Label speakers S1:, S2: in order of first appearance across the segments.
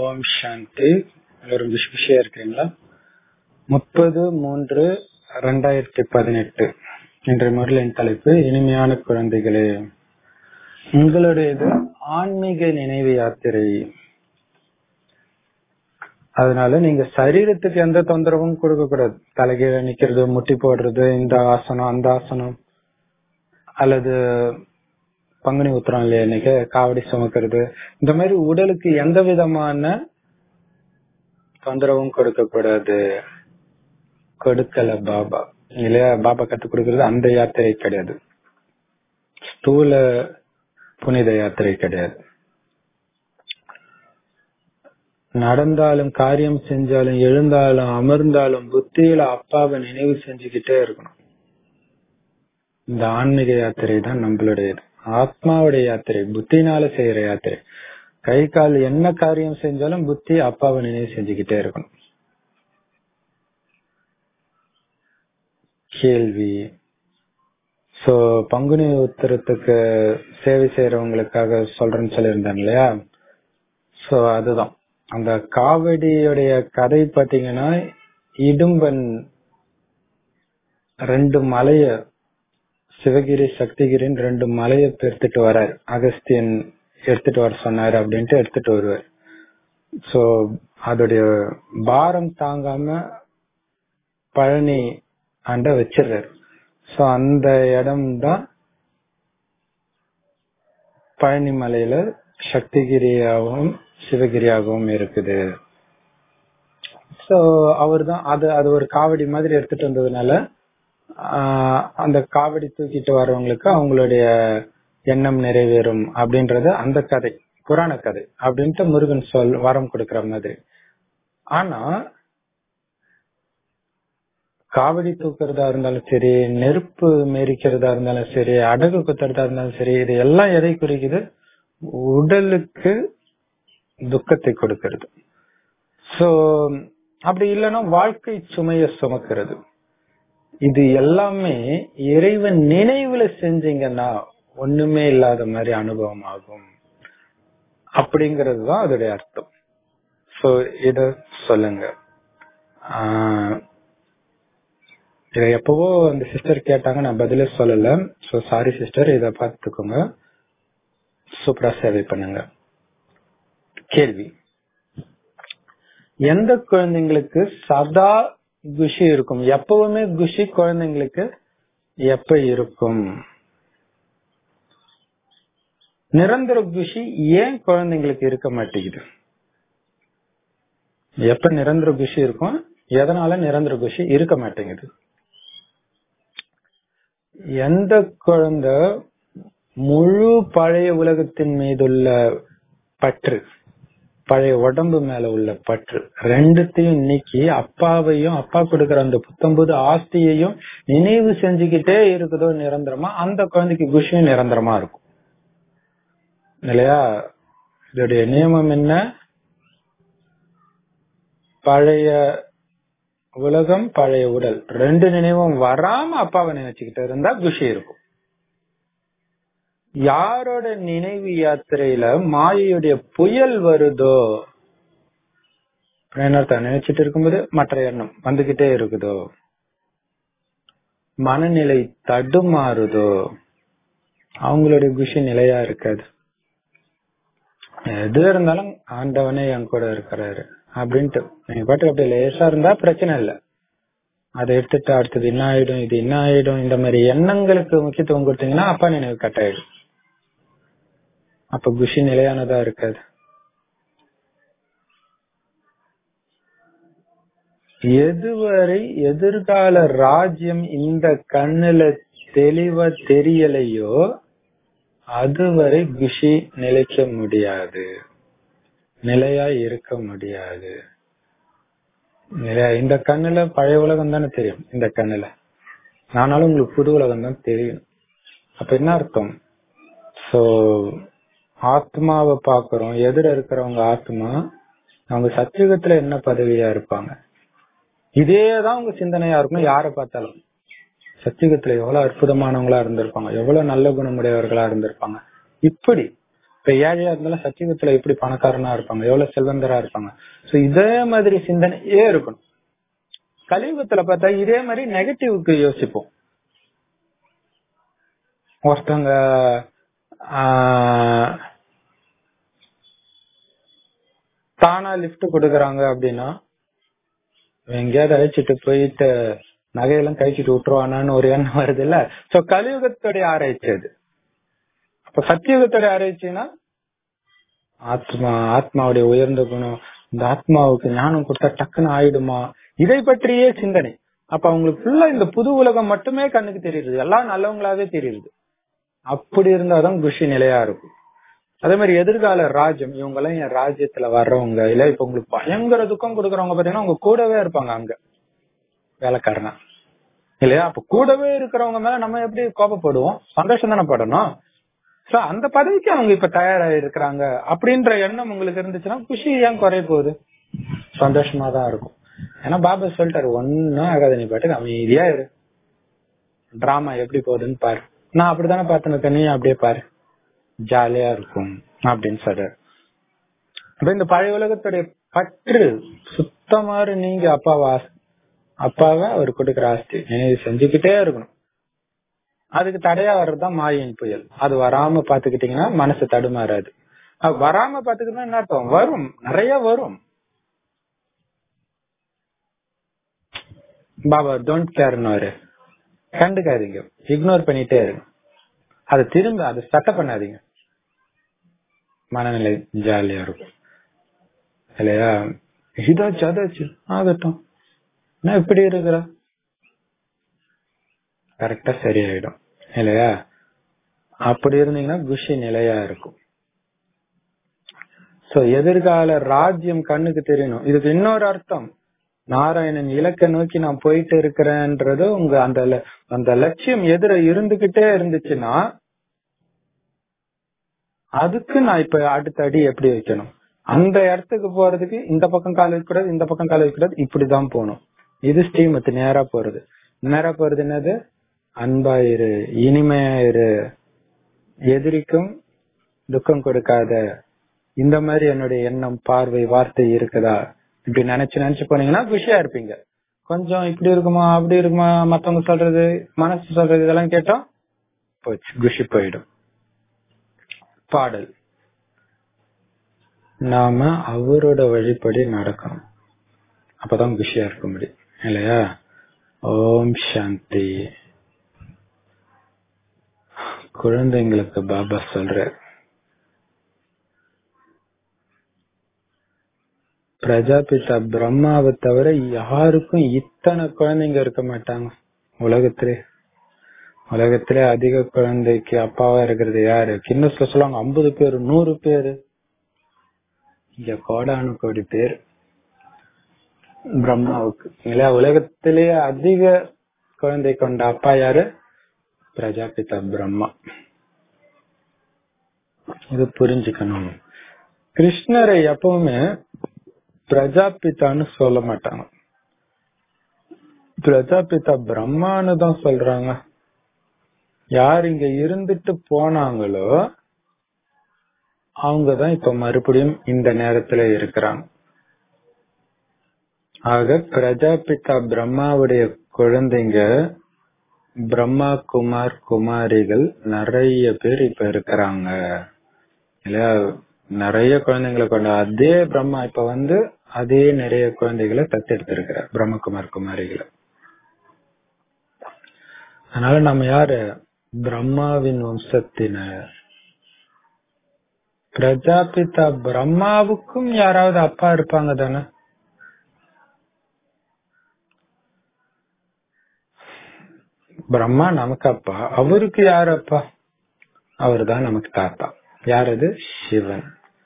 S1: ஓம் சாந்தி எல்லாரும் குஷி குஷியா இருக்கிறீங்களா முப்பது மூன்று ரெண்டாயிரத்தி பதினெட்டு இன்றைய முறையின் தலைப்பு இனிமையான குழந்தைகளே உங்களுடையது ஆன்மீக நினைவு யாத்திரை அதனால நீங்க சரீரத்துக்கு எந்த தொந்தரவும் கொடுக்க கூடாது தலைகீழ நிக்கிறது முட்டி போடுறது இந்த ஆசனம் அந்த ஆசனம் அல்லது பங்குனி உத்திரம் இல்லையா இன்னைக்கு காவடி சுமக்கிறது இந்த மாதிரி உடலுக்கு எந்த விதமான தொந்தரவும் கொடுக்க கூடாது கொடுக்கல பாபா இல்லையா பாபா கத்து கொடுக்கறது அந்த யாத்திரை கிடையாது ஸ்தூல புனித யாத்திரை கிடையாது நடந்தாலும் காரியம் செஞ்சாலும் எழுந்தாலும் அமர்ந்தாலும் புத்தியில அப்பாவை நினைவு செஞ்சுக்கிட்டே இருக்கணும் இந்த ஆன்மீக யாத்திரை தான் நம்மளுடையது ஆத்மாவுடைய யாத்திரை புத்தினால செய்யற யாத்திரை கை கால் என்ன காரியம் செஞ்சாலும் புத்தி அப்பாவை நினைவு செஞ்சுக்கிட்டே இருக்கணும் கேள்வி சோ பங்குனி உத்தரத்துக்கு சேவை செய்யறவங்களுக்காக சொல்றேன்னு சொல்லியிருந்தேன் இல்லையா சோ அதுதான் அந்த காவடியுடைய கதை பாத்தீங்கன்னா இடும்பன் ரெண்டு மலைய சிவகிரி சக்திகிரின்னு ரெண்டு மலைய எடுத்துட்டு வர்றாரு அகஸ்தியன் எடுத்துட்டு வர சொன்னாரு அப்படின்ட்டு எடுத்துட்டு வருவார் சோ அதோடைய பாரம் தாங்காம பழனி ஆண்ட வச்சிடுறாரு சோ அந்த இடம் தான் பழனி மலையில சக்திகிரியாகவும் சிவகிரியாகவும் இருக்குது சோ அவர் தான் அது அது ஒரு காவடி மாதிரி எடுத்துட்டு வந்ததுனால அந்த காவடி தூக்கிட்டு வர்றவங்களுக்கு அவங்களுடைய எண்ணம் நிறைவேறும் அப்படின்றது அந்த கதை புராண கதை அப்படின்ட்டு முருகன் சொல் வரம் கொடுக்கற மாதிரி ஆனா காவடி தூக்குறதா இருந்தாலும் சரி நெருப்பு மெரிக்கிறதா இருந்தாலும் சரி அடகு குத்துறதா இருந்தாலும் சரி இது எல்லாம் எதை குறிக்குது உடலுக்கு துக்கத்தை கொடுக்கிறது சோ அப்படி இல்லைன்னா வாழ்க்கை சுமைய சுமக்கிறது இது எல்லாமே இறைவன் நினைவுல செஞ்சீங்கன்னா ஒண்ணுமே இல்லாத மாதிரி அனுபவம் ஆகும் அப்படிங்கிறது தான் அதோடைய அர்த்தம் சோ இத சொல்லுங்க இத எப்பவோ அந்த சிஸ்டர் கேட்டாங்க நான் பதிலே சொல்லல சோ சாரி சிஸ்டர் இத பார்த்துக்கோங்க சூப்பரா சேவை பண்ணுங்க கேள்வி எந்த குழந்தைங்களுக்கு சதா குஷி இருக்கும் எப்பவுமே குஷி குழந்தைங்களுக்கு எப்ப இருக்கும் நிரந்தர குஷி ஏன் குழந்தைங்களுக்கு இருக்க மாட்டேங்குது எப்ப நிரந்தர குஷி இருக்கும் எதனால நிரந்தர குஷி இருக்க மாட்டேங்குது எந்த குழந்தை முழு பழைய உலகத்தின் மீதுள்ள பற்று பழைய உடம்பு மேல உள்ள பற்று ரெண்டுத்தையும் நீக்கி அப்பாவையும் அப்பா கொடுக்கற அந்த புத்தம்புது ஆஸ்தியையும் நினைவு செஞ்சுக்கிட்டே இருக்குதோ நிரந்தரமா அந்த குழந்தைக்கு குஷியும் நிரந்தரமா இருக்கும் இல்லையா இதோடைய நியமம் என்ன பழைய உலகம் பழைய உடல் ரெண்டு நினைவும் வராம அப்பாவை நினைச்சுக்கிட்டு இருந்தா குஷி இருக்கும் யாரோட நினைவு யாத்திரையில மாயையுடைய புயல் வருதோ நினைச்சிட்டு இருக்கும்போது மற்ற எண்ணம் வந்துகிட்டே இருக்குதோ மனநிலை தடுமாறுதோ அவங்களுடைய குஷி நிலையா இருக்காது எது இருந்தாலும் ஆண்டவனே என் கூட இருக்கிறாரு அப்படின்ட்டு நீங்க பாட்டு அப்படி லேசா இருந்தா பிரச்சனை இல்லை அதை எடுத்துட்டு அடுத்தது என்ன ஆயிடும் இது என்ன ஆயிடும் இந்த மாதிரி எண்ணங்களுக்கு முக்கியத்துவம் கொடுத்தீங்கன்னா அப்பா நினைவு கட் ஆயிடும் அப்ப குஷி நிலையானதா இருக்காது எதுவரை எதிர்கால ராஜ்யம் இந்த கண்ணுல தெளிவா தெரியலையோ அதுவரை குஷி நிலைக்க முடியாது நிலையா இருக்க முடியாது நிலையா இந்த கண்ணுல பழைய உலகம் தானே தெரியும் இந்த கண்ணுல ஆனாலும் உங்களுக்கு புது உலகம் தான் தெரியும் அப்ப என்ன அர்த்தம் சோ ஆத்மாவை பாக்குறோம் எதிர இருக்கிறவங்க ஆத்மா அவங்க சத்தியுகத்துல என்ன பதவியா இருப்பாங்க இதேதான் உங்க சிந்தனையா இருக்கும் யார பார்த்தாலும் சத்தியுகத்துல எவ்வளவு அற்புதமானவங்களா இருந்திருப்பாங்க எவ்வளவு நல்ல குணமுடையவர்களா இருந்திருப்பாங்க இப்படி இப்ப ஏழையா இருந்தாலும் சத்தியுகத்துல எப்படி பணக்காரனா இருப்பாங்க எவ்வளவு செல்வந்தரா இருப்பாங்க சோ இதே மாதிரி சிந்தனையே இருக்கணும் கலியுகத்துல பார்த்தா இதே மாதிரி நெகட்டிவ்க்கு யோசிப்போம் ஒருத்தவங்க ஆஹ், தானா லிஃப்ட் கொடுக்கறாங்க அப்படின்னா எங்கேயாவது அழைச்சிட்டு போயிட்டு நகையெல்லாம் கழிச்சிட்டு விட்டுருவானான்னு ஒரு எண்ணம் வருது இல்ல சோ கலியுகத்துடைய ஆராய்ச்சி அது அப்ப சத்தியுகத்துடைய ஆராய்ச்சினா ஆத்மா ஆத்மாவுடைய உயர்ந்த குணம் இந்த ஆத்மாவுக்கு ஞானம் கொடுத்தா டக்குன்னு ஆயிடுமா இதை பற்றியே சிந்தனை அப்ப அவங்களுக்கு ஃபுல்லா இந்த புது உலகம் மட்டுமே கண்ணுக்கு தெரியுது எல்லாம் நல்லவங்களாவே தெரியுது அப்படி இருந்தாதான் குஷி நிலையா இருக்கும் அதே மாதிரி எதிர்கால ராஜ்யம் இவங்க எல்லாம் என் ராஜ்யத்துல வர்றவங்க இல்ல இப்ப உங்களுக்கு பயங்கர துக்கம் கொடுக்கறவங்க பாத்தீங்கன்னா உங்க கூடவே இருப்பாங்க அங்க வேலைக்காரனா இல்லையா அப்ப கூடவே இருக்கிறவங்க மேல நம்ம எப்படி கோபப்படுவோம் சந்தோஷம் தானே படணும் சோ அந்த பதவிக்கு அவங்க இப்ப தயாரா இருக்கிறாங்க அப்படின்ற எண்ணம் உங்களுக்கு இருந்துச்சுன்னா குஷி ஏன் குறைய போகுது சந்தோஷமா தான் இருக்கும் ஏன்னா பாபா சொல்லிட்டாரு ஒன்னும் ஆகாத நீ பாட்டுக்கு அமைதியா இரு டிராமா எப்படி போகுதுன்னு பாரு நான் அப்படித்தானே பார்த்தேன் நீ அப்படியே பாரு ஜாலியா இருக்கும் அப்படின்னு சொல்றாரு அப்ப இந்த பழைய உலகத்துடைய பற்று சுத்தமாறு நீங்க அப்பாவா அப்பாவை அவர் கொடுக்குற ஆஸ்தி நீ செஞ்சுக்கிட்டே இருக்கணும் அதுக்கு தடையா வர்றதுதான் மாயின் புயல் அது வராம பாத்துக்கிட்டீங்கன்னா மனசு தடுமாறாது அது வராம பாத்துக்கிட்டா என்ன அர்த்தம் வரும் நிறைய வரும் பாபா டோன்ட் கேர்னு கண்டுக்காதீங்க இக்னோர் பண்ணிட்டே இருங்க அது திரும்ப அது சட்டை பண்ணாதீங்க மனநிலை ஜாலியா இருக்கும் இல்லையா இதாச்சு அதாச்சு ஆகட்டும் நான் இப்படி இருக்கிற கரெக்டா சரியாயிடும் இல்லையா அப்படி இருந்தீங்கன்னா குஷி நிலையா இருக்கும் சோ எதிர்கால ராஜ்யம் கண்ணுக்கு தெரியணும் இதுக்கு இன்னொரு அர்த்தம் நாராயணன் இலக்க நோக்கி நான் போயிட்டு இருக்கிறேன்றது உங்க அந்த ல- அந்த லட்சியம் எதிர இருந்துகிட்டே இருந்துச்சுன்னா அதுக்கு நான் இப்ப அடுத்த அடி எப்படி வைக்கணும் அந்த இடத்துக்கு போறதுக்கு இந்த பக்கம் கால் வைக்கக்கூடாது இந்த பக்கம் கால் வைக்கக்கூடாது இப்படிதான் போகணும் இது ஸ்ரீமத் நேரா போறது நேரா போறது என்னது அன்பா இரு இனிமையா இரு எதிரிக்கும் துக்கம் கொடுக்காத இந்த மாதிரி என்னுடைய எண்ணம் பார்வை வார்த்தை இருக்குதா இப்படி நினைச்சு நினைச்சு போனீங்கன்னா குஷியா இருப்பீங்க கொஞ்சம் இப்படி இருக்குமா அப்படி இருக்குமா மத்தவங்க சொல்றது மனசு சொல்றது இதெல்லாம் கேட்டா போச்சு குஷி போயிடும் பாடல் நாம அவரோட வழிப்படி நடக்கணும் அப்பதான் குஷியா இருக்க முடியும் இல்லையா ஓம் சாந்தி குழந்தைங்களுக்கு பாபா சொல்ற பிரஜாபிதா பிரம்மாவை தவிர யாருக்கும் இத்தனை குழந்தைங்க இருக்க மாட்டாங்க உலகத்திலே உலகத்திலே அதிக குழந்தைக்கு அப்பாவா இருக்கிறது யாரு கின்னஸ்ல சொல்லுவாங்க ஐம்பது பேர் நூறு பேரு இங்க கோடானு கோடி பேர் பிரம்மாவுக்கு இல்லையா உலகத்திலேயே அதிக குழந்தை கொண்ட அப்பா யாரு பிரஜாபிதா பிரம்மா இது புரிஞ்சுக்கணும் கிருஷ்ணரை எப்பவுமே பிரஜாபிதான்னு சொல்ல மாட்டாங்க பிரஜாபிதா பிரம்மான்னு தான் சொல்றாங்க யார் இங்க இருந்துட்டு போனாங்களோ அவங்கதான் இப்ப மறுபடியும் இந்த நேரத்துல இருக்கிறாங்க ஆக பிரஜாபிதா பிரம்மாவுடைய குழந்தைங்க பிரம்மா குமார் குமாரிகள் நிறைய பேர் இப்ப இருக்கிறாங்க இல்லையா நிறைய குழந்தைங்களை கொண்ட அதே பிரம்மா இப்ப வந்து அதே நிறைய குழந்தைகளை தத்தெடுத்திருக்கிறார் பிரம்மகுமார் குமாரிகளை அதனால நம்ம யாரு பிரம்மாவின் வம்சத்தினர் பிரஜாபிதா பிரம்மாவுக்கும் யாராவது அப்பா இருப்பாங்க தானே பிரம்மா நமக்கு அப்பா அவருக்கு யாரு அப்பா அவர் தான் நமக்கு தாத்தா யார் அது சிவன்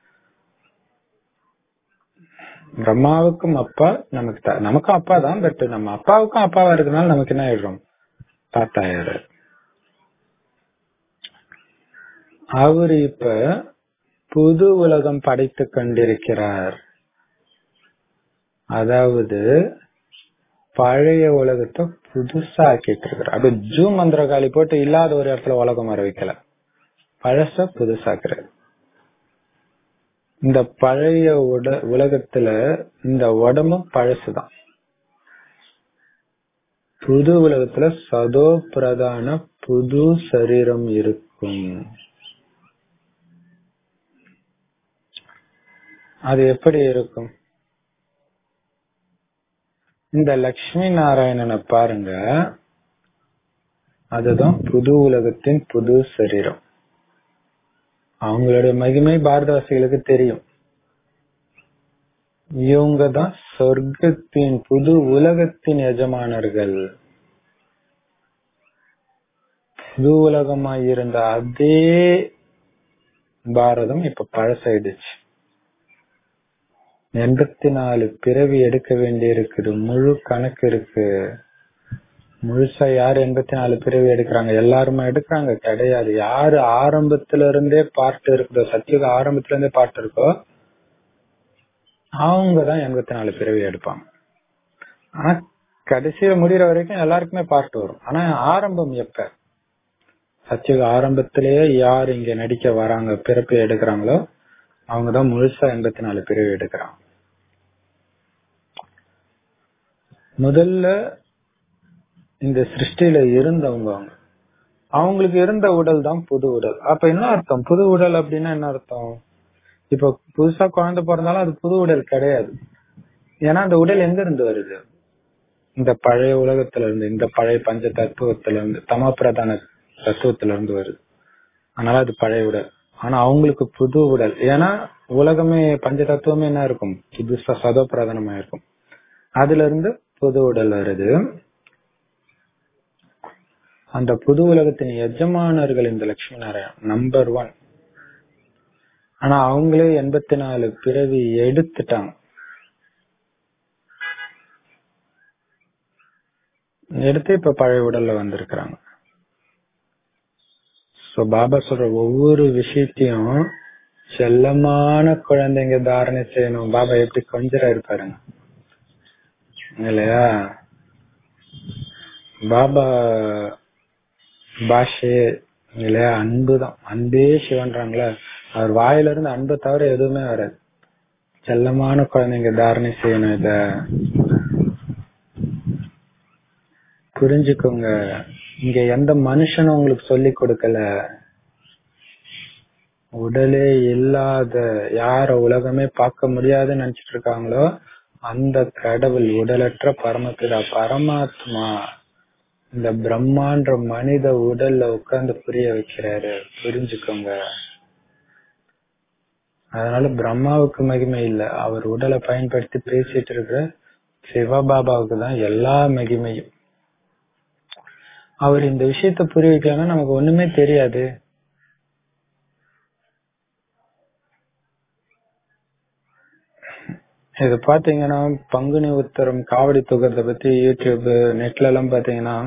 S1: பிரம்மாவுக்கும் அப்பா நமக்கு தா- நமக்கும் அப்பா தான் பட் நம்ம அப்பாவுக்கும் அப்பாவா இருக்கனால நமக்கு என்ன ஆயிடுறோம் தாத்தா ஆயிடுறாரு அவர் இப்ப புது உலகம் படைத்து கொண்டிருக்கிறார் அதாவது பழைய உலகத்தை புதுசா ஆக்கிட்டு இருக்கிறார் அப்படி ஜூம் மந்திரகாலி போட்டு இல்லாத ஒரு இடத்துல உலகம் வர வைக்கல பழச புதுசாக்குறாரு இந்த பழைய உட உலகத்துல இந்த உடம்பும் பழசுதான் புது உலகத்துல சதோ பிரதான புது சரீரம் இருக்கும் அது எப்படி இருக்கும் இந்த லக்ஷ்மி நாராயணனை பாருங்க அதுதான் புது உலகத்தின் புது சரீரம் அவங்களுடைய மகிமை பாரதவாசிகளுக்கு தெரியும் இவங்க தான் சொர்க்கத்தின் புது உலகத்தின் எஜமானர்கள் புது உலகமாய் இருந்த அதே பாரதம் இப்ப பழசாயிடுச்சு எண்பத்தி நாலு பிறவி எடுக்க வேண்டி இருக்குது முழு கணக்கு இருக்கு முழுசா யாரு எண்பத்தி நாலு பிறவி எடுக்கிறாங்க எல்லாருமே எடுக்கிறாங்க கிடையாது யாரு ஆரம்பத்துல இருந்தே பாட்டு இருக்குதோ சத்தியுக ஆரம்பத்துல இருந்தே பாட்டு இருக்கோ அவங்கதான் எண்பத்தி நாலு பிறவி எடுப்பாங்க ஆனா கடைசியில முடிகிற வரைக்கும் எல்லாருக்குமே பாட்டு வரும் ஆனா ஆரம்பம் எப்ப சத்தியுக ஆரம்பத்திலேயே யார் இங்க நடிக்க வராங்க பிறப்பு எடுக்கிறாங்களோ அவங்கதான் முழுசா எண்பத்தி நாலு பிறவி எடுக்கிறாங்க முதல்ல இந்த சிருஷ்டியில இருந்தவங்க அவங்க அவங்களுக்கு இருந்த உடல் தான் புது உடல் அப்ப என்ன அர்த்தம் புது உடல் அப்படின்னா என்ன அர்த்தம் இப்ப புதுசா குழந்தை பிறந்தாலும் அது புது உடல் கிடையாது ஏன்னா அந்த உடல் எங்க இருந்து வருது இந்த பழைய உலகத்துல இருந்து இந்த பழைய பஞ்ச தத்துவத்துல இருந்து தம பிரதான தத்துவத்துல இருந்து வருது அதனால அது பழைய உடல் ஆனா அவங்களுக்கு புது உடல் ஏன்னா உலகமே பஞ்ச தத்துவமே என்ன இருக்கும் புதுசா சதோ பிரதானமா இருக்கும் அதுல இருந்து புது உடல் வருது அந்த புது உலகத்தின் எஜமானர்கள் இந்த லட்சுமி நாராயணன் நம்பர் ஒன் ஆனா அவங்களே எண்பத்தி நாலு பிறவி எடுத்துட்டாங்க எடுத்து இப்ப பழைய உடல்ல வந்திருக்கிறாங்க சோ பாபா சொல்ற ஒவ்வொரு விஷயத்தையும் செல்லமான குழந்தைங்க தாரணை செய்யணும் பாபா எப்படி கொஞ்சரா இருப்பாருங்க இல்லையா பாபா பாஷே இல்லையா அன்புதான் அன்பே சிவன்றாங்களே அவர் வாயில இருந்து அன்பை தவிர எதுவுமே வராது செல்லமான குழந்தைங்க தாரணை செய்யணும் இத புரிஞ்சுக்கோங்க இங்க எந்த மனுஷனும் உங்களுக்கு சொல்லி கொடுக்கல உடலே இல்லாத யார உலகமே பார்க்க முடியாதுன்னு நினைச்சிட்டு இருக்காங்களோ அந்த கடவுள் உடலற்ற பரமபிதா பரமாத்மா இந்த பிரம்மான்ற மனித உடல்ல உட்கார்ந்து புரிய வைக்கிறாரு புரிஞ்சுக்கோங்க அதனால பிரம்மாவுக்கு மகிமை இல்ல அவர் உடலை பயன்படுத்தி பேசிட்டு இருக்கிற சிவபாபாவுக்கு தான் எல்லா மகிமையும் அவர் இந்த விஷயத்த புரிய வைக்கலன்னா நமக்கு ஒண்ணுமே தெரியாது இது பாத்தீங்கன்னா பங்குனி உத்தரம் காவடி தூக்கத்தை பத்தி யூடியூப் நெட்ல எல்லாம் பாத்தீங்கன்னா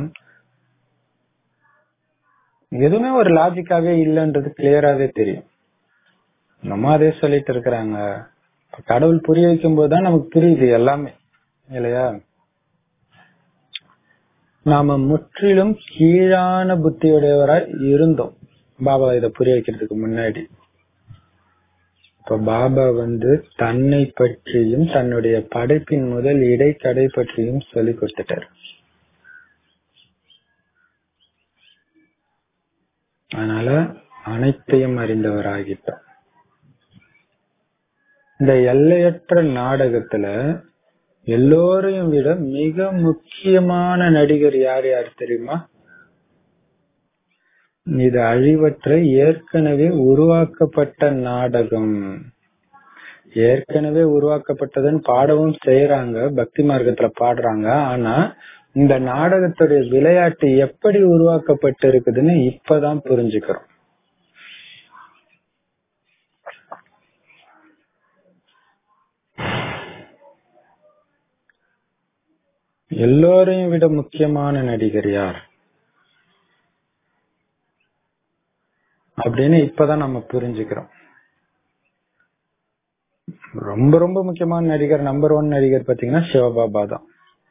S1: எதுவுமே ஒரு லாஜிக்காவே இல்லைன்றது கிளியராவே தெரியும் நம்ம அதே சொல்லிட்டு இருக்கிறாங்க கடவுள் புரிய வைக்கும் போதுதான் நமக்கு புரியுது எல்லாமே இல்லையா நாம முற்றிலும் கீழான புத்தியுடையவராய் இருந்தோம் பாபா இத புரிய வைக்கிறதுக்கு முன்னாடி இப்ப பாபா வந்து தன்னை பற்றியும் தன்னுடைய படைப்பின் முதல் இடைக்கடை பற்றியும் சொல்லி கொடுத்துட்டார் அதனால அனைத்தையும் அறிந்தவராகிட்டார் இந்த எல்லையற்ற நாடகத்துல எல்லோரையும் விட மிக முக்கியமான நடிகர் யார் யார் தெரியுமா இது அழிவற்ற ஏற்கனவே உருவாக்கப்பட்ட நாடகம் ஏற்கனவே உருவாக்கப்பட்டதுன்னு பாடவும் செய்யறாங்க பக்தி மார்க்கத்துல பாடுறாங்க ஆனா இந்த நாடகத்துடைய விளையாட்டு எப்படி உருவாக்கப்பட்டு இருக்குதுன்னு இப்பதான் புரிஞ்சுக்கிறோம் எல்லோரையும் விட முக்கியமான நடிகர் யார் அப்படின்னு இப்பதான் நம்ம புரிஞ்சுக்கிறோம் ரொம்ப ரொம்ப முக்கியமான நடிகர் நம்பர் ஒன் நடிகர் பாத்தீங்கன்னா சிவபாபா தான்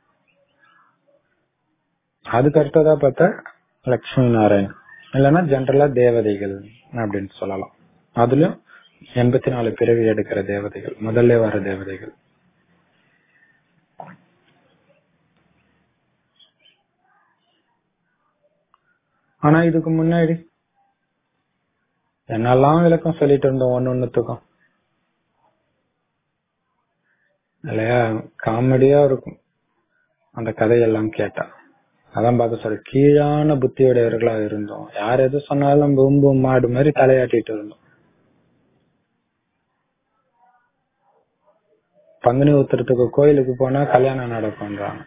S1: அதுக்கு அடுத்ததா பார்த்தா லட்சுமி நாராயண் இல்லைன்னா ஜென்ரலா தேவதைகள் அப்படின்னு சொல்லலாம் அதுலயும் எண்பத்தி நாலு பிறவி எடுக்கிற தேவதைகள் முதல்ல வர தேவதைகள் ஆனா இதுக்கு முன்னாடி என்னெல்லாம் விளக்கம் சொல்லிட்டு இருந்தோம் ஒன்னு ஒண்ணுத்துக்கும் இல்லையா காமெடியா இருக்கும் அந்த கதையெல்லாம் கேட்டா அதான் பார்க்க சொல்ற கீழான புத்தியுடையவர்களா இருந்தோம் யார் எது சொன்னாலும் பூம்பு மாடு மாதிரி தலையாட்டிட்டு இருந்தோம் பங்குனி உத்திரத்துக்கு கோயிலுக்கு போனா கல்யாணம் நடக்கும்ன்றாங்க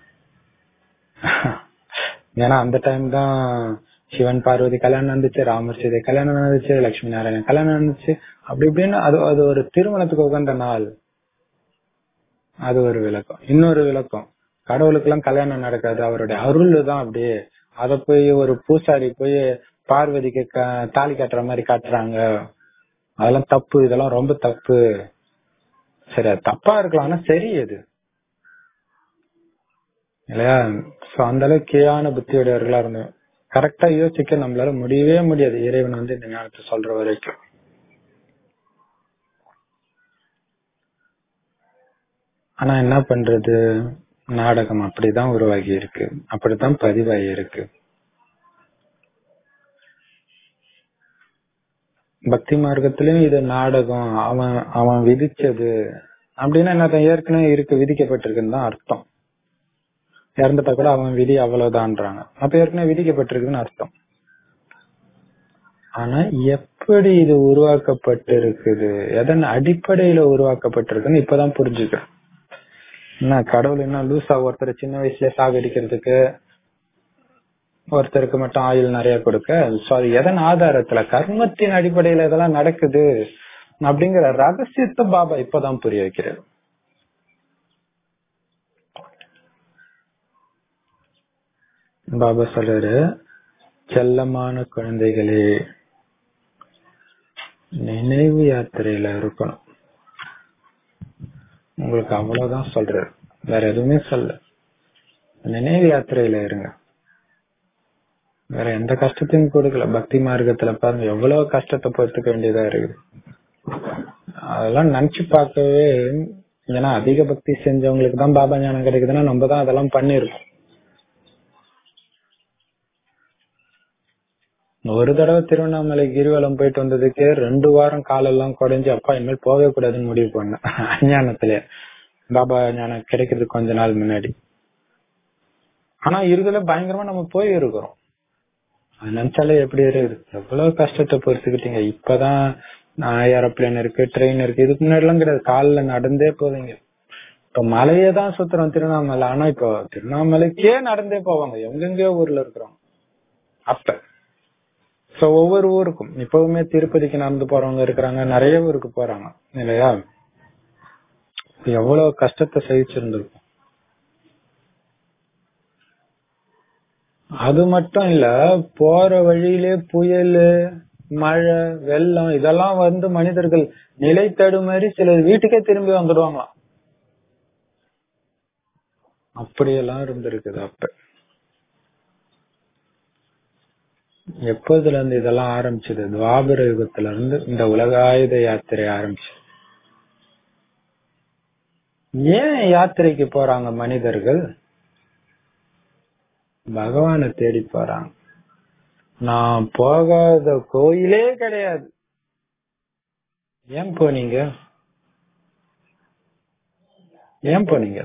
S1: ஏன்னா அந்த டைம் தான் சிவன் பார்வதி கல்யாணம் நடந்துச்சு ராமர் சீதை கல்யாணம் நடந்துச்சு லட்சுமி நாராயணன் கல்யாணம் நடந்துச்சு அப்படி இப்படின்னு அது அது ஒரு திருமணத்துக்கு உகந்த நாள் அது ஒரு விளக்கம் இன்னொரு விளக்கம் கடவுளுக்கு எல்லாம் கல்யாணம் நடக்காது அவருடைய அருள் தான் அப்படியே அத போய் ஒரு பூசாரி போய் பார்வதிக்கு க- தாலி கட்டுற மாதிரி காட்டுறாங்க அதெல்லாம் தப்பு இதெல்லாம் ரொம்ப தப்பு சரி அது தப்பா இருக்கலாம் ஆனா சரி அது இல்லையா சோ அந்த அளவுக்கு கீழான புத்தியுடையவர்களா இருந்தோம் கரெக்டா யோசிக்க நம்மளால முடியவே முடியாது இறைவன் வந்து இந்த ஞானத்தை சொல்ற வரைக்கும் ஆனா என்ன பண்றது நாடகம் அப்படிதான் உருவாகி இருக்கு அப்படித்தான் பதிவாகி இருக்கு பக்தி மார்க்கத்திலயும் இது நாடகம் அவன் அவன் விதிச்சது அப்படின்னா என்ன அர்த்தம்? ஏற்கனவே இருக்கு விதிக்கப்பட்டிருக்குன்னு தான் அர்த்தம் இறந்துட்டா கூட அவன் விதி அவ்வளவுதான்றாங்க அப்ப ஏற்கனவே விதிக்கப்பட்டிருக்குன்னு அர்த்தம் ஆனா எப்படி இது உருவாக்கப்பட்டிருக்குது எதன் அடிப்படையில உருவாக்கப்பட்டிருக்குன்னு இப்பதான் புரிஞ்சுக்கிறேன் என்ன கடவுள் என்ன லூசா ஒருத்தர் சின்ன வயசுல சாகடிக்கிறதுக்கு ஒருத்தருக்கு மட்டும் ஆயுள் நிறைய கொடுக்க சோ அது எதன் ஆதாரத்துல கர்மத்தின் அடிப்படையில இதெல்லாம் நடக்குது அப்படிங்கிற ரகசியத்தை பாபா இப்பதான் புரிய வைக்கிறார் பாபா சொல்றாரு செல்லமான குழந்தைகளே நினைவு யாத்திரையில இருக்கணும் உங்களுக்கு அவ்வளவுதான் சொல்றாரு வேற எதுவுமே சொல்ல நினைவு யாத்திரையில இருங்க வேற எந்த கஷ்டத்தையும் கொடுக்கல பக்தி மார்க்கத்துல பாருங்க எவ்வளவு கஷ்டத்தை பொறுத்துக்க வேண்டியதா இருக்குது அதெல்லாம் நினைச்சு பார்க்கவே ஏன்னா அதிக பக்தி செஞ்சவங்களுக்கு தான் பாபா ஞானம் கிடைக்குதுன்னா நம்ம தான் அதெல்லாம் பண்ணிருக்கோம் ஒரு தடவை திருவண்ணாமலை கிரிவலம் போயிட்டு வந்ததுக்கே ரெண்டு வாரம் காலெல்லாம் குறைஞ்சு அப்பா இனிமேல் போகவே கூடாதுன்னு முடிவு பண்ணேன் அஞ்ஞானத்திலே பாபா ஞானம் கிடைக்கிறதுக்கு கொஞ்ச நாள் முன்னாடி ஆனா இருதுல பயங்கரமா நம்ம போய் இருக்கிறோம் அது நினைச்சாலே எப்படி இருக்குது எவ்வளவு கஷ்டத்தை பொறுத்துக்கிட்டீங்க இப்பதான் ஏரோப்ளேன் இருக்கு ட்ரெயின் இருக்கு இதுக்கு முன்னாடி எல்லாம் கிடையாது காலில் நடந்தே போவீங்க இப்ப மலையே தான் சுத்துறோம் திருவண்ணாமலை ஆனா இப்போ திருவண்ணாமலைக்கே நடந்தே போவாங்க எங்கெங்கயோ ஊர்ல இருக்கிறோம் அப்ப சோ ஒவ்வொரு ஊருக்கும் இப்பவுமே திருப்பதிக்கு நடந்து போறவங்க இருக்கிறாங்க நிறைய ஊருக்கு போறாங்க இல்லையா எவ்வளவு கஷ்டத்தை சகிச்சிருந்திருக்கும் அது மட்டும் இல்ல போற வழியிலே புயல் மழை வெள்ளம் இதெல்லாம் வந்து மனிதர்கள் நிலை தடுமாறி சிலர் வீட்டுக்கே திரும்பி வந்துடுவாங்களாம் அப்படியெல்லாம் இருந்திருக்குது அப்ப எப்போதுல இருந்து இதெல்லாம் ஆரம்பிச்சது துவாபர யுகத்துல இருந்து இந்த உலகாயுத யாத்திரை ஆரம்பிச்சு ஏன் யாத்திரைக்கு போறாங்க மனிதர்கள் பகவானை தேடி போறாங்க நான் போகாத கோயிலே கிடையாது ஏன் போனீங்க ஏன் போனீங்க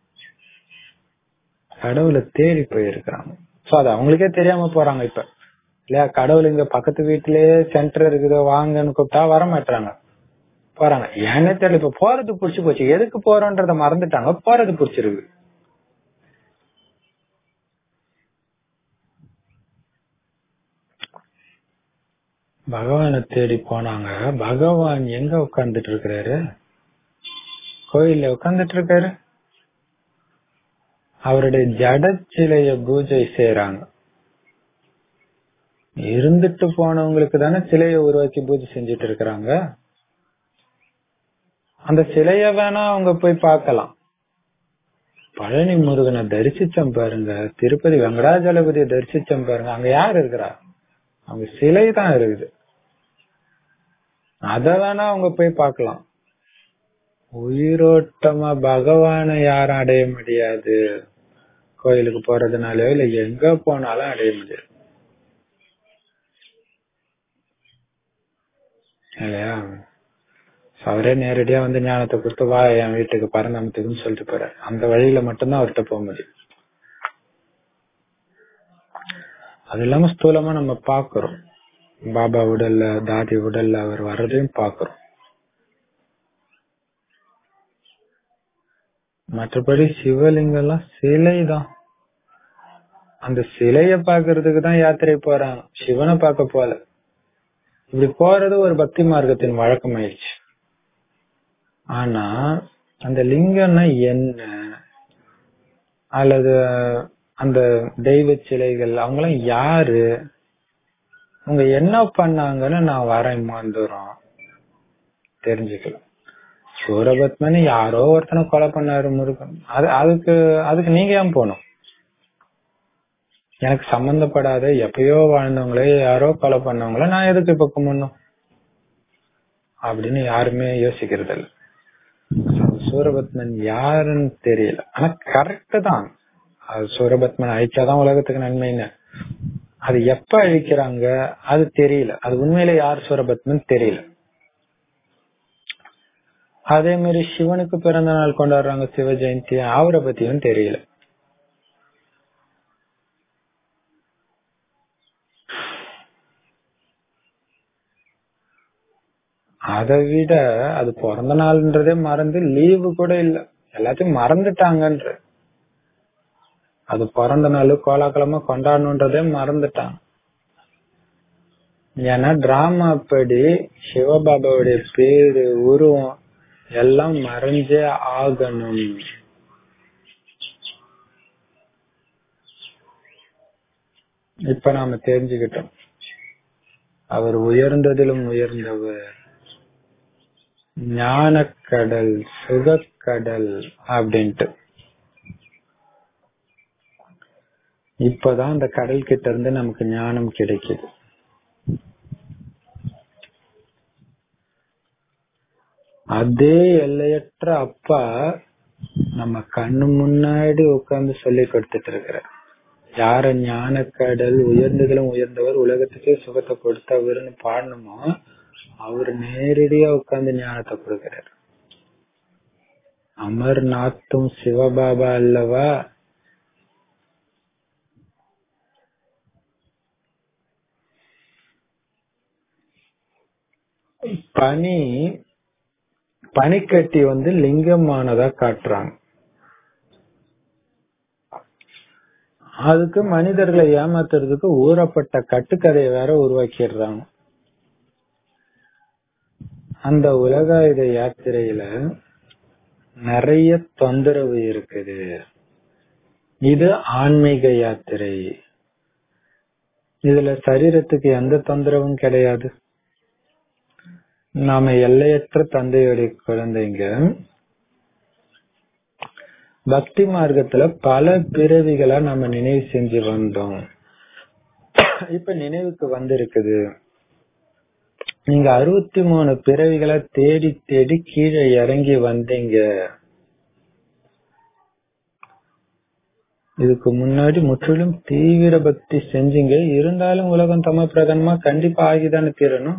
S1: கடவுளை தேடி போயிருக்கிறாங்க சோ அது அவங்களுக்கே தெரியாம போறாங்க இப்ப இல்லையா கடவுள் இங்க பக்கத்து வீட்டுலயே சென்டர் இருக்குது வாங்கன்னு கூப்பிட்டா வர மாட்டாங்க போறாங்க ஏன்னே தெரியல இப்ப போறது புடிச்சு போச்சு எதுக்கு போறோன்றத மறந்துட்டாங்க போறது புடிச்சிருக்கு பகவானை தேடி போனாங்க பகவான் எங்க உட்கார்ந்துட்டு இருக்கிறாரு கோயில்ல உட்கார்ந்துட்டு இருக்காரு அவருடைய ஜட சிலைய பூஜை செய்யறாங்க இருந்துட்டு போனவங்களுக்கு தானே சிலையை உருவாக்கி பூஜை செஞ்சுட்டு இருக்கிறாங்க அந்த சிலைய வேணா அவங்க போய் பார்க்கலாம் பழனி முருகனை தரிசிச்சம் பாருங்க திருப்பதி வெங்கடாஜலபதியை தரிசிச்சம் பாருங்க அங்க யார் இருக்கிறா அவங்க சிலை தான் இருக்குது அத வேணா அவங்க போய் பார்க்கலாம் உயிரோட்டமா பகவானை யாரும் அடைய முடியாது கோயிலுக்கு போறதுனாலயோ இல்ல எங்க போனாலும் அடைய முடியாது இல்லையா அவரே நேரடியா வந்து ஞானத்தை கொடுத்து வா என் வீட்டுக்கு பரந்தாமத்துக்குன்னு சொல்லிட்டு போறாரு அந்த வழியில மட்டும்தான் அவர்கிட்ட போக முடியும் அது இல்லாம ஸ்தூலமா நம்ம பாக்குறோம் பாபா உடல்ல தாதி உடல்ல அவர் வர்றதையும் பாக்குறோம் மற்றபடி சிவலிங்கம் எல்லாம் சிலைதான் அந்த சிலைய பாக்குறதுக்கு தான் யாத்திரை போறாங்க சிவனை பார்க்க போல இப்படி போறது ஒரு பக்தி மார்க்கத்தின் வழக்கமாயிடுச்சு ஆனா அந்த லிங்கம்னா என்ன அல்லது அந்த தெய்வ சிலைகள் அவங்களாம் யாரு அவங்க என்ன பண்ணாங்கன்னு நான் வரேன் வந்துடும் தெரிஞ்சுக்கலாம் சூரபத்மன் யாரோ ஒருத்தனை கொலை பண்ணாரு முருகன் அது அதுக்கு அதுக்கு நீங்க ஏன் போகணும் எனக்கு சம்பந்தப்படாத எப்பயோ வாழ்ந்தவங்களே யாரோ கொலை பண்ணவங்கள நான் எதுக்கு இப்ப கும்பிடணும் அப்படின்னு யாருமே யோசிக்கிறது இல்ல சூரபத்மன் யாருன்னு தெரியல ஆனா கரெக்ட் தான் அது சூரபத்மன் அழிச்சாதான் உலகத்துக்கு நன்மைன்னு அது எப்ப அழிக்கிறாங்க அது தெரியல அது உண்மையில யார் சூரபத்மன் தெரியல அதே மாதிரி சிவனுக்கு பிறந்த நாள் கொண்டாடுறாங்க சிவ ஜெயந்தி அவரை பத்தியும் தெரியல அதை விட அது பிறந்த நாள்ன்றதே மறந்து லீவு கூட இல்ல எல்லாத்தையும் மறந்துட்டாங்கன்ற அது பிறந்த நாள் கோலாகலமா கொண்டாடணுன்றதே மறந்துட்டாங்க ஏன்னா டிராமா படி சிவபாபாவுடைய பேரு உருவம் எல்லாம் மறைஞ்சே ஆகணும் இப்ப நாம தெரிஞ்சுக்கிட்டோம் அவர் உயர்ந்ததிலும் உயர்ந்தவர் ஞானக்கடல் சுகக்கடல் அப்படின்ட்டு இப்பதான் அந்த கடல் கிட்ட இருந்து நமக்கு ஞானம் கிடைக்குது அதே எல்லையற்ற அப்பா நம்ம கண்ணு முன்னாடி உட்கார்ந்து சொல்லி கொடுத்துட்டு இருக்கிறார் யார ஞானக்கடல் உயர்ந்ததிலும் உயர்ந்தவர் உலகத்துக்கே சுகத்தை கொடுத்தவர்னு பாடணுமோ அவர் நேரடியா உட்கார்ந்து ஞானத்தை கொடுக்கிறார் அமர்நாத்தும் சிவபாபா அல்லவா பனி பனிக்கட்டி வந்து லிங்கமானதா காட்டுறாங்க அதுக்கு மனிதர்களை ஏமாத்துறதுக்கு ஊறப்பட்ட கட்டுக்கதையை வேற உருவாக்கிடுறாங்க அந்த உலகாயுத யாத்திரையில நிறைய தொந்தரவு இருக்குது இது ஆன்மீக யாத்திரை இதுல சரீரத்துக்கு எந்த தொந்தரவும் கிடையாது நாம எல்லையற்ற தந்தையுடைய குழந்தைங்க பக்தி மார்க்கத்துல பல பிறவிகளா நம்ம நினைவு செஞ்சு வந்தோம் இப்ப நினைவுக்கு வந்திருக்குது நீங்க அறுபத்தி மூணு பிறவிகளை தேடி தேடி கீழே இறங்கி வந்தீங்க இதுக்கு முன்னாடி முற்றிலும் தீவிர பக்தி செஞ்சீங்க இருந்தாலும் உலகம் தம பிரதானமா கண்டிப்பா ஆகிதானே தீரணும்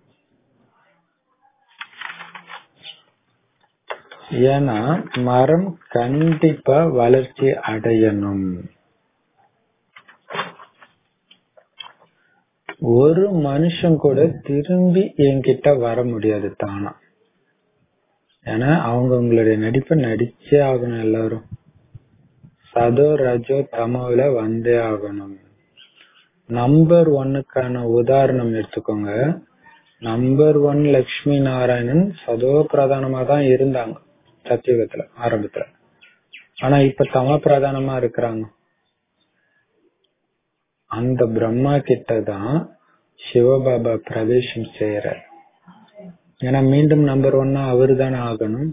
S1: ஏன்னா மரம் கண்டிப்பா வளர்ச்சி அடையணும் ஒரு மனுஷன் கூட திரும்பி என்கிட்ட வர முடியாது தானா ஏன்னா அவங்க உங்களுடைய நடிப்பை நடிச்சே ஆகணும் எல்லாரும் சதோ ரஜோ தமோல வந்தே ஆகணும் நம்பர் ஒன்னுக்கான உதாரணம் எடுத்துக்கோங்க நம்பர் ஒன் லட்சுமி நாராயணன் சதோ பிரதானமா தான் இருந்தாங்க சத்தியுகத்துல ஆரம்பத்துல ஆனா இப்ப தம பிரதானமா இருக்கிறாங்க அந்த பிரம்மா கிட்ட தான் சிவபாபா பிரவேசம் செய்யற ஏன்னா மீண்டும் நம்பர் ஒன்னா அவரு தானே ஆகணும்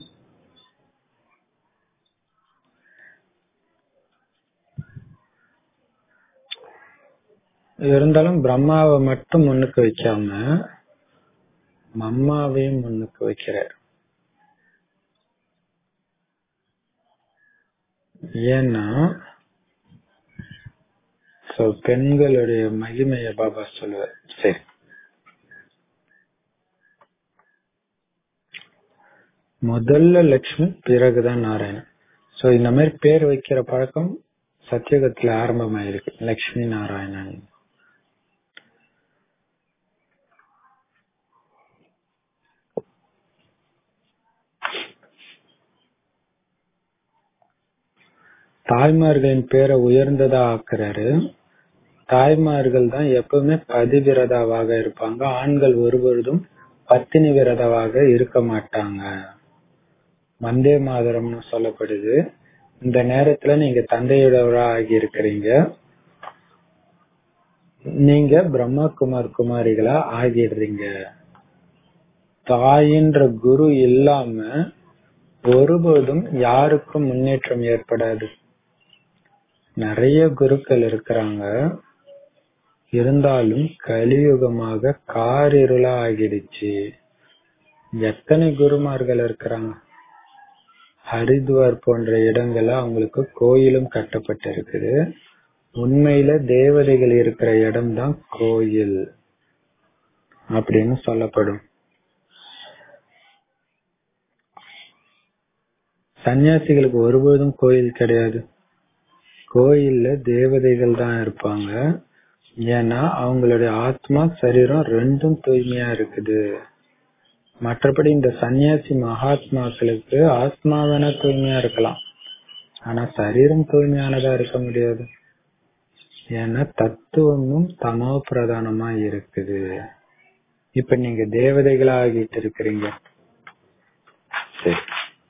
S1: இருந்தாலும் பிரம்மாவை மட்டும் முன்னுக்கு வைக்காம மம்மாவையும் முன்னுக்கு வைக்கிறார் ஏன்னா சோ பெண்களுடைய மகிமைய பாபா சொல்லுவார் சரி முதல்ல லட்சுமி பிறகுதான் நாராயணன் சோ இந்த மாதிரி பேர் வைக்கிற பழக்கம் சத்தியகத்துல ஆரம்பமாயிருக்கு லட்சுமி நாராயணன் தாய்மார்களின் பேரை உயர்ந்ததா ஆக்குறாரு தாய்மார்கள் தான் எப்பவுமே பதிவிரதாவாக இருப்பாங்க ஆண்கள் ஒருபொழுதும் பத்தினி விரதாவாக இருக்க மாட்டாங்க வந்தே மாதரம்னு சொல்லப்படுது இந்த நேரத்துல நீங்க தந்தையுடவரா ஆகி இருக்கிறீங்க நீங்க பிரம்மா குமார் குமாரிகளா ஆகிடுறீங்க தாயின்ற குரு இல்லாம ஒருபோதும் யாருக்கும் முன்னேற்றம் ஏற்படாது நிறைய குருக்கள் இருக்கிறாங்க இருந்தாலும் கலியுகமாக காரிருளா ஆகிடுச்சு எத்தனை குருமார்கள் இருக்கிறாங்க ஹரித்வார் போன்ற இடங்கள்ல அவங்களுக்கு கோயிலும் கட்டப்பட்டிருக்குது உண்மையில தேவதைகள் இருக்கிற இடம் தான் கோயில் அப்படின்னு சொல்லப்படும் சன்னியாசிகளுக்கு ஒருபோதும் கோயில் கிடையாது கோயில்ல தேவதைகள் தான் இருப்பாங்க ஏன்னா அவங்களுடைய ஆத்மா சரீரம் ரெண்டும் தூய்மையா இருக்குது மற்றபடி இந்த சன்னியாசி மகாத்மாக்களுக்கு ஆத்மா வேணா தூய்மையா இருக்கலாம் ஆனா சரீரம் தூய்மையானதா இருக்க முடியாது ஏன்னா தத்துவமும் தமோ பிரதானமா இருக்குது இப்ப நீங்க தேவதைகளா ஆகிட்டு இருக்கிறீங்க சரி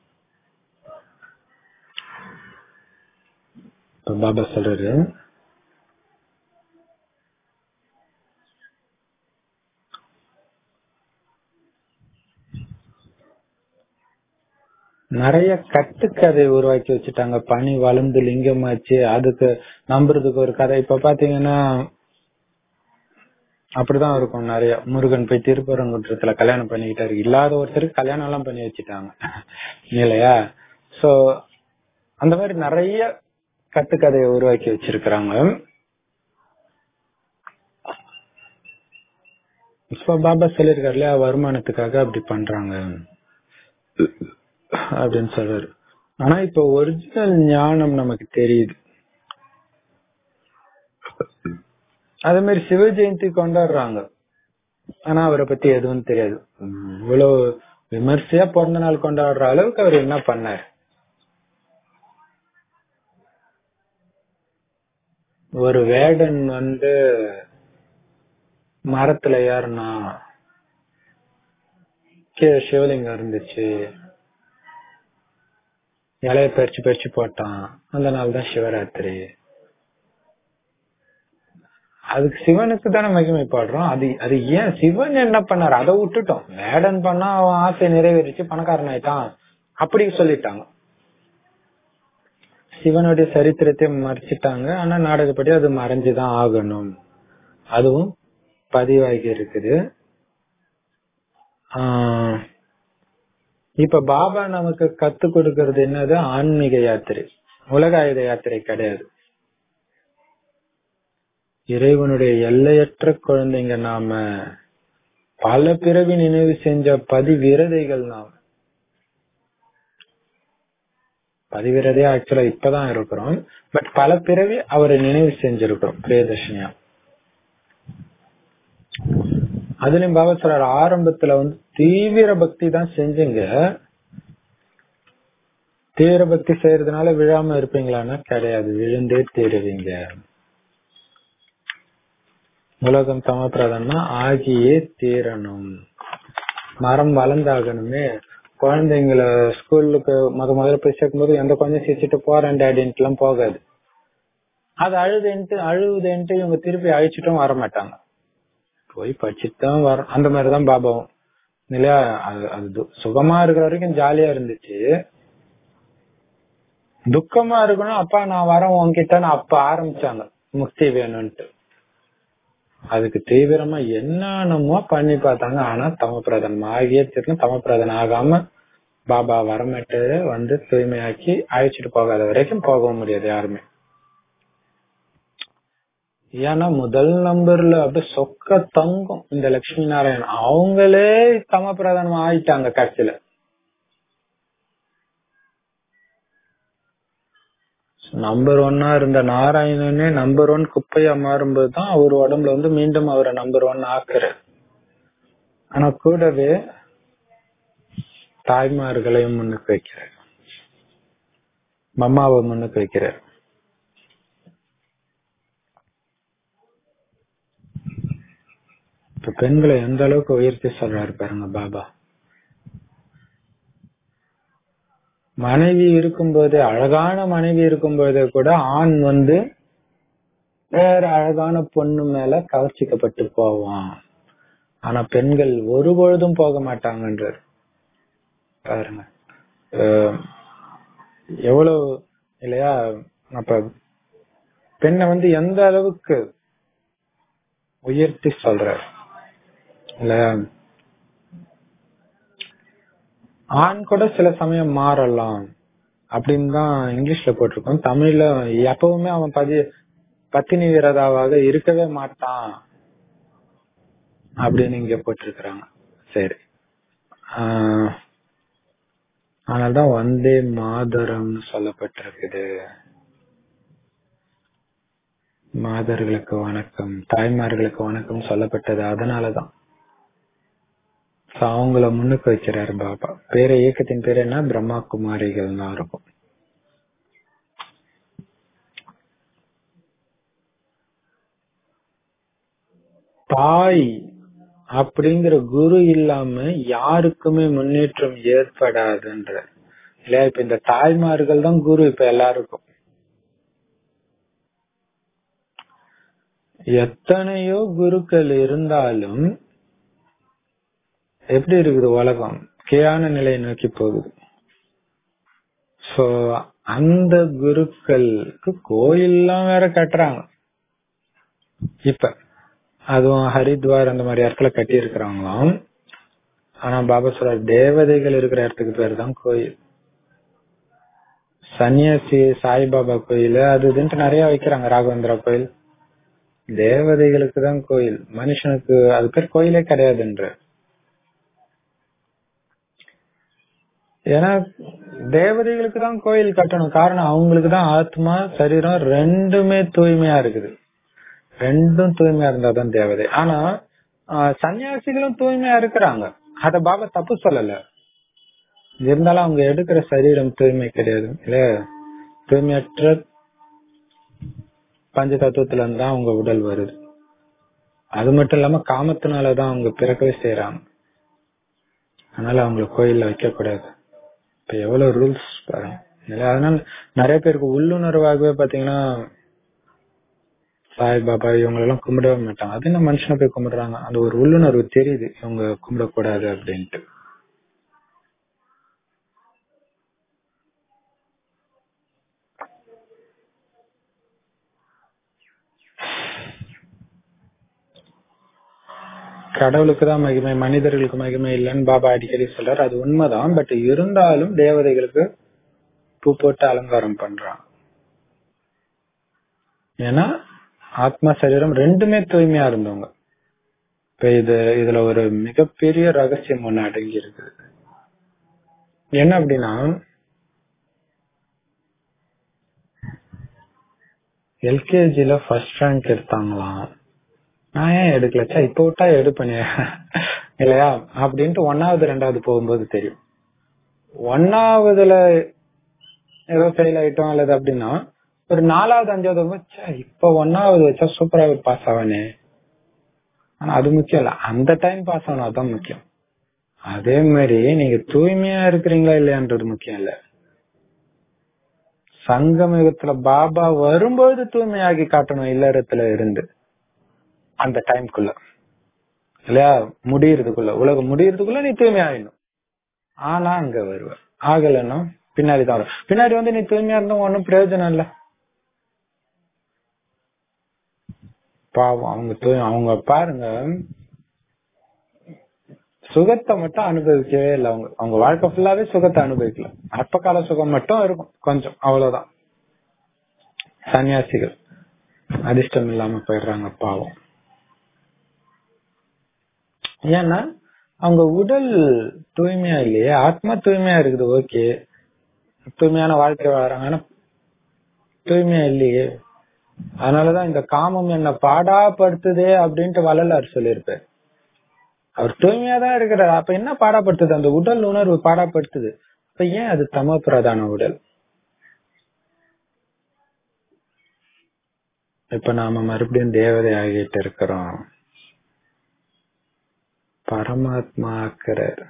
S1: இப்ப பாபா சொல்றாரு நிறைய கட்டுக்கதை உருவாக்கி வச்சுட்டாங்க பனி வளர்ந்து லிங்கமாச்சு அதுக்கு நம்புறதுக்கு ஒரு கதை இப்ப பாத்தீங்கன்னா அப்படிதான் இருக்கும் நிறைய முருகன் போய் திருப்பரங்குன்றத்துல கல்யாணம் பண்ணிக்கிட்டாரு இல்லாத ஒருத்தருக்கு கல்யாணம் எல்லாம் பண்ணி வச்சுட்டாங்க இல்லையா சோ அந்த மாதிரி நிறைய கட்டுக்கதையை உருவாக்கி வச்சிருக்கிறாங்க இப்ப பாபா சொல்லிருக்காரு இல்லையா வருமானத்துக்காக அப்படி பண்றாங்க அப்படின்னு சொல்றாரு ஆனா இப்ப ஒரிஜினல் ஞானம் நமக்கு தெரியுது அதே மாதிரி சிவ ஜெயந்தி கொண்டாடுறாங்க ஆனா அவரை பத்தி எதுவும் தெரியாது இவ்வளவு விமர்சையா பிறந்த நாள் கொண்டாடுற அளவுக்கு அவர் என்ன பண்ணார் ஒரு வேடன் வந்து மரத்துல ஏறினா கீழே சிவலிங்கம் இருந்துச்சு இலைய பறிச்சு பறிச்சு போட்டான் அந்த நாள் தான் சிவராத்திரி அதுக்கு சிவனுக்கு தானே மகிமை பாடுறோம் அது அது ஏன் சிவன் என்ன பண்ணாரு அதை விட்டுட்டோம் வேடன் பண்ணா அவன் ஆசை நிறைவேறிச்சு பணக்காரன் ஆயிட்டான் அப்படி சொல்லிட்டாங்க சிவனுடைய சரித்திரத்தை மறைச்சிட்டாங்க ஆனா நாடகப்படி அது மறைஞ்சுதான் ஆகணும் அதுவும் பதிவாகி இருக்குது ஆஹ் இப்ப பாபா நமக்கு கத்து கொடுக்கறது என்னது ஆன்மீக யாத்திரை உலக ஆயுத யாத்திரை கிடையாது இறைவனுடைய எல்லையற்ற குழந்தைங்க நாம பல பிறவி நினைவு செஞ்ச பதிவிரதைகள் நாம் பதிவிரதே ஆக்சுவலா இப்பதான் இருக்கிறோம் பட் பல பிறவி அவரை நினைவு செஞ்சிருக்கிறோம் பிரியதர்ஷினியா அதுலயும் பாபா சொல்றாரு ஆரம்பத்துல வந்து தீவிர பக்தி தான் செஞ்சுங்க தீவிர பக்தி செய்யறதுனால விழாம இருப்பீங்களான்னா கிடையாது விழுந்தே தீருவீங்க உலகம் சமப்பிரதம்னா ஆகியே தீரணும் மரம் வளர்ந்தாகணுமே குழந்தைங்கள ஸ்கூலுக்கு முத முதல்ல போய் சேர்க்கும்போது எந்த குழந்தையும் சிரிச்சுட்டு போறேன் டேடின்ட்டு எல்லாம் போகாது அது அழுதுன்ட்டு அழுகுதுன்ட்டு இவங்க திருப்பி அழிச்சிட்டும் வர மாட்டாங்க போய் படிச்சுட்டு தான் வர அந்த மாதிரிதான் பாபாவும் இல்லையா அது அது து- சுகமா இருக்கிற வரைக்கும் ஜாலியா இருந்துச்சு துக்கமா இருக்கணும் அப்பா நான் வரேன் உன்கிட்ட அப்ப ஆரம்பிச்சாங்க முக்தி வேணும்ட்டு அதுக்கு தீவிரமா என்னென்னமோ பண்ணி பார்த்தாங்க ஆனா தம பிரதன் ஆகிய தீர்ந்து தம பிரதன் ஆகாம பாபா வரமட்டு வந்து தூய்மையாக்கி அழைச்சிட்டு போகாத வரைக்கும் போகவும் முடியாது யாருமே ஏன்னா முதல் நம்பர்ல அப்படியே சொக்க தங்கம் இந்த லட்சுமி நாராயணன் அவங்களே தம பிரதானம் ஆயிட்டாங்க கட்சியில நம்பர் ஒன்னா இருந்த நாராயணனே நம்பர் ஒன் குப்பையா மாறும்போது தான் அவர் உடம்புல வந்து மீண்டும் அவரை நம்பர் ஒன் ஆக்குற ஆனா கூடவே தாய்மார்களையும் முன்னுக்கு வைக்கிறார் மம்மாவை முன்னுக்கு வைக்கிறார் இப்ப பெண்களை எந்த அளவுக்கு உயர்த்தி சொல்றாரு பாருங்க பாபா மனைவி இருக்கும்போது அழகான மனைவி இருக்கும்போது கூட ஆண் வந்து வேற அழகான பொண்ணு மேல கவர்ச்சிக்கப்பட்டு போவான் ஆனா பெண்கள் ஒரு பொழுதும் போக மாட்டாங்கன்றார் பாருங்க அஹ் எவ்வளவு இல்லையா அப்ப பெண்ணை வந்து எந்த அளவுக்கு உயர்த்தி சொல்றார் இல்லையா ஆண் கூட சில சமயம் மாறலாம் அப்படின்னு தான் இங்கிலீஷ்ல போட்டிருக்கோம் தமிழ்ல எப்பவுமே அவன் பதி பத்தினி விரதாவாக இருக்கவே மாட்டான் அப்படின்னு இங்க போட்டிருக்கிறாங்க சரி ஆஹ் அதனால்தான் வந்தே மாதரம்னு சொல்லப்பட்டிருக்குது மாதர்களுக்கு வணக்கம் தாய்மார்களுக்கு வணக்கம் சொல்லப்பட்டது அதனாலதான் So, அவங்கள முன்னுக்கு வைக்கிறாரு பாபா பேர இயக்கத்தின் பேர் என்ன பிரம்மா குமாரிகள் தான் இருக்கும் தாய் அப்படிங்கிற குரு இல்லாம யாருக்குமே முன்னேற்றம் ஏற்படாதுன்ற இல்லையா இப்ப இந்த தாய்மார்கள் தான் குரு இப்ப எல்லாருக்கும் எத்தனையோ குருக்கள் இருந்தாலும் எப்படி இருக்குது உலகம் கேயான நிலையை நோக்கி போகுது சோ அந்த குருக்களுக்கு கோயில்லாம் வேற கட்டுறாங்க இப்ப அதுவும் ஹரித்வார் அந்த மாதிரி இடத்துல கட்டி இருக்கிறாங்களாம் ஆனா பாபா சொல்றார் தேவதைகள் இருக்கிற இடத்துக்கு பேர் தான் கோயில் சன்னியாசி சாய்பாபா கோயில் அது இதுன்ட்டு நிறைய வைக்கிறாங்க ராகவேந்திரா கோயில் தேவதைகளுக்கு தான் கோயில் மனுஷனுக்கு அது பேர் கோயிலே கிடையாதுன்ற ஏன்னா தேவதைகளுக்கு தான் கோயில் கட்டணும் காரணம் அவங்களுக்கு தான் ஆத்மா சரீரம் ரெண்டுமே தூய்மையா இருக்குது ரெண்டும் தூய்மையா இருந்தா தான் தேவதை ஆனா ஆஹ், சன்னியாசிகளும் தூய்மையா இருக்கிறாங்க அத பாபா தப்பு சொல்லல இருந்தாலும் அவங்க எடுக்கிற சரீரம் தூய்மை கிடையாது இல்ல தூய்மையற்ற பஞ்ச தத்துவத்துல இருந்து தான் அவங்க உடல் வருது அது மட்டும் இல்லாம காமத்தினாலதான் அவங்க பிறக்கவே செய்யறாங்க அதனால அவங்கள கோயில்ல வைக்க கூடாது இப்ப எவ்வளவு ரூல்ஸ் பாருங்க இல்ல, அதனால நிறைய பேருக்கு உள்ளுணர்வாகவே பாத்தீங்கன்னா சாய் பாபா இவங்க எல்லாம் கும்பிடவே மாட்டாங்க அது என்ன மனுஷனை போய் கும்பிடுறாங்க அந்த ஒரு உள்ளுணர்வு தெரியுது இவங்க கும்பிடக்கூடாது அப்படின்ட்டு கடவுளுக்கு தான் மகிமை மனிதர்களுக்கு மகிமை இல்லைன்னு பாபா அடிக்கடி சொல்றாரு அது உண்மைதான் பட் இருந்தாலும் தேவதைகளுக்கு பூ போட்டு அலங்காரம் பண்றான் ஏன்னா ஆத்மா சரீரம் ரெண்டுமே தூய்மையா இருந்தவங்க இப்ப இது இதுல ஒரு மிகப்பெரிய ரகசியம் ஒண்ணு அடங்கி இருக்குது என்ன அப்படின்னா எல்கேஜில ஃபர்ஸ்ட் ரேங்க் எடுத்தாங்களாம் நான் ஏன் எடுக்கல ச்சே, இப்ப விட்டா எடுப்பேனே இல்லையா அப்படின்ட்டு ஒன்னாவது ரெண்டாவது போகும்போது தெரியும் ஒன்னாவதுல ஏதோ ஃபெயில் ஆயிட்டோம் அல்லது அப்படின்னா ஒரு நாலாவது அஞ்சாவது வரும்போது, ச்சே, இப்ப ஒன்னாவது வச்சா சூப்பரா பாஸ் ஆவானே ஆனா அது முக்கியம் இல்ல அந்த டைம் பாஸ் ஆகணும் அதான் முக்கியம் அதே மாதிரி நீங்க தூய்மையா இருக்கிறீங்களா இல்லையான்றது முக்கியம் இல்ல சங்கமயுகத்துல பாபா வரும்போது தூய்மையாகி காட்டணும் இல்லறத்துல இருந்து அந்த டைம்குள்ள இல்லையா முடியறதுக்குள்ள உலகம் முடியறதுக்குள்ள நீ தூய்மை ஆயிடணும் ஆனா அங்க வருவ ஆகலைன்னா பின்னாடி தான் வரும் பின்னாடி வந்து நீ தூய்மையா இருந்தா ஒன்னும் பிரயோஜனம் இல்ல பாவம் அவங்க தூய்- அவங்க பாருங்க சுகத்தை மட்டும் அனுபவிக்கவே இல்லை அவங்க அவங்க வாழ்க்கை ஃபுல்லாவே சுகத்தை அனுபவிக்கல அற்ப கால சுகம் மட்டும் இருக்கும் கொஞ்சம் அவ்வளவுதான் சன்னியாசிகள் அதிர்ஷ்டம் இல்லாம போயிடுறாங்க பாவம் ஏன்னா அவங்க உடல் தூய்மையா இல்லையே ஆத்மா தூய்மையா இருக்குது ஓகே தூய்மையான வாழ்க்கை வாழறாங்க ஆனா தூய்மையா இல்லையே அதனாலதான் இந்த காமம் என்ன பாடாப்படுத்துதே அப்படின்ட்டு வள்ளலார் சொல்லியிருப்பார் அவர் தூய்மையா தான் இருக்கிறார் அப்ப என்ன பாடாப்படுத்துது அந்த உடல் உணர்வு பாடாப்படுத்துது அப்ப ஏன் அது தம பிரதான உடல் இப்ப நாம மறுபடியும் தேவதை ஆகிட்டு இருக்கிறோம் பரமாத்மா ஆக்குறார்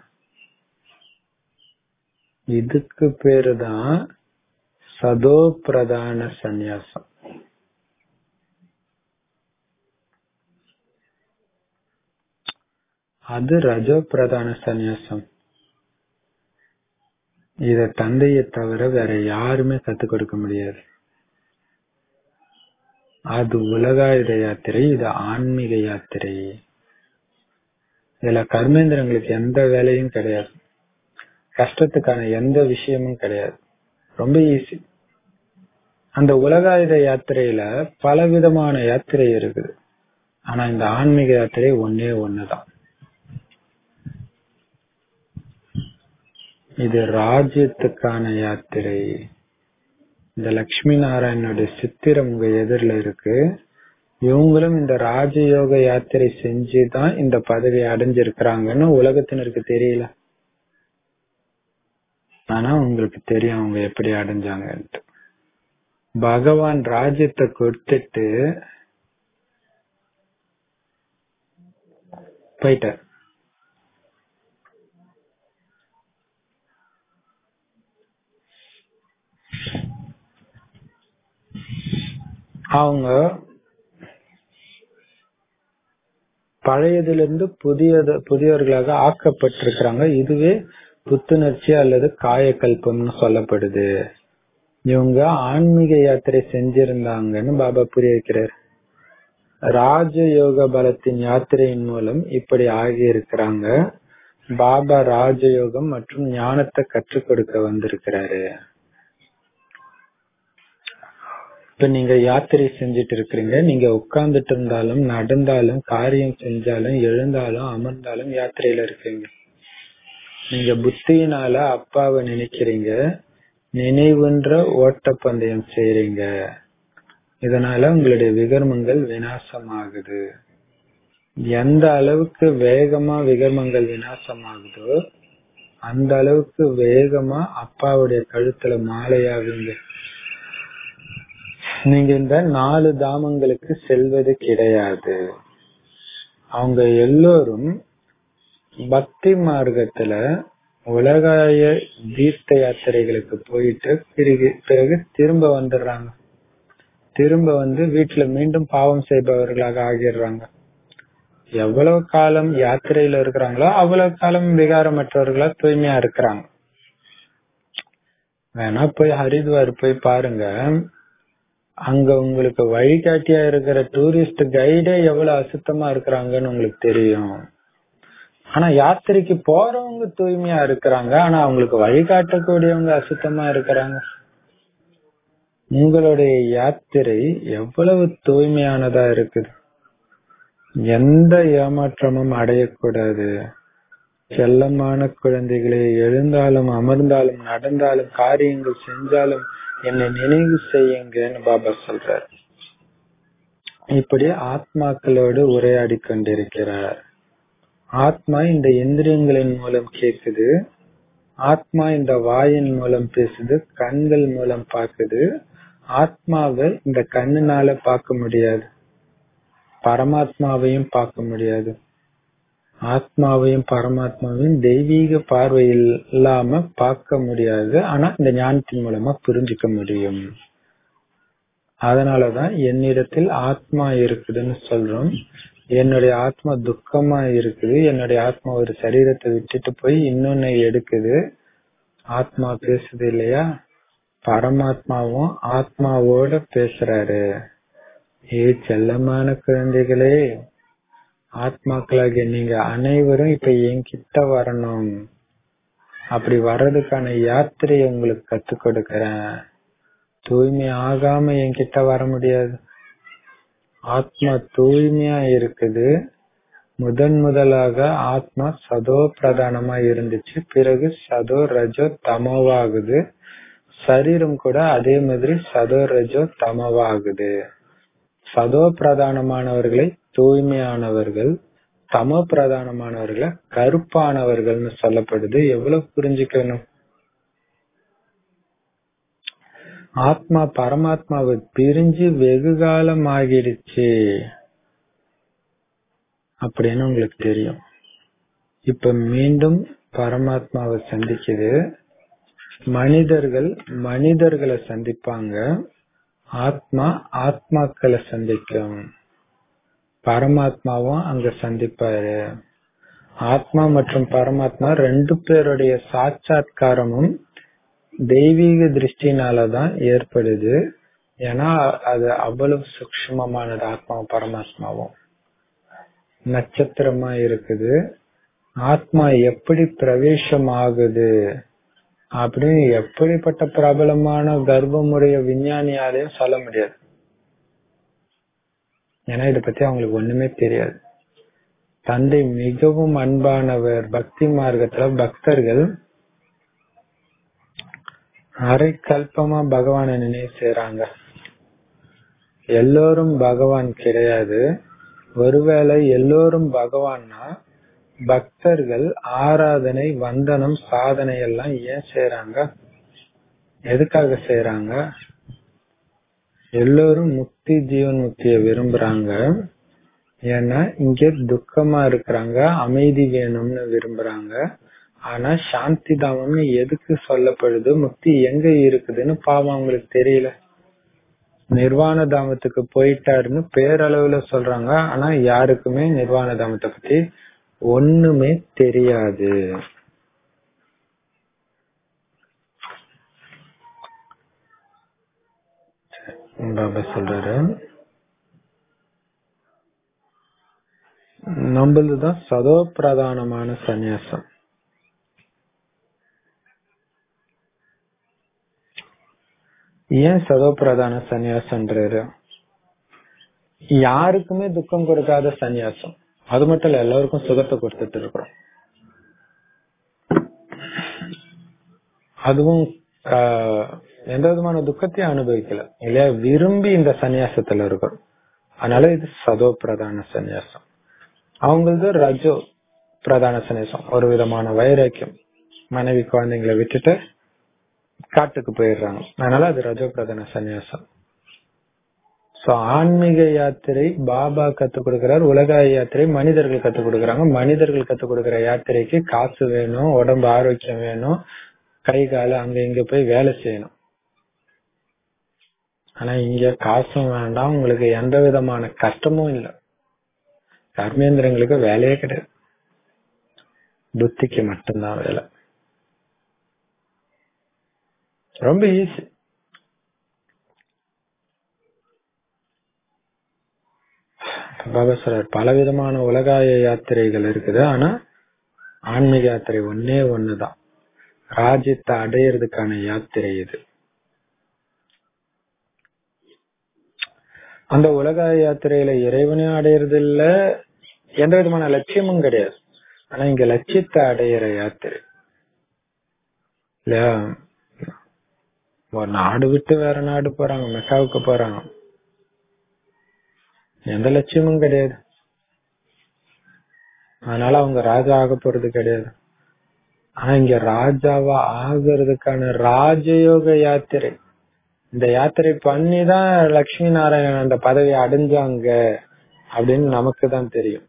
S1: இதுக்கு பேரு தான் சதோ பிரதான சந்நியாசம் அது ரஜோ பிரதான சந்நியாசம் இத தந்தையை தவிர வேற யாருமே கத்துக் கொடுக்க முடியாது அது உலகாயுத யாத்திரை இது ஆன்மீக யாத்திரை இதுல கர்மேந்திரங்களுக்கு எந்த வேலையும் கிடையாது கஷ்டத்துக்கான எந்த விஷயமும் கிடையாது ரொம்ப ஈஸி அந்த உலகாயுத யாத்திரையில பல விதமான யாத்திரை இருக்குது ஆனா இந்த ஆன்மீக யாத்திரை ஒன்னே ஒண்ணுதான் இது ராஜ்யத்துக்கான யாத்திரை இந்த லட்சுமி நாராயணனுடைய சித்திரம் உங்க எதிரில இருக்கு இவங்களும் இந்த ராஜயோக யாத்திரை செஞ்சுதான் இந்த பதவி அடைஞ்சிருக்கிறாங்கன்னு உலகத்தினருக்கு தெரியல ஆனா உங்களுக்கு தெரியும் அவங்க எப்படி அடைஞ்சாங்கன்ட்டு பகவான் ராஜ்யத்தை கொடுத்துட்டு போயிட்டார் அவங்க பழையதிலிருந்து புதியது புதியவர்களாக ஆக்கப்பட்டிருக்கிறாங்க இதுவே புத்துணர்ச்சி அல்லது காயக்கல்பம்னு சொல்லப்படுது இவங்க ஆன்மீக யாத்திரை செஞ்சிருந்தாங்கன்னு பாபா புரிய வைக்கிறார் ராஜயோக பலத்தின் யாத்திரையின் மூலம் இப்படி ஆகி இருக்கிறாங்க பாபா ராஜயோகம் மற்றும் ஞானத்தை கற்றுக் கொடுக்க வந்திருக்கிறாரு இப்ப நீங்க யாத்திரை செஞ்சுட்டு இருக்கிறீங்க நீங்க உட்கார்ந்துட்டு இருந்தாலும் நடந்தாலும் காரியம் செஞ்சாலும் எழுந்தாலும் அமர்ந்தாலும் யாத்திரையில இருக்கீங்க நீங்க புத்தியினால அப்பாவை நினைக்கிறீங்க நினைவுன்ற ஓட்டப்பந்தயம் செய்றீங்க இதனால உங்களுடைய விகர்மங்கள் வினாசமாகுது எந்த அளவுக்கு வேகமா விகர்மங்கள் வினாசமாகுதோ அந்த அளவுக்கு வேகமா அப்பாவுடைய கழுத்துல மாலையாகுங்க நீங்க இந்த நாலு தாமங்களுக்கு செல்வது கிடையாது அவங்க எல்லோரும் பக்தி மார்க்கத்துல உலகாய தீர்த்த யாத்திரைகளுக்கு போயிட்டு பிறகு பிறகு திரும்ப வந்துடுறாங்க திரும்ப வந்து வீட்டுல மீண்டும் பாவம் செய்பவர்களாக ஆகிடுறாங்க எவ்வளவு காலம் யாத்திரையில இருக்கிறாங்களோ அவ்வளவு காலம் விகாரமற்றவர்களா தூய்மையா இருக்கிறாங்க வேணா போய் ஹரித்வார் போய் பாருங்க அங்க உங்களுக்கு வழிகாட்டியா இருக்கிற டூரிஸ்ட் கைடே எவ்வளவு அசுத்தமா இருக்கிறாங்கன்னு உங்களுக்கு தெரியும் ஆனா யாத்திரைக்கு போறவங்க தூய்மையா இருக்கிறாங்க ஆனா அவங்களுக்கு வழிகாட்டக்கூடியவங்க அசுத்தமா இருக்கிறாங்க உங்களுடைய யாத்திரை எவ்வளவு தூய்மையானதா இருக்குது எந்த ஏமாற்றமும் அடையக்கூடாது செல்லமான குழந்தைகளே எழுந்தாலும் அமர்ந்தாலும் நடந்தாலும் காரியங்கள் செஞ்சாலும் என்னை நினைவு செய்யுங்கன்னு பாபா சொல்றார் இப்படி ஆத்மாக்களோடு உரையாடி கொண்டிருக்கிறார் ஆத்மா இந்த இந்திரியங்களின் மூலம் கேக்குது ஆத்மா இந்த வாயின் மூலம் பேசுது கண்கள் மூலம் பாக்குது ஆத்மாவை இந்த கண்ணுனால பார்க்க முடியாது பரமாத்மாவையும் பார்க்க முடியாது ஆத்மாவையும் பரமாத்மாவையும் தெய்வீக பார்வையில் இல்லாம பார்க்க முடியாது ஆனா இந்த ஞானத்தின் மூலமா புரிஞ்சுக்க முடியும் அதனாலதான் என்னிடத்தில் ஆத்மா இருக்குதுன்னு சொல்றோம் என்னுடைய ஆத்மா துக்கமா இருக்குது என்னுடைய ஆத்மா ஒரு சரீரத்தை விட்டுட்டு போய் இன்னொன்னு எடுக்குது ஆத்மா பேசுது இல்லையா பரமாத்மாவும் ஆத்மாவோட பேசுறாரு ஏ செல்லமான குழந்தைகளே ஆத்மாக்களாகிய நீங்க அனைவரும் இப்ப என்கிட்ட வரணும் அப்படி வர்றதுக்கான யாத்திரையை உங்களுக்கு கத்து கொடுக்கறேன் தூய்மை ஆகாம என்கிட்ட வர முடியாது ஆத்மா தூய்மையா இருக்குது முதன் முதலாக ஆத்மா சதோ பிரதானமா இருந்துச்சு பிறகு சதோ ரஜோ தமோவாகுது சரீரம் கூட அதே மாதிரி சதோ ரஜோ தமோவாகுது சதோ பிரதானமானவர்களை தூய்மையானவர்கள் தமோ பிரதானமானவர்களை கருப்பானவர்கள்னு சொல்லப்படுது எவ்வளவு புரிஞ்சுக்கணும் ஆத்மா பரமாத்மாவை பிரிஞ்சு வெகு காலம் ஆகிடுச்சு அப்படின்னு உங்களுக்கு தெரியும் இப்ப மீண்டும் பரமாத்மாவை சந்திக்குது மனிதர்கள் மனிதர்களை சந்திப்பாங்க ஆத்மா ஆத்மாக்களை சந்திக்கும் பரமாத்மாவும் அங்க சந்திப்பாரு ஆத்மா மற்றும் பரமாத்மா ரெண்டு பேருடைய சாட்சாத்காரமும் தெய்வீக திருஷ்டினாலதான் ஏற்படுது ஏன்னா அது அவ்வளவு சூக்மமானது ஆத்மாவும் பரமாத்மாவும் நட்சத்திரமா இருக்குது ஆத்மா எப்படி பிரவேசம் ஆகுது அப்படின்னு எப்படிப்பட்ட பிரபலமான கர்ப்பமுடைய விஞ்ஞானியாலையும் சொல்ல முடியாது ஏன்னா இதை பத்தி அவங்களுக்கு ஒண்ணுமே தெரியாது தந்தை மிகவும் அன்பானவர் பக்தி மார்க்கத்துல பக்தர்கள் அரை கல்பமா பகவானை நினைவு செய்யறாங்க எல்லோரும் பகவான் கிடையாது ஒருவேளை எல்லோரும் பகவான்னா பக்தர்கள் ஆராதனை வந்தனம் சாதனை எல்லாம் ஏன் செய்யறாங்க எதுக்காக செய்யறாங்க எல்லோரும் முக்தி ஜீவன் முக்திய விரும்புறாங்க ஏன்னா இங்க துக்கமா இருக்கிறாங்க அமைதி வேணும்னு விரும்புறாங்க ஆனா சாந்தி தாமம்னு எதுக்கு சொல்லப்படுது முக்தி எங்க இருக்குதுன்னு பாவம் அவங்களுக்கு தெரியல நிர்வாண தாமத்துக்கு போயிட்டாருன்னு பேரளவுல சொல்றாங்க ஆனா யாருக்குமே நிர்வாண தாமத்தை பத்தி ஒண்ணுமே தெரியாது பாபா சொல்றாரு நம்மளதுதான் சதோ பிரதானமான சந்நியாசம் ஏன் சதோ பிரதான சந்நியாசம்ன்றாரு யாருக்குமே துக்கம் கொடுக்காத சந்நியாசம் அது மட்டும் இல்ல எல்லாருக்கும் சுகத்தை கொடுத்துட்டு இருக்கிறோம் அதுவும் எந்த விதமான துக்கத்தையும் அனுபவிக்கல இல்லையா விரும்பி இந்த சந்நியாசத்துல இருக்கும் அதனால இது சதோ பிரதான சந்நியாசம் அவங்களது ரஜோ பிரதான சந்நியாசம் ஒரு விதமான வைராக்கியம் மனைவி குழந்தைங்களை விட்டுட்டு காட்டுக்கு போயிடுறாங்க அதனால அது ரஜோ பிரதான சந்நியாசம் சோ ஆன்மீக யாத்திரை பாபா கத்து கொடுக்கிறார் உலக யாத்திரை மனிதர்கள் கத்து கொடுக்கறாங்க மனிதர்கள் கத்து கொடுக்கிற யாத்திரைக்கு காசு வேணும் உடம்பு ஆரோக்கியம் வேணும் கை கால அங்க இங்க போய் வேலை செய்யணும் ஆனா இங்க காசும் வேண்டாம் உங்களுக்கு எந்த விதமான கஷ்டமும் இல்லை கர்மேந்திரங்களுக்கு வேலையே கிடையாது புத்திக்கு மட்டும்தான் வேலை ரொம்ப ஈஸி பாபா சொல்றார் பலவிதமான உலகாய யாத்திரைகள் இருக்குது ஆனா ஆன்மீக யாத்திரை ஒன்னே ஒண்ணுதான் ராஜ்யத்தை அடையிறதுக்கான யாத்திரை இது அந்த உலக யாத்திரையில இறைவனையும் அடையிறது இல்ல எந்த விதமான லட்சியமும் கிடையாது ஆனா இங்க லட்சியத்தை அடையிற யாத்திரை இல்லையா ஒரு நாடு விட்டு வேற நாடு போறாங்க மெக்காவுக்கு போறாங்க எந்த லட்சியமும் கிடையாது அதனால அவங்க ராஜா ஆக போறது கிடையாது ஆனா இங்க ராஜாவா ஆகிறதுக்கான ராஜயோக யாத்திரை இந்த யாத்திரை பண்ணிதான் லட்சுமி நாராயணன் அந்த பதவியை அடைஞ்சாங்க அப்படின்னு நமக்கு தான் தெரியும்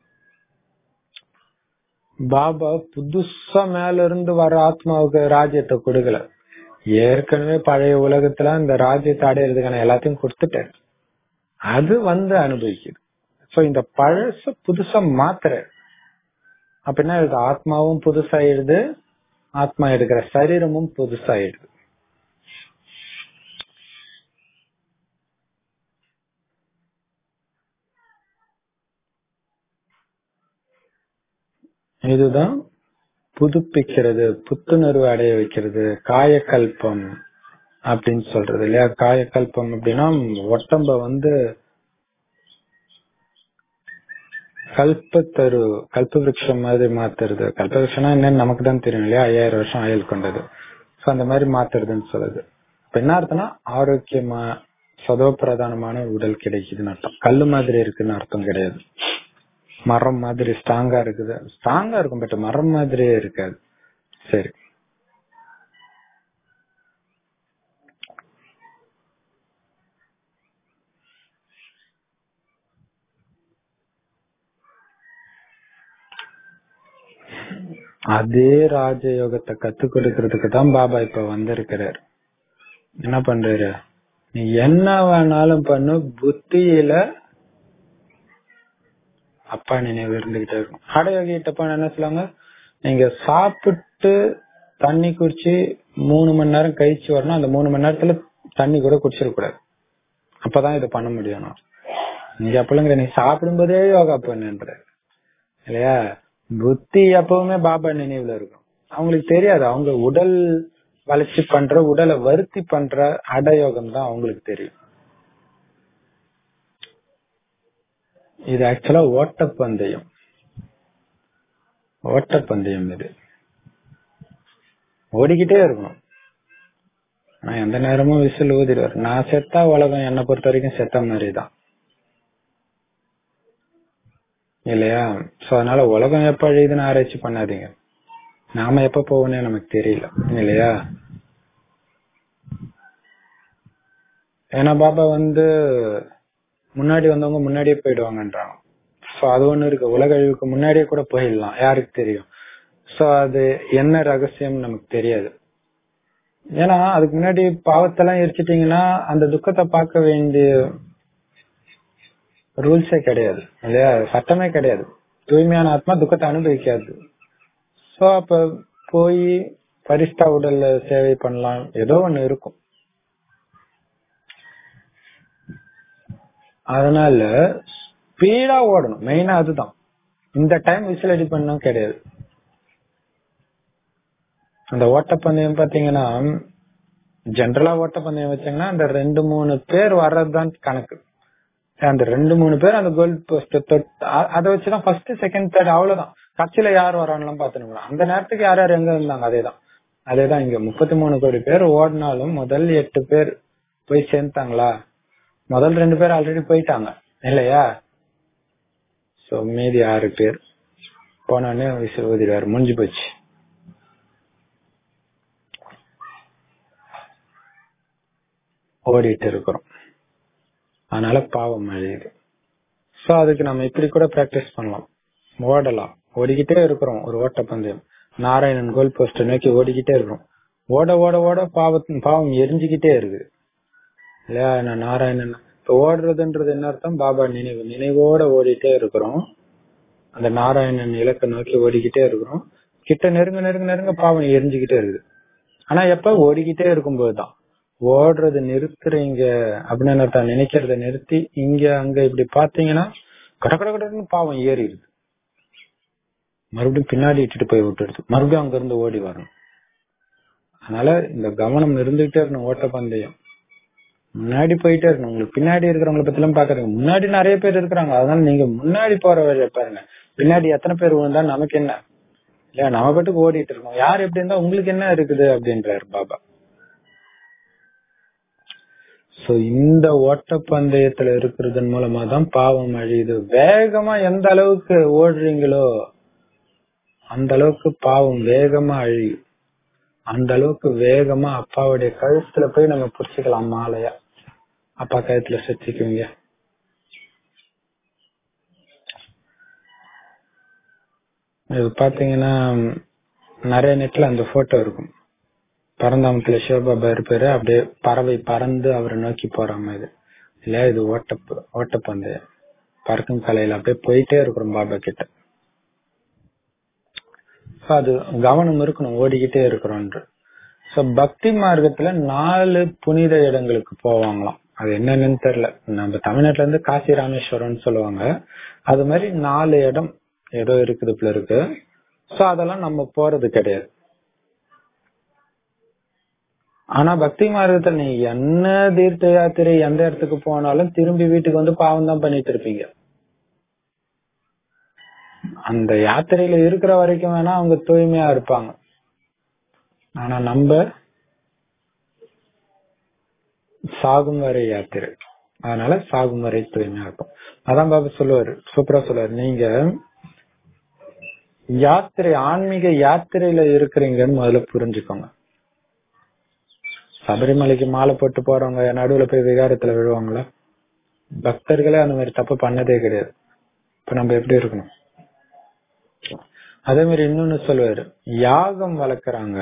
S1: பாபா புதுசா மேல இருந்து வர ஆத்மாவுக்கு ராஜ்யத்தை கொடுக்கல ஏற்கனவே பழைய உலகத்துல அந்த ராஜ்யத்தை அடையிறதுக்கான எல்லாத்தையும் கொடுத்துட்டாரு அது வந்து அனுபவிக்குது சோ இந்த பழச புதுசா மாத்துற அப்படின்னா இது ஆத்மாவும் புதுசாயிடுது ஆத்மா எடுக்கிற சரீரமும் புதுசாயிடுது இதுதான் புதுப்பிக்கிறது புத்துணர்வு அடைய வைக்கிறது காயக்கல்பம் அப்படின்னு சொல்றது இல்லையா காயக்கல்பம் அப்படின்னா உடம்ப வந்து கல்பத்தரு கல்ப விருட்சம் மாதிரி மாத்துறது கல்ப விருட்சம்னா என்னன்னு நமக்கு தான் தெரியும் இல்லையா ஐயாயிரம் வருஷம் ஆயுள் கொண்டது சோ அந்த மாதிரி மாத்துறதுன்னு சொல்லுது இப்ப என்ன அர்த்தம்னா ஆரோக்கியமா சதோப்பிரதானமான உடல் கிடைக்குதுன்னு அர்த்தம் கல்லு மாதிரி இருக்குன்னு அர்த்தம் கிடையாது மரம் மாதிரி ஸ்ட்ராங்கா இருக்குது ஸ்ட்ராங்கா இருக்கும் பட் மரம் மாதிரியே இருக்காது சரி அதே ராஜயோகத்தை கத்து கொடுக்கறதுக்கு தான் பாபா இப்ப வந்திருக்கிறார் என்ன பண்றாரு நீ என்ன வேணாலும் பண்ணு புத்தியில அப்பா நினைவு இருந்துகிட்டே இருக்கும் ஹடயோகி கிட்ட என்ன சொல்லுவாங்க நீங்க சாப்பிட்டு தண்ணி குடிச்சு மூணு மணி நேரம் கழிச்சு வரணும் அந்த மூணு மணி நேரத்துல தண்ணி கூட குடிச்சிடக்கூடாது அப்பதான் இதை பண்ண முடியும் நான். நீங்க அப்பலங்கிற நீ சாப்பிடும்போதே யோகா பண்ணுன்ற இல்லையா புத்தி எப்பவுமே பாபா நினைவுல இருக்கும் அவங்களுக்கு தெரியாது அவங்க உடல் வளர்ச்சி பண்ற உடலை வருத்தி பண்ற அடயோகம் தான் அவங்களுக்கு தெரியும் இது ஆக்சுவலா ஓட்டப்பந்தயம் ஓட்டப்பந்தயம் இது ஓடிக்கிட்டே இருக்கணும் நான் எந்த நேரமும் விசில் ஊதிடுவார் நான் செத்தா உலகம் என்னை பொறுத்த வரைக்கும் செத்த மாதிரி தான் இல்லையா சோ அதனால உலகம் எப்ப அழியுதுன்னு ஆராய்ச்சி பண்ணாதீங்க நாம எப்ப போவோம்னே நமக்கு தெரியல இல்லையா ஏன்னா பாபா வந்து முன்னாடி வந்தவங்க முன்னாடியே போயிடுவாங்கன்றாங்க சோ அது ஒண்ணு இருக்கு உலக அழிவுக்கு முன்னாடியே கூட போயிடலாம் யாருக்கு தெரியும் சோ அது என்ன ரகசியம் நமக்கு தெரியாது ஏன்னா அதுக்கு முன்னாடி பாவத்தெல்லாம் எரிச்சிட்டீங்கன்னா அந்த துக்கத்தை பார்க்க வேண்டிய ரூல்ஸே கிடையாது இல்லையா சட்டமே கிடையாது தூய்மையான ஆத்மா துக்கத்தை அனுபவிக்காது சோ அப்ப போய் பரிஸ்தா உடல்ல சேவை பண்ணலாம் ஏதோ ஒண்ணு இருக்கும் அதனால ஸ்பீடா ஓடணும் மெயினா அதுதான் இந்த டைம் விசில் அடி பண்ணணும் கிடையாது அந்த ஓட்டப்பந்தயம் பாத்தீங்கன்னா ஜென்ரலா ஓட்டப்பந்தயம் வச்சாங்கன்னா அந்த ரெண்டு மூணு பேர் வர்றதுதான் கணக்கு அந்த ரெண்டு மூணு பேர் அந்த கோல் போஸ்ட் தொட்டு அதை வச்சுதான் ஃபர்ஸ்ட் செகண்ட் தேர்ட் அவ்வளவுதான் கட்சியில யார் வரான்லாம் பாத்துக்கணும் அந்த நேரத்துக்கு யார் யார் எங்க இருந்தாங்க அதேதான் அதேதான் இங்க முப்பத்தி மூணு கோடி பேர் ஓடினாலும் முதல் எட்டு பேர் போய் சேர்ந்தாங்களா முதல் ரெண்டு பேர் ஆல்ரெடி போயிட்டாங்க இல்லையா சோ மீதி ஆறு பேர் போனோடனே விசில் ஊதிடுவாரு முடிஞ்சு போச்சு ஓடிட்டு இருக்கிறோம் அதனால பாவம் அழியுது சோ அதுக்கு நம்ம இப்படி கூட பிராக்டிஸ் பண்ணலாம் ஓடலாம் ஓடிக்கிட்டே இருக்கிறோம் ஒரு ஓட்டப்பந்தயம் நாராயணன் கோல் போஸ்ட் நோக்கி ஓடிக்கிட்டே இருக்கிறோம் ஓட ஓட ஓட பாவத்தின் பாவம் எரிஞ்சுக்கிட்டே இருக்கு இல்லையா நான் நாராயணன் இப்ப ஓடுறதுன்றது என்ன அர்த்தம் பாபா நினைவு நினைவோட ஓடிட்டே இருக்கிறோம் அந்த நாராயணன் இலக்கை நோக்கி ஓடிக்கிட்டே இருக்கிறோம் கிட்ட நெருங்க நெருங்க நெருங்க பாவம் எரிஞ்சுக்கிட்டே இருக்குது ஆனா எப்ப ஓடிக்கிட்டே இருக்கும்போதுதான் ஓடுறது நிறுத்துறீங்க அப்படின்னு அர்த்தம் நினைக்கிறத நிறுத்தி இங்க அங்க இப்படி பாத்தீங்கன்னா கட கட கடன்னு பாவம் ஏறிடுது மறுபடியும் பின்னாடி இட்டுட்டு போய் விட்டுடுது மறுபடியும் அங்க இருந்து ஓடி வரணும் அதனால இந்த கவனம் இருந்துகிட்டே இருக்கணும் ஓட்டப்பந்தயம் முன்னாடி போயிட்டே இருக்கணும் உங்களுக்கு பின்னாடி இருக்கிறவங்களை பத்தி எல்லாம் பாக்குறீங்க முன்னாடி நிறைய பேர் இருக்கிறாங்க அதனால நீங்க முன்னாடி போற வழியை பாருங்க பின்னாடி எத்தனை பேர் விழுந்தா நமக்கு என்ன இல்ல நம்ம பாட்டுக்கு ஓடிட்டு இருக்கோம் யார் எப்படி இருந்தா உங்களுக்கு என்ன இருக்குது அப்படின்றாரு பாபா சோ இந்த ஓட்டப்பந்தயத்துல இருக்கிறதன் மூலமா தான் பாவம் அழியுது வேகமா எந்த அளவுக்கு ஓடுறீங்களோ அந்த அளவுக்கு பாவம் வேகமா அழியும் அந்த அளவுக்கு வேகமா அப்பாவுடைய கழுத்துல போய் நம்ம புடிச்சுக்கலாம் மாலையா அப்பா கழுத்துல சுத்திக்குவீங்க இது பாத்தீங்கன்னா நிறைய நெட்ல அந்த போட்டோ இருக்கும் பரந்தாமத்துல சிவபாபா இருப்பாரு அப்படியே பறவை பறந்து அவரை நோக்கி போற மாதிரி இல்லையா இது ஓட்ட ஓட்டப்பந்தயம் பறக்கும் கலையில அப்படியே போயிட்டே இருக்கிறோம் பாபா கிட்ட அது கவனம் இருக்கணும் ஓடிக்கிட்டே இருக்கிறோன்ற சோ பக்தி மார்க்கத்துல நாலு புனித இடங்களுக்கு போவாங்களாம் அது என்னன்னு தெரியல நம்ம தமிழ்நாட்டுல இருந்து காசி ராமேஸ்வரம்னு சொல்லுவாங்க அது மாதிரி நாலு இடம் ஏதோ இருக்குது போல இருக்கு சோ அதெல்லாம் நம்ம போறது கிடையாது ஆனா பக்தி மார்க்கத்துல நீ என்ன தீர்த்த யாத்திரை எந்த இடத்துக்கு போனாலும் திரும்பி வீட்டுக்கு வந்து பாவம் தான் பண்ணிட்டு இருப்பீங்க அந்த யாத்திரையில இருக்கிற வரைக்கும் வேணா அவங்க தூய்மையா இருப்பாங்க ஆனா நம்ம சாகும் வரை யாத்திரை அதனால சாகும் வரை தூய்மையா இருக்கும் அதான் பாபா சொல்லுவாரு சூப்பரா சொல்லுவாரு நீங்க யாத்திரை ஆன்மீக யாத்திரையில இருக்கிறீங்கன்னு முதல்ல புரிஞ்சுக்கோங்க சபரிமலைக்கு மாலை போட்டு போறவங்க நடுவுல போய் விகாரத்துல விழுவாங்களா பக்தர்களே அந்த மாதிரி தப்பு பண்ணதே கிடையாது இப்ப நம்ம எப்படி இருக்கணும் அதே மாதிரி இன்னொன்னு சொல்லுவாரு யாகம் வளர்க்கறாங்க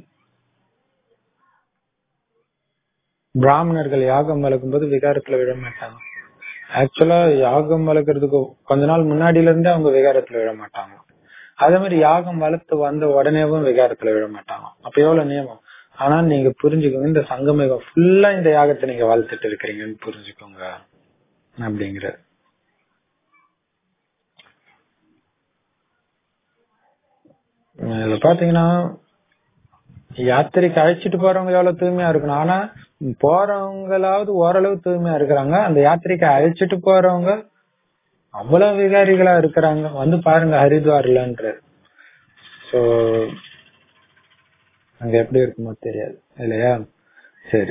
S1: பிராமணர்கள் யாகம் வளர்க்கும் போது விகாரத்துல விழ மாட்டாங்க ஆக்சுவலா யாகம் வளர்க்கறதுக்கு கொஞ்ச நாள் முன்னாடில இருந்தே அவங்க விகாரத்துல விழ மாட்டாங்க அதே மாதிரி யாகம் வளர்த்து வந்த உடனேவும் விகாரத்துல விழ மாட்டாங்க அப்ப எவ்வளவு நியமம் ஆனா நீங்க புரிஞ்சுக்கோங்க இந்த சங்கமேகம் ஃபுல்லா இந்த யாகத்தை நீங்க வளர்த்துட்டு இருக்கிறீங்கன்னு புரிஞ்சுக்கோங்க அப்படிங்கிற இதுல பாத்தீங்கன்னா யாத்திரைக்கு அழைச்சிட்டு போறவங்க எவ்வளவு தூய்மையா இருக்கணும் ஆனா போறவங்களாவது ஓரளவு தூய்மையா இருக்கிறாங்க அந்த யாத்திரைக்கு அழைச்சிட்டு போறவங்க அவ்வளவு விகாரிகளா இருக்கிறாங்க வந்து பாருங்க ஹரித்வார்லன்ற சோ அங்க எப்படி இருக்குமோ தெரியாது இல்லையா சரி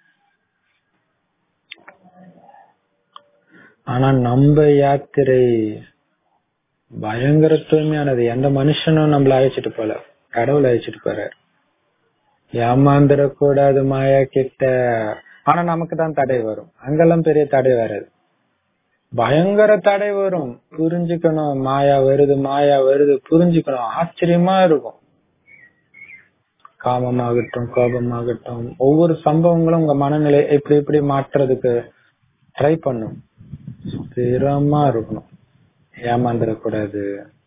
S1: ஆனா நம்ம யாத்திரை பயங்கர தூய்மையானது எந்த மனுஷனும் நம்மள அழைச்சிட்டு போல கடவுள் அழைச்சிட்டு போறாரு ஏமாந்துட கூடாது மாயா கிட்ட ஆனா நமக்கு தான் தடை வரும் அங்கெல்லாம் பெரிய தடை வராது பயங்கர தடை வரும் புரிஞ்சுக்கணும் மாயா வருது மாயா வருது புரிஞ்சுக்கணும் ஆச்சரியமா இருக்கும் காமமாகட்டும் கோபமாகட்டும் ஒவ்வொரு சம்பவங்களும் உங்க மனநிலை இப்படி இப்படி மாற்றுறதுக்கு ட்ரை பண்ணும் ஸ்திரமா இருக்கணும் ஏமாந்துடக்கூடாது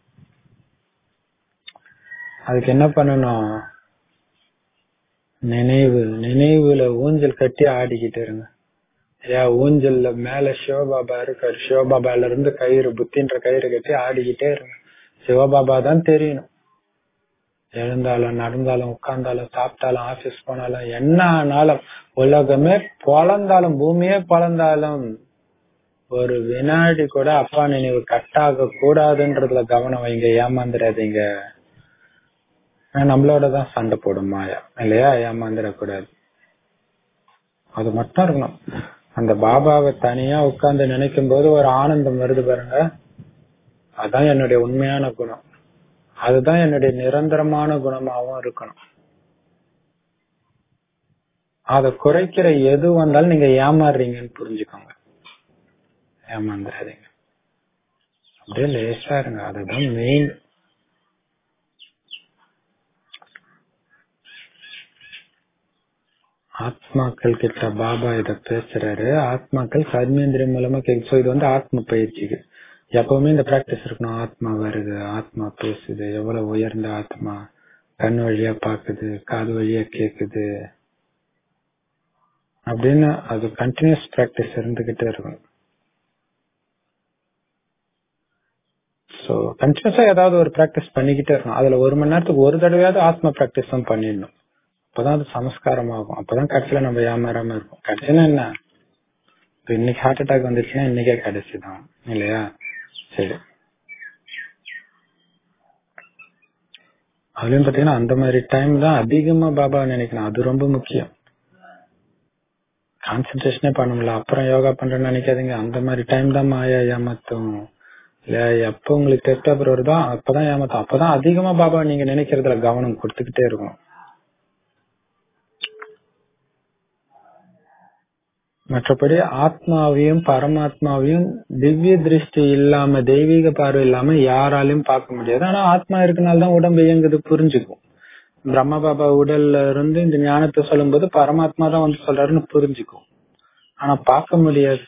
S1: அதுக்கு என்ன பண்ணணும் நினைவு நினைவுல ஊஞ்சல் கட்டி ஆடிக்கிட்டு இருங்க ஏன் ஊஞ்சல்ல மேல சிவபாபா இருக்காரு சிவபாபால இருந்து கயிறு புத்தின்ற கயிறு கட்டி ஆடிக்கிட்டே இருங்க சிவபாபா தான் தெரியணும் எழுந்தாலும் நடந்தாலும் உட்கார்ந்தாலும் சாப்பிட்டாலும் ஆபீஸ் போனாலும் என்ன ஆனாலும் உலகமே பொழந்தாலும் பூமியே பொழந்தாலும் ஒரு வினாடி கூட அப்பா நினைவு கட்டாக கூடாதுன்றதுல கவனம் வைங்க ஏமாந்துடாதீங்க நம்மளோட தான் சண்டை போடும் மாயா இல்லையா ஏமாந்துடக்கூடாது அது மட்டும் இருக்கணும் அந்த பாபாவை தனியா உட்கார்ந்து நினைக்கும் போது ஒரு ஆனந்தம் வருது பாருங்க அதான் என்னுடைய உண்மையான குணம் அதுதான் என்னுடைய நிரந்தரமான குணமாவும் இருக்கணும் அத குறைக்கிற எது வந்தாலும் நீங்க ஏமாறுறீங்கன்னு புரிஞ்சுக்கோங்க ஏமாந்துடாதீங்க அப்படியே லேசா இருங்க அதுதான் மெயின் ஆத்மாக்கள் கிட்ட பாபா இத பேசுறாரு ஆத்மாக்கள் கர்மேந்திரியம் மூலமா கேட்க இது வந்து ஆத்ம பயிற்சிக்கு எப்பவுமே இந்த பிராக்டிஸ் இருக்கணும் ஆத்மா வருது ஆத்மா பேசுது எவ்வளவு உயர்ந்த ஆத்மா கண் வழியா பாக்குது காது வழியா கேக்குது அப்படின்னு அது கண்டினியூஸ் பிராக்டிஸ் இருந்துகிட்டே இருக்கும் சோ கண்டினியூஸா ஏதாவது ஒரு பிராக்டிஸ் பண்ணிக்கிட்டே இருக்கணும் அதுல ஒரு மணி நேரத்துக்கு ஒரு தடவையாவது ஆத்ம பிராக்டிஸ் தான் பண்ணிடணும் அப்பதான் அது சமஸ்காரம் ஆகும் அப்பதான் கடைசியில நம்ம ஏமாறாம இருக்கும் கடைசியில என்ன இப்ப இன்னைக்கு ஹார்ட் அட்டாக் வந்துருச்சுன்னா இன்னைக்கே கடைசி தான் இல்லையா சரி அதுலயும் பாத்தீங்கன்னா அந்த மாதிரி டைம் தான் அதிகமா பாபா நினைக்கணும் அது ரொம்ப முக்கியம் கான்சென்ட்ரேஷனே பண்ண முடியல அப்புறம் யோகா பண்றேன்னு நினைக்காதீங்க அந்த மாதிரி டைம் தான் மாயா ஏமாத்தும் இல்ல எப்ப உங்களுக்கு டெஸ்ட் பேப்பர் வருதோ அப்பதான் ஏமாத்தும் அப்பதான் அதிகமா பாபா நீங்க நினைக்கிறதுல கவனம் கொடுத்துக்கிட்டே இருக்கும் மற்றபடி ஆத்மாவையும் பரமாத்மாவையும் திவ்ய திருஷ்டி இல்லாம தெய்வீக பார்வை இல்லாம யாராலையும் பார்க்க முடியாது ஆனா ஆத்மா இருக்கனால தான் உடம்பு இயங்குது புரிஞ்சுக்கும் பிரம்ம பாபா உடல்ல இருந்து இந்த ஞானத்தை சொல்லும் போது பரமாத்மா தான் வந்து சொல்றாருன்னு புரிஞ்சுக்கும் ஆனா பார்க்க முடியாது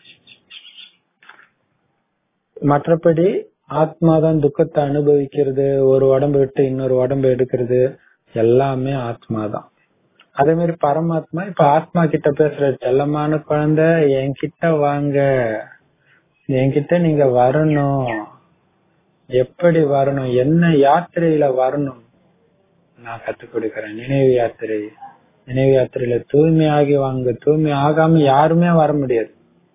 S1: மற்றபடி ஆத்மா தான் துக்கத்தை அனுபவிக்கிறது ஒரு உடம்பு விட்டு இன்னொரு உடம்பு எடுக்கிறது எல்லாமே ஆத்மா தான் அதே மாதிரி பரமாத்மா இப்ப ஆத்மா கிட்ட பேசுற செல்லமான குழந்தை என்கிட்ட வாங்க என்கிட்ட நீங்க வரணும் எப்படி வரணும் என்ன யாத்திரையில வரணும் நான் கத்துக் கொடுக்கறேன் நினைவு யாத்திரை நினைவு யாத்திரையில தூய்மையாகி வாங்க தூய்மை ஆகாம யாருமே வர முடியாது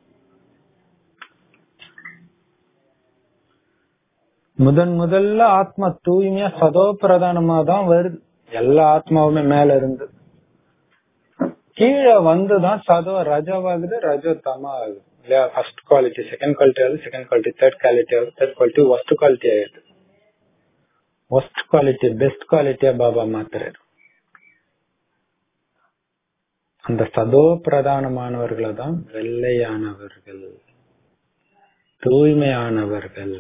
S1: முதன் முதல்ல ஆத்மா தூய்மையா சதோ பிரதானமா தான் வருது எல்லா ஆத்மாவுமே மேல இருந்து கீழே வந்துதான் சதோ ரஜாவாகுது ரஜோ தமா ஆகுது இல்லையா ஃபர்ஸ்ட் குவாலிட்டி செகண்ட் குவாலிட்டி ஆகுது செகண்ட் குவாலிட்டி தேர்ட் குவாலிட்டி ஆகுது தேர்ட் குவாலிட்டி ஒஸ்ட் குவாலிட்டி ஆயிடுது ஒஸ்ட் குவாலிட்டி பெஸ்ட் குவாலிட்டியா பாபா மாத்துறாரு அந்த சதோ பிரதானமானவர்களை தான் வெள்ளையானவர்கள் தூய்மையானவர்கள்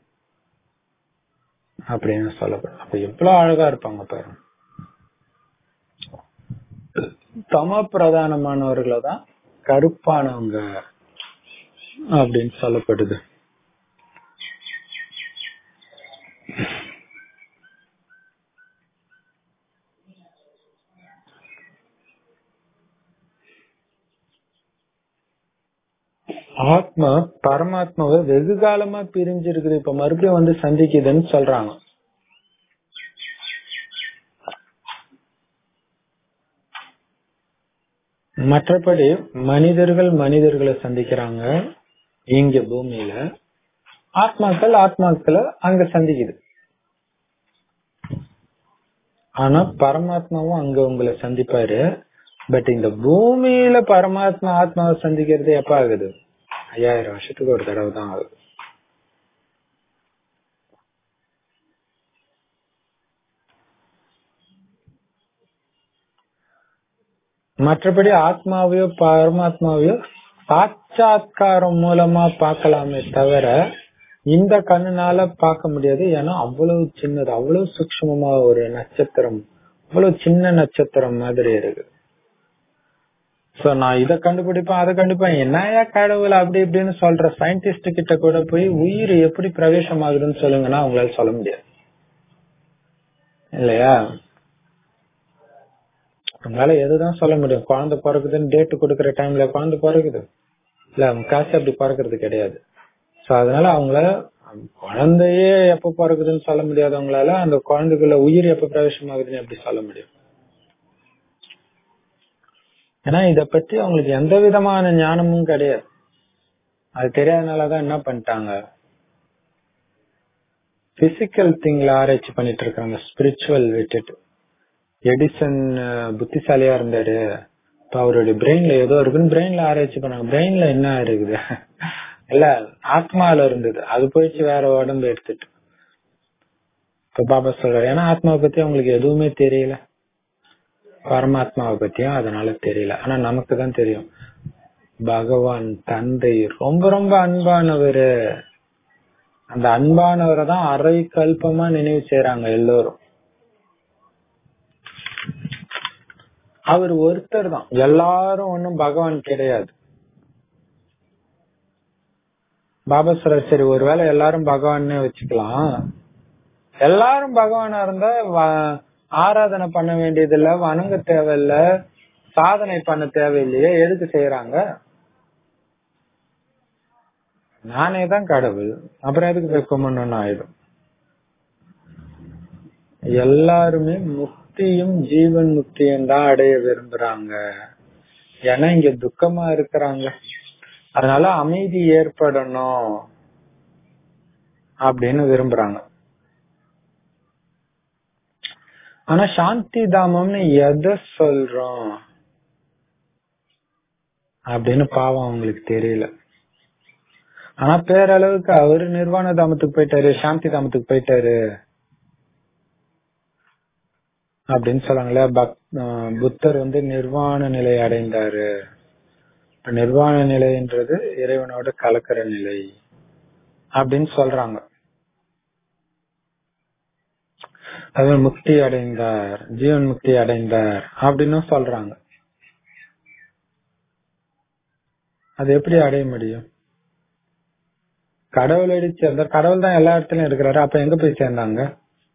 S1: அப்படின்னு சொல்லப்படும் அப்ப எவ்வளவு அழகா இருப்பாங்க பாருங்க தம பிரதானமானவர்களை தான் கருப்பானவங்க அப்படின்னு சொல்லப்படுது ஆத்மா பரமாத்மாவை வெகு காலமா பிரிஞ்சிருக்குது இப்ப மறுபடியும் வந்து சந்திக்குதுன்னு சொல்றாங்க மற்றபடி மனிதர்கள் மனிதர்களை சந்திக்கிறாங்க இங்க பூமியில ஆத்மாக்கள் ஆத்மாக்களை அங்க சந்திக்குது ஆனா பரமாத்மாவும் அங்க உங்களை சந்திப்பாரு பட் இந்த பூமியில பரமாத்மா ஆத்மாவை சந்திக்கிறது எப்ப ஆகுது ஐயாயிரம் வருஷத்துக்கு ஒரு தடவை தான் ஆகுது மற்றபடி ஆத்மாவையோ பரமாத்மாவையோ சாட்சாத்காரம் மூலமா பார்க்கலாமே தவிர இந்த கண்ணுனால பார்க்க முடியாது ஏன்னா அவ்வளவு சின்னது அவ்வளவு சூக்ஷ்மமா ஒரு நட்சத்திரம் அவ்வளவு சின்ன நட்சத்திரம் மாதிரி இருக்கு சோ நான் இத கண்டுபிடிப்பேன் அதை கண்டுபிடிப்பேன் என்னையா கடவுள் அப்படி இப்படின்னு சொல்ற சயின்டிஸ்ட் கிட்ட கூட போய் உயிர் எப்படி பிரவேசம் ஆகுதுன்னு சொல்லுங்கன்னா அவங்களால சொல்ல முடியாது இல்லையா உங்களால எதுதான் சொல்ல முடியும் குழந்தை பிறகுதுன்னு டேட் கொடுக்கற டைம்ல குழந்தை பிறகுது இல்ல காசு அப்படி பிறக்கிறது கிடையாது சோ அதனால அவங்களால குழந்தையே எப்ப பிறகுதுன்னு சொல்ல முடியாதவங்களால அந்த குழந்தைக்குள்ள உயிர் எப்ப பிரவேசம் ஆகுதுன்னு எப்படி சொல்ல முடியும் ஏன்னா இத பத்தி அவங்களுக்கு எந்த விதமான ஞானமும் கிடையாது அது தெரியாதனாலதான் என்ன பண்ணிட்டாங்க பிசிக்கல் திங்ல ஆராய்ச்சி பண்ணிட்டு இருக்காங்க ஸ்பிரிச்சுவல் விட்டுட்டு எடிசன் புத்திசாலியா இருந்தாரு இப்ப அவருடைய பிரெயின்ல ஏதோ இருக்குன்னு பிரெயின்ல ஆராய்ச்சி பண்ணாங்க பிரெயின்ல என்ன இருக்குது இல்ல ஆத்மால இருந்தது அது போயிடுச்சு வேற உடம்பு எடுத்துட்டு இப்ப பாபா சொல்றாரு ஏன்னா ஆத்மாவை பத்தி அவங்களுக்கு எதுவுமே தெரியல பரமாத்மாவை பத்தியும் அதனால தெரியல ஆனா நமக்கு தான் தெரியும் பகவான் தந்தை ரொம்ப ரொம்ப அன்பானவரு அந்த அன்பானவரை தான் அரை கல்பமா நினைவு செய்யறாங்க எல்லோரும் அவர் ஒருத்தர் தான் எல்லாரும் ஒன்னும் பகவான் கிடையாது பாபா சொல்ற சரி ஒருவேளை எல்லாரும் பகவான்னு வச்சுக்கலாம் எல்லாரும் பகவானா இருந்தா ஆராதனை பண்ண வேண்டியது இல்ல வணங்க தேவையில்ல சாதனை பண்ண தேவையில்லையே எதுக்கு செய்யறாங்க நானே தான் கடவுள் அப்புறம் எதுக்கு போய் கும்பிடணும்னு ஆயிடும் எல்லாருமே முக்தியும் ஜீவன் முக்தியும் தான் அடைய விரும்புறாங்க ஏன்னா இங்க துக்கமா இருக்கிறாங்க அதனால அமைதி ஏற்படணும் அப்படின்னு விரும்புறாங்க ஆனா சாந்தி தாமம்னு எதை சொல்றோம் அப்படின்னு பாவம் அவங்களுக்கு தெரியல ஆனா பேரளவுக்கு அவரு நிர்வாண தாமத்துக்கு போயிட்டாரு சாந்தி தாமத்துக்கு போயிட்டாரு அப்படின்னு சொல்றாங்களே புத்தர் வந்து நிர்வாண நிலை அடைந்தாரு நிர்வாண நிலைன்றது இறைவனோட கலக்கிற நிலை அப்படின்னு சொல்றாங்க அவர் முக்தி அடைந்தார் ஜீவன் முக்தி அடைந்தார் அப்படின்னு சொல்றாங்க அது எப்படி அடைய முடியும் கடவுள் அடி சேர்ந்த கடவுள் தான் எல்லா இடத்துலயும் இருக்கிறாரு அப்ப எங்க போய் சேர்ந்தாங்க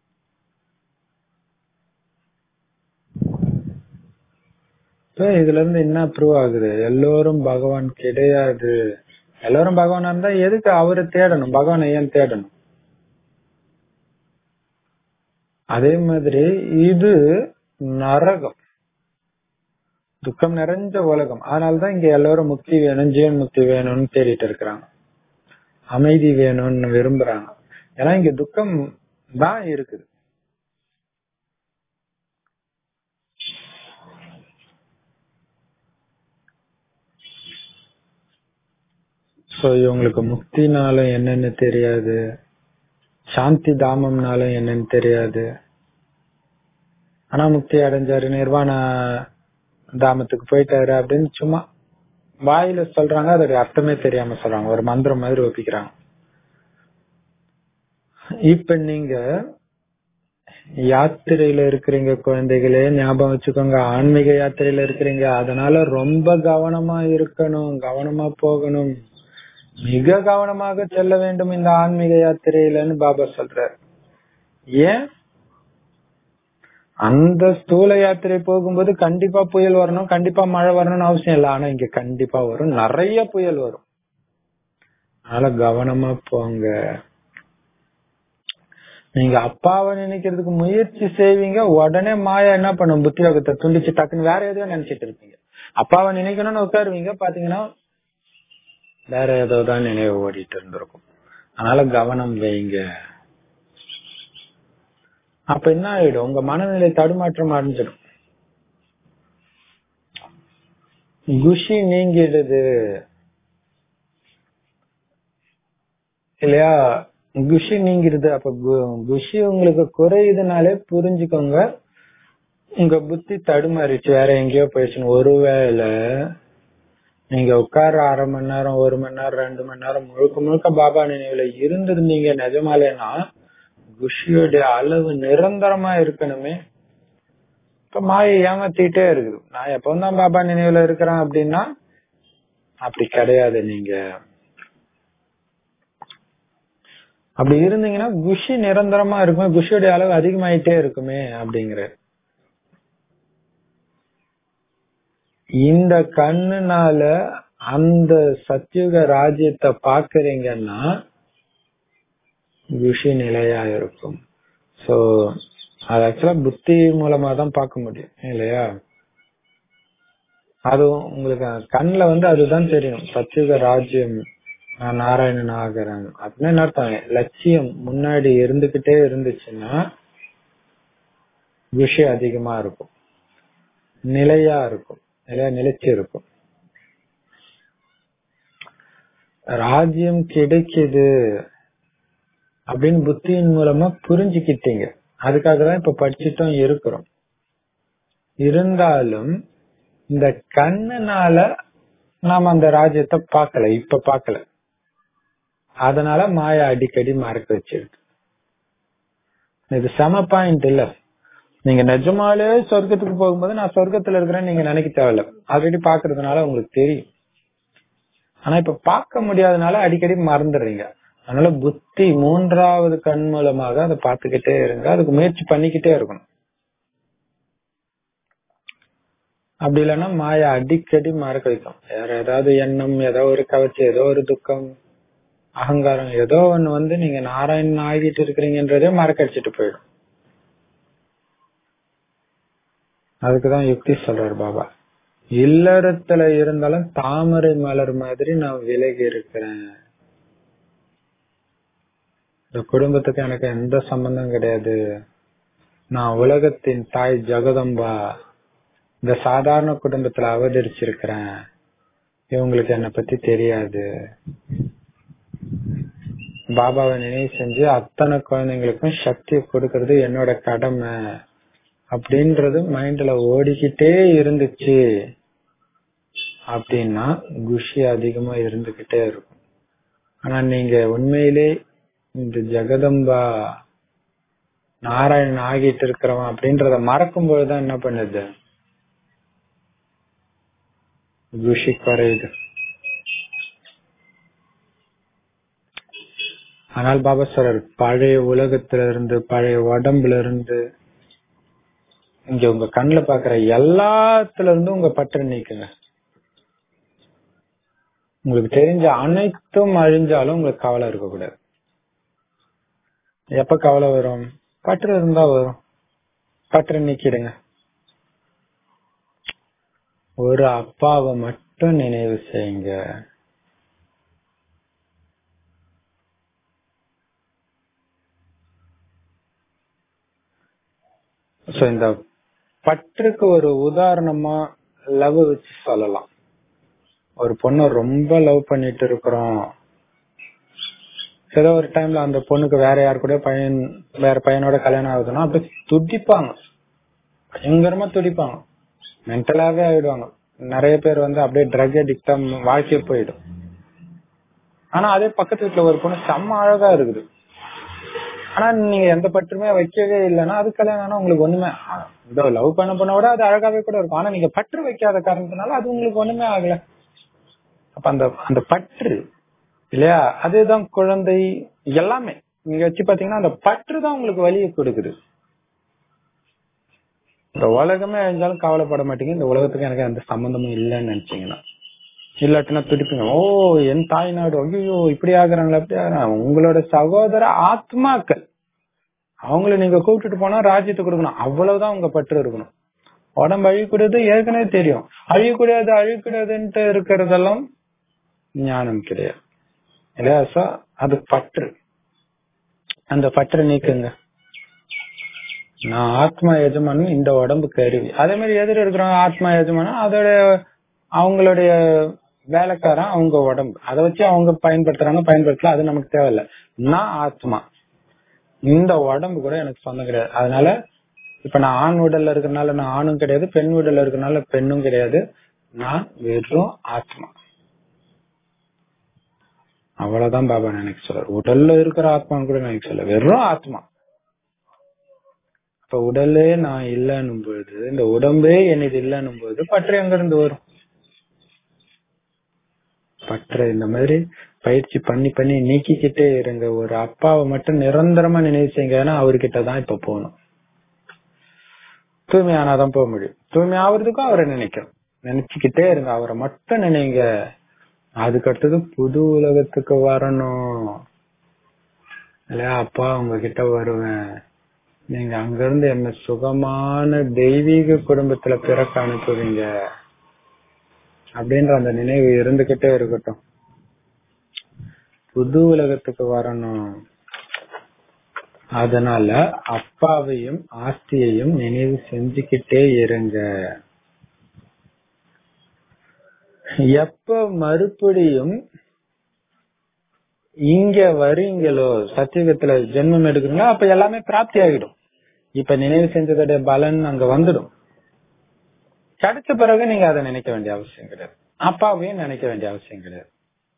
S1: இதுல இருந்து என்ன ப்ரூவ் ஆகுது எல்லோரும் பகவான் கிடையாது எல்லாரும் பகவான் இருந்தா எதுக்கு அவரை தேடணும் பகவானை ஏன் தேடணும் அதே மாதிரி இது நரகம் துக்கம் நிறைஞ்ச உலகம் அதனாலதான் இங்க எல்லாரும் முக்தி வேணும் ஜீவன் முக்தி வேணும்னு தேடிட்டு இருக்கிறாங்க அமைதி வேணும்னு விரும்புறாங்க ஏன்னா இங்க துக்கம் தான் இருக்குது சோ இவங்களுக்கு முக்தினாலும் என்னன்னு தெரியாது சாந்தி தாமம்னாலும் என்னன்னு தெரியாது ஆனா முக்தி அடைஞ்சாரு நிர்வாண தாமத்துக்கு போயிட்டாரு அப்படின்னு சும்மா வாயில சொல்றாங்க அதோட அர்த்தமே தெரியாம சொல்றாங்க ஒரு மந்திரம் மாதிரி ஒப்பிக்கிறாங்க இப்ப நீங்க யாத்திரையில இருக்கிறீங்க குழந்தைகளே ஞாபகம் வச்சுக்கோங்க ஆன்மீக யாத்திரையில இருக்கிறீங்க அதனால ரொம்ப கவனமா இருக்கணும் கவனமா போகணும் மிக கவனமாக செல்ல வேண்டும் இந்த ஆன்மீக யாத்திரையிலன்னு பாபா சொல்றார் ஏன் அந்த ஸ்தூல யாத்திரை போகும்போது கண்டிப்பா புயல் வரணும் கண்டிப்பா மழை வரணும்னு அவசியம் இல்லை ஆனா இங்க கண்டிப்பா வரும் நிறைய புயல் வரும் அதனால கவனமா போங்க நீங்க அப்பாவை நினைக்கிறதுக்கு முயற்சி செய்வீங்க உடனே மாயா என்ன பண்ணும் புத்தியோகத்தை துண்டிச்சு டக்குன்னு வேற எதையோ நினைச்சிட்டு இருப்பீங்க அப்பாவை நினைக்கணும்னு உட்காருவீங்க பாத்தீங்கன்னா வேற ஏதோ தான் நினைவு ஓடிட்டு இருந்திருக்கும் அதனால கவனம் வைங்க அப்ப என்ன ஆயிடும் உங்க மனநிலை தடுமாற்றம் அடைஞ்சிடும் குஷி நீங்கிடுது இல்லையா குஷி நீங்கிடுது அப்ப கு- குஷி உங்களுக்கு குறையுதுனாலே புரிஞ்சுக்கோங்க உங்க புத்தி தடுமாறிச்சு வேற எங்கேயோ போயிடுச்சுன்னு ஒருவேளை நீங்க உட்கார அரை மணி நேரம் ஒரு மணி நேரம் ரெண்டு மணி நேரம் முழுக்க முழுக்க பாபா நினைவுல இருந்திருந்தீங்க நிஜமாலேனா குஷியோடைய அளவு நிரந்தரமா இருக்கணுமே இப்ப மாயை ஏமாத்திட்டே இருக்குது நான் எப்பவும் பாபா நினைவுல இருக்கிறேன் அப்படின்னா அப்படி கிடையாது நீங்க அப்படி இருந்தீங்கன்னா குஷி நிரந்தரமா இருக்குமே குஷியோடைய அளவு அதிகமாயிட்டே இருக்குமே அப்படிங்கிற இந்த கண்ணுனால அந்த சத்யுக ராஜ்யத்தை பாக்குறீங்கன்னா குஷி நிலையா இருக்கும் சோ அது ஆக்சுவலா புத்தி மூலமா தான் பார்க்க முடியும் இல்லையா அதுவும் உங்களுக்கு கண்ணுல வந்து அதுதான் தெரியும் சத்யுக ராஜ்யம் நான் நாராயணன் ஆகிறேன் அப்படின்னு என்ன அர்த்தம் லட்சியம் முன்னாடி இருந்துகிட்டே இருந்துச்சுன்னா விஷயம் அதிகமா இருக்கும் நிலையா இருக்கும் நிலையா நிலைச்சு இருக்கும் ராஜ்யம் கிடைக்குது அப்படின்னு புத்தியின் மூலமா புரிஞ்சுக்கிட்டீங்க அதுக்காக தான் இப்ப படிச்சுட்டும் இருக்கிறோம் இருந்தாலும் இந்த கண்ணுனால நாம அந்த ராஜ்யத்தை பார்க்கல இப்ப பார்க்கல அதனால மாயா அடிக்கடி மறக்க வச்சிருக்கு இது செம பாயிண்ட் இல்ல நீங்க நிஜமாலே சொர்க்கத்துக்கு போகும்போது நான் சொர்க்கத்துல இருக்கிறேன்னு நீங்க நினைக்க தேவையில்ல ஆல்ரெடி பாக்குறதுனால உங்களுக்கு தெரியும் ஆனா இப்ப பார்க்க முடியாதனால அடிக்கடி மறந்துடுறீங்க அதனால புத்தி மூன்றாவது கண் மூலமாக அதை பார்த்துக்கிட்டே இருங்க அதுக்கு முயற்சி பண்ணிக்கிட்டே இருக்கணும் அப்படி இல்லைன்னா மாயா அடிக்கடி மறக்க வைக்கும் வேற ஏதாவது எண்ணம் ஏதோ ஒரு கவர்ச்சி ஏதோ ஒரு துக்கம் அகங்காரம் ஏதோ ஒண்ணு வந்து நீங்க நாராயணன் ஆகிட்டு இருக்கிறீங்கன்றதே மறக்கடிச்சிட்டு போயிடும் அதுக்குதான் யுக்தி சொல்றாரு பாபா இல்லறத்துல இருந்தாலும் தாமரை மலர் மாதிரி நான் விலகி இருக்கிறேன் இந்த குடும்பத்துக்கு எனக்கு எந்த சம்பந்தம் கிடையாது நான் உலகத்தின் தாய் ஜெகதம்பா இந்த சாதாரண குடும்பத்துல அவதரிச்சிருக்கிறேன் இவங்களுக்கு என்னை பத்தி தெரியாது பாபாவை நினைவு செஞ்சு அத்தனை குழந்தைங்களுக்கும் சக்தி கொடுக்கறது என்னோட கடமை அப்படின்றது மைண்ட்ல ஓடிக்கிட்டே இருந்துச்சு அப்படின்னா குஷி அதிகமா இருந்துகிட்டே இருக்கும் ஆனா நீங்க உண்மையிலே இந்த ஜெகதம்பா நாராயணன் ஆகிட்டு இருக்கிறவன் அப்படின்றத மறக்கும் பொழுதுதான் என்ன பண்ணுது குஷி குறையுது ஆனால் பாபா சொல்றாரு பழைய உலகத்துல இருந்து பழைய உடம்புல இருந்து இங்க உங்க கண்ணுல பாக்குற எல்லாத்துல இருந்தும் உங்க பற்று நீக்குங்க உங்களுக்கு தெரிஞ்ச அனைத்தும் அழிஞ்சாலும் உங்களுக்கு கவலை இருக்கக்கூடாது எப்ப கவலை வரும் பற்று இருந்தா வரும் பற்று நீக்கிடுங்க ஒரு அப்பாவை மட்டும் நினைவு செய்யுங்க சோ இந்த பற்றுக்கு ஒரு உதாரணமா லவ் வச்சு சொல்லலாம் ஒரு பொண்ணை ரொம்ப லவ் பண்ணிட்டு இருக்கிறோம் ஏதோ ஒரு டைம்ல அந்த பொண்ணுக்கு வேற யாரு கூட பையன் வேற பையனோட கல்யாணம் ஆகுதுன்னா அப்படி துடிப்பாங்க பயங்கரமா துடிப்பாங்க மென்டலாவே ஆயிடுவாங்க நிறைய பேர் வந்து அப்படியே ட்ரக் அடிக்டா வாழ்க்கையே போயிடும் ஆனா அதே பக்கத்து வீட்டுல ஒரு பொண்ணு செம்ம அழகா இருக்குது ஆனா நீங்க எந்த பற்றுமே வைக்கவே இல்லைன்னா அது கல்யாணம் ஆனா உங்களுக்கு ஒண்ணுமே இந்த லவ் பண்ண பொண்ணை விட அது அழகாவே கூட இருக்கும் ஆனா நீங்க பற்று வைக்காத காரணத்தினால அது உங்களுக்கு ஒண்ணுமே ஆகல அப்ப அந்த அந்த பற்று இல்லையா அதுதான் குழந்தை எல்லாமே நீங்க வச்சு பாத்தீங்கன்னா அந்த பற்று தான் உங்களுக்கு வழியை கொடுக்குது இந்த உலகமே அழிஞ்சாலும் கவலைப்பட மாட்டீங்க இந்த உலகத்துக்கு எனக்கு எந்த சம்பந்தமும் இல்லைன்னு நினைச்சீங்கன்னா இல்லாட்டினா துடிப்பீங்க ஓ என் தாய் நாடு ஐயோ இப்படி ஆகுறாங்களா அப்படி ஆகுறாங்க உங்களோட சகோதர ஆத்மாக்கள் அவங்கள நீங்க கூப்பிட்டுட்டு போனா ராஜ்யத்தை கொடுக்கணும் அவ்வளவுதான் உங்க பற்று இருக்கணும் உடம்பு அழிக்கூடாது ஏற்கனவே தெரியும் அழியக்கூடாது அழியக்கூடாதுன்ட்டு இருக்கிறதெல்லாம் ஞானம் கிடையாது இல்லையா சோ அது பற்று அந்த பற்றை நீக்குங்க நான் ஆத்மா எஜமானும் இந்த உடம்பு கருவி அதே மாதிரி எதிர இருக்கிறவங்க ஆத்மா எஜமானும் அதோட அவங்களுடைய வேலைக்காரன் அவங்க உடம்பு அதை வச்சு அவங்க பயன்படுத்துறாங்க பயன்படுத்தல அது நமக்கு தேவையில்ல நான் ஆத்மா இந்த உடம்பு கூட எனக்கு சொந்தம் கிடையாது அதனால இப்ப நான் ஆண் உடல்ல இருக்கிறனால நான் ஆணும் கிடையாது பெண் உடல்ல இருக்கிறனால பெண்ணும் கிடையாது நான் வெறும் ஆத்மா அவ்வளவுதான் பாபா நினைக்க சொல்றாரு உடல்ல இருக்கிற ஆத்மான்னு கூட நினைக்க சொல்ல வெறும் ஆத்மா இப்ப உடலே நான் இல்லைன்னும் பொழுது இந்த உடம்பே என்னது இல்லைன்னும் போது பற்று எங்க இருந்து வரும் பற்ற இந்த மாதிரி பயிற்சி பண்ணி பண்ணி நீக்கிக்கிட்டே இருங்க ஒரு அப்பாவை மட்டும் நிரந்தரமா நினைவு செய்யுங்க ஏன்னா அவர்கிட்ட தான் இப்ப போகணும் தூய்மையானாதான் போக முடியும் தூய்மை ஆவறதுக்கும் அவரை நினைக்கணும் நினைச்சுக்கிட்டே இருங்க அவரை மட்டும் நினைங்க அதுக்கு அடுத்தது புது உலகத்துக்கு வரணும் இல்லையா அப்பா உங்ககிட்ட வருவேன் நீங்க அங்க இருந்து என்ன சுகமான தெய்வீக குடும்பத்துல பிறக்க அனுப்புவீங்க அப்படின்ற அந்த நினைவு இருந்துகிட்டே இருக்கட்டும் புது உலகத்துக்கு வரணும் அதனால அப்பாவையும் ஆஸ்தியையும் நினைவு செஞ்சுக்கிட்டே இருங்க எப்ப மறுபடியும் இங்க வரீங்களோ சத்தியுகத்துல ஜென்மம் எடுக்கிறீங்களோ அப்ப எல்லாமே பிராப்தி ஆகிடும் இப்ப நினைவு செஞ்சதோட பலன் அங்க வந்துடும் கிடைச்ச பிறகு நீங்க அதை நினைக்க வேண்டிய அவசியம் கிடையாது அப்பாவையும் நினைக்க வேண்டிய அவசியம் கிடையாது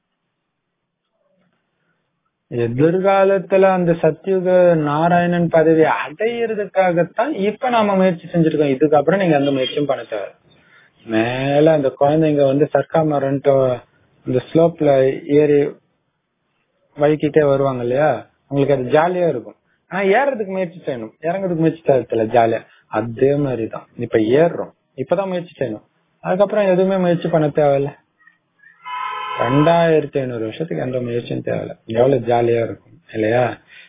S1: எதிர்காலத்துல அந்த சத்தியுக நாராயணன் பதவி அடையிறதுக்காகத்தான் இப்ப நாம முயற்சி செஞ்சிருக்கோம் இதுக்கப்புறம் நீங்க எந்த முயற்சியும் பண்ண தேவை மேல அந்த குழந்தைங்க வந்து சர்க்காமரன்ட்டு இந்த ஸ்லோப்ல ஏறி வலிக்கிட்டே வருவாங்க இல்லையா உங்களுக்கு அது ஜாலியா இருக்கும் ஆனா ஏறதுக்கு முயற்சி செய்யணும் இறங்குறதுக்கு முயற்சி தேவையில்ல ஜாலியா அதே மாதிரிதான் இப்ப ஏறுறோம் இப்பதான் முயற்சி செய்யணும் அதுக்கப்புறம் எதுவுமே முயற்சி பண்ண தேவையில்ல ரெண்டாயிரத்தி ஐநூறு வருஷத்துக்கு எந்த முயற்சியும் தேவையில்ல எவ்வளவு ஜாலியா இருக்கும் இல்லையா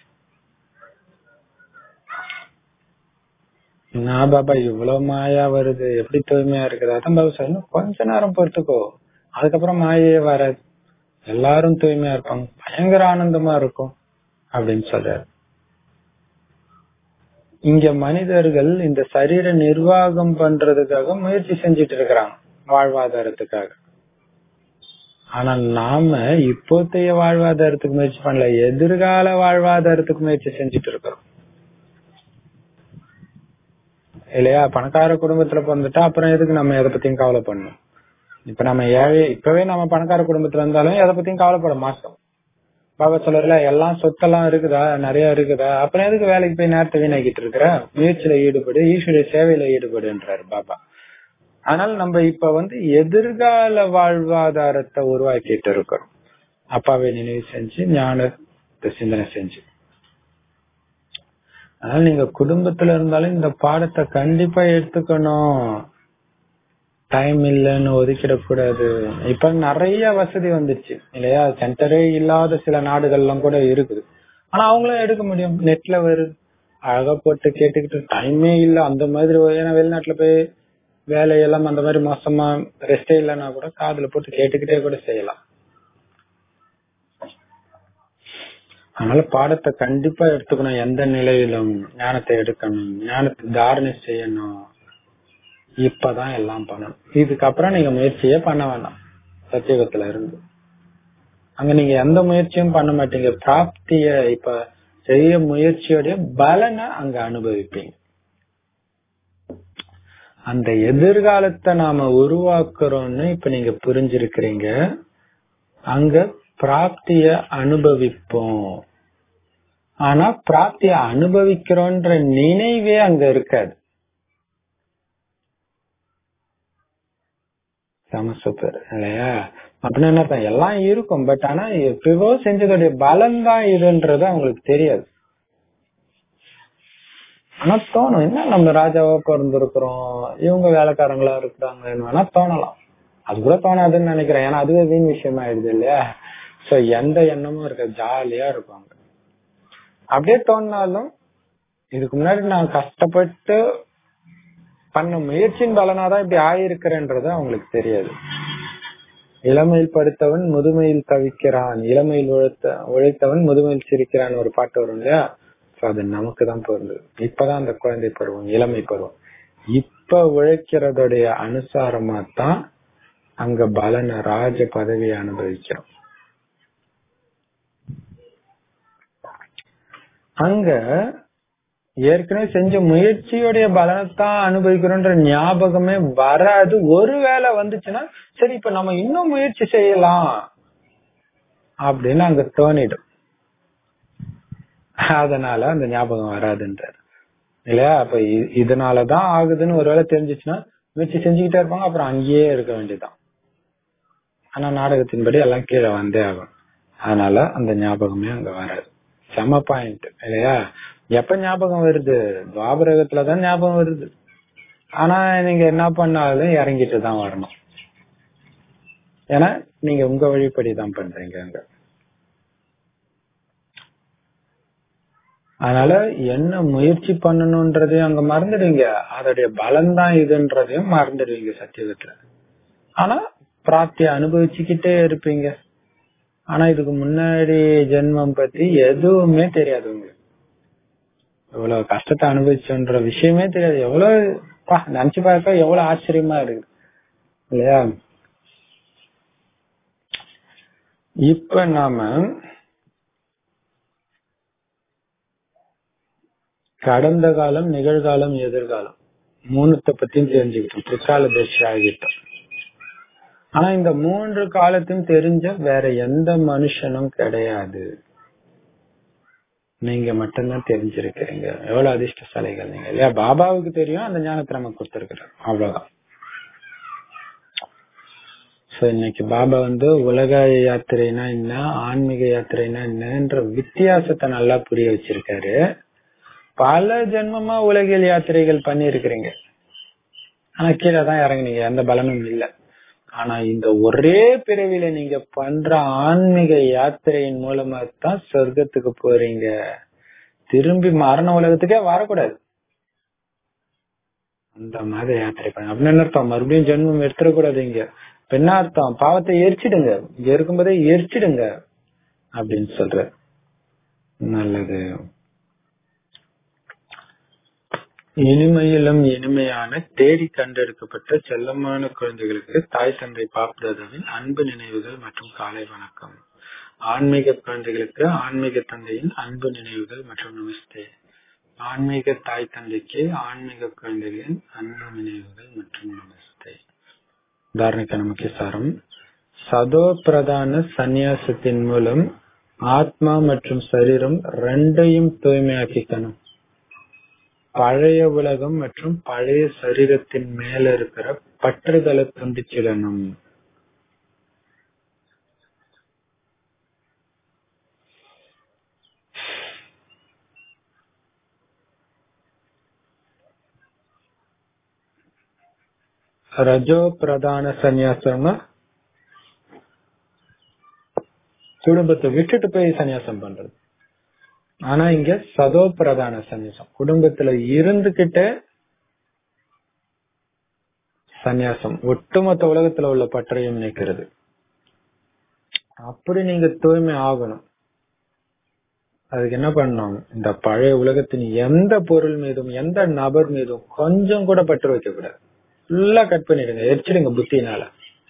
S1: நான் பாபா இவ்வளவு மாயா வருது எப்படி தூய்மையா இருக்குது அதான் பாபா சொல்லணும் கொஞ்ச நேரம் பொறுத்துக்கோ அதுக்கப்புறம் மாயே வராது எல்லாரும் தூய்மையா இருப்பாங்க பயங்கர ஆனந்தமா இருக்கும் அப்படின்னு சொல்றாரு இங்க மனிதர்கள் இந்த சரீர நிர்வாகம் பண்றதுக்காக முயற்சி செஞ்சுட்டு இருக்கிறாங்க வாழ்வாதாரத்துக்காக ஆனா நாம இப்போத்தைய வாழ்வாதாரத்துக்கு முயற்சி பண்ணல எதிர்கால வாழ்வாதாரத்துக்கு முயற்சி செஞ்சுட்டு இருக்கிறோம் இல்லையா பணக்கார குடும்பத்துல பிறந்துட்டா அப்புறம் எதுக்கு நம்ம எதை பத்தியும் கவலை பண்ணணும் இப்ப நம்ம ஏழை இப்பவே நம்ம பணக்கார குடும்பத்துல இருந்தாலும் எதை பத்தியும் கவலைப்பட மாட்டோம் பாபா சொல்றல எல்லாம் சொத்தெல்லாம் இருக்குதா நிறைய இருக்குதா அப்புறம் எதுக்கு வேலைக்கு போய் நேரத்தை வீணாக்கிட்டு இருக்கிற முயற்சியில ஈடுபடு ஈஸ்வரிய சேவையில ஈடுபடுன்றாரு பாபா அதனால நம்ம இப்ப வந்து எதிர்கால வாழ்வாதாரத்தை உருவாக்கிட்டு இருக்கிறோம் அப்பாவை நினைவு செஞ்சு ஞானத்தை சிந்தனை செஞ்சு அதனால நீங்க குடும்பத்துல இருந்தாலும் இந்த பாடத்தை கண்டிப்பா எடுத்துக்கணும் டைம் இல்லைன்னு ஒதுக்கிடக்கூடாது இப்ப நிறைய வசதி வந்துருச்சு இல்லையா சென்டரே இல்லாத சில நாடுகள்லாம் கூட இருக்குது ஆனா அவங்களும் எடுக்க முடியும் நெட்ல வருது அழகா போட்டு கேட்டுக்கிட்டு டைமே இல்ல அந்த மாதிரி ஏன்னா வெளிநாட்டுல போய் வேலையெல்லாம் அந்த மாதிரி மோசமா ரெஸ்டே இல்லைன்னா கூட காதுல போட்டு கேட்டுக்கிட்டே கூட செய்யலாம் அதனால பாடத்தை கண்டிப்பா எடுத்துக்கணும் எந்த நிலையிலும் ஞானத்தை எடுக்கணும் ஞானத்தை தாரணை செய்யணும் இப்பதான் எல்லாம் பண்ணணும் இதுக்கப்புறம் நீங்க முயற்சியே பண்ண வேண்டாம் சத்தியுகத்துல இருந்து அங்க நீங்க எந்த முயற்சியும் பண்ண மாட்டீங்க பிராப்திய இப்ப செய்ய முயற்சியோடைய பலனை அங்க அனுபவிப்பீங்க அந்த எதிர்காலத்தை நாம உருவாக்குறோம்னு இப்ப நீங்க புரிஞ்சிருக்கிறீங்க அங்க பிராப்திய அனுபவிப்போம் ஆனா பிராப்திய அனுபவிக்கிறோன்ற நினைவே அங்க இருக்காது செம சூப்பர் இல்லையா அப்படின்னு என்ன அர்த்தம்? எல்லாம் இருக்கும் பட் ஆனா எப்பவோ செஞ்சதுடைய பலன் தான் இதுன்றது அவங்களுக்கு தெரியாது ஆனா தோணும் என்ன நம்ம ராஜாவா பிறந்திருக்கிறோம் இவங்க வேலைக்காரங்களா இருக்கிறாங்கன்னு வேணா தோணலாம் அது கூட தோணாதுன்னு நினைக்கிறேன் ஏன்னா அதுவே வீண் விஷயம் ஆயிடுது இல்லையா சோ எந்த எண்ணமும் இருக்க ஜாலியா இருப்பாங்க அப்படியே தோணினாலும் இதுக்கு முன்னாடி நான் கஷ்டப்பட்டு பண்ண முயற்சியின் பலனாதான் இப்படி ஆயிருக்கிறேன்றது அவங்களுக்கு தெரியாது இளமையில் படுத்தவன் முதுமையில் தவிக்கிறான் இளமையில் உழைத்த உழைத்தவன் முதுமையில் சிரிக்கிறான் ஒரு பாட்டு வரும் இல்லையா So அது நமக்கு தான் பொருந்தது இப்பதான் அந்த குழந்தை பருவம் இளமை பருவம் இப்ப உழைக்கிறதுடைய அனுசாரமா தான் அங்க பலன ராஜ பதவியை அனுபவிக்கிறோம் அங்க ஏற்கனவே செஞ்ச முயற்சியுடைய பலனைத்தான் அனுபவிக்கிறோன்ற ஞாபகமே வராது ஒருவேளை வந்துச்சுன்னா சரி இப்ப நம்ம இன்னும் முயற்சி செய்யலாம் அப்படின்னு அங்க தோணிடும் அதனால அந்த ஞாபகம் வராதுன்றார் இல்லையா அப்ப இ- இதனாலதான் ஆகுதுன்னு ஒருவேளை தெரிஞ்சிச்சுன்னா முயற்சி செஞ்சுக்கிட்டே இருப்பாங்க அப்புறம் அங்கேயே இருக்க வேண்டியதுதான் ஆனா நாடகத்தின்படி எல்லாம் கீழே வந்தே ஆகும் அதனால அந்த ஞாபகமே அங்க வராது செம பாயிண்ட் இல்லையா எப்ப ஞாபகம் வருது துவாபரகத்துலதான் ஞாபகம் வருது ஆனா நீங்க என்ன பண்ணாலும் இறங்கிட்டு தான் வரணும் ஏன்னா நீங்க உங்க வழிப்படி தான் பண்றீங்க அங்க அதனால என்ன முயற்சி பண்ணணும்ன்றதையும் அங்க மறந்துடுவீங்க அதோடைய பலன் தான் இதுன்றதையும் மறந்துடுவீங்க சத்தியகத்துல ஆனா பிராப்திய அனுபவிச்சுக்கிட்டே இருப்பீங்க ஆனா இதுக்கு முன்னாடி ஜென்மம் பத்தி எதுவுமே தெரியாது உங்களுக்கு இவ்வளவு கஷ்டத்தை அனுபவிச்சோன்ற விஷயமே தெரியாது எவ்வளவு பா, நினைச்சு பார்க்க எவ்வளவு ஆச்சரியமா இருக்கு இல்லையா இப்ப நாம கடந்த காலம் நிகழ்காலம் எதிர்காலம் மூணுத்த பத்தியும் தெரிஞ்சுக்கிட்டோம் பிற்கால தர்ஷி ஆகிட்டோம் ஆனா இந்த மூன்று காலத்தையும் தெரிஞ்ச வேற எந்த மனுஷனும் கிடையாது நீங்க மட்டும்தான் தெரிஞ்சிருக்கிறீங்க எவ்வளவு அதிர்ஷ்டசாலிகள் நீங்க இல்லையா பாபாவுக்கு தெரியும் அந்த ஞானத்தை நம்ம கொடுத்திருக்கிறோம் அவ்வளவுதான் சோ இன்னைக்கு பாபா வந்து உலக யாத்திரைனா என்ன ஆன்மீக யாத்திரைனா என்னன்ற வித்தியாசத்தை நல்லா புரிய வச்சிருக்காரு பல ஜென்மமா உலகியல் யாத்திரைகள் பண்ணி இருக்கிறீங்க ஆனா கீழே தான் இறங்குனீங்க எந்த பலனும் இல்ல ஆனா இந்த ஒரே பிறவில நீங்க பண்ற ஆன்மீக யாத்திரையின் மூலமா தான் சொர்க்கத்துக்கு போறீங்க திரும்பி மரண உலகத்துக்கே வரக்கூடாது அந்த மாதிரி யாத்திரை பண்ண அப்படின்னு என்ன அர்த்தம் மறுபடியும் ஜென்மம் எடுத்துடக்கூடாது இங்க இப்ப என்ன அர்த்தம் பாவத்தை எரிச்சிடுங்க இங்க இருக்கும்போதே எரிச்சிடுங்க அப்படின்னு சொல்ற நல்லது இனிமையிலும் இனிமையான தேடி கண்டெடுக்கப்பட்ட செல்லமான குழந்தைகளுக்கு தாய் தந்தை பாப்தாதாவின் அன்பு நினைவுகள் மற்றும் காலை வணக்கம் ஆன்மீக குழந்தைகளுக்கு ஆன்மீக தந்தையின் அன்பு நினைவுகள் மற்றும் நமஸ்தே ஆன்மீக தாய் தந்தைக்கு ஆன்மீக குழந்தைகளின் அன்பு நினைவுகள் மற்றும் நமஸ்தே உதாரணக்கான முக்கிய சாரம் சதோ பிரதான சந்நியாசத்தின் மூலம் ஆத்மா மற்றும் சரீரம் ரெண்டையும் தூய்மையாக்கிக்கணும் பழைய உலகம் மற்றும் பழைய சரீரத்தின் மேல இருக்கிற பற்றுதலை துண்டிச்சிடணும் ரஜோ பிரதான சந்நியாசம்னா குடும்பத்தை விட்டுட்டு போய் சன்னியாசம் பண்றது ஆனா இங்க சதோ பிரதான சந்நியாசம் குடும்பத்துல இருந்துகிட்டு சந்நியாசம் ஒட்டுமொத்த உலகத்துல உள்ள பற்றையும் நீக்கிறது அப்படி நீங்க தூய்மை ஆகணும் அதுக்கு என்ன பண்ணணும் இந்த பழைய உலகத்தின் எந்த பொருள் மீதும் எந்த நபர் மீதும் கொஞ்சம் கூட பற்று வைக்க கூடாது ஃபுல்லா கட் பண்ணிடுங்க எரிச்சிடுங்க புத்தினால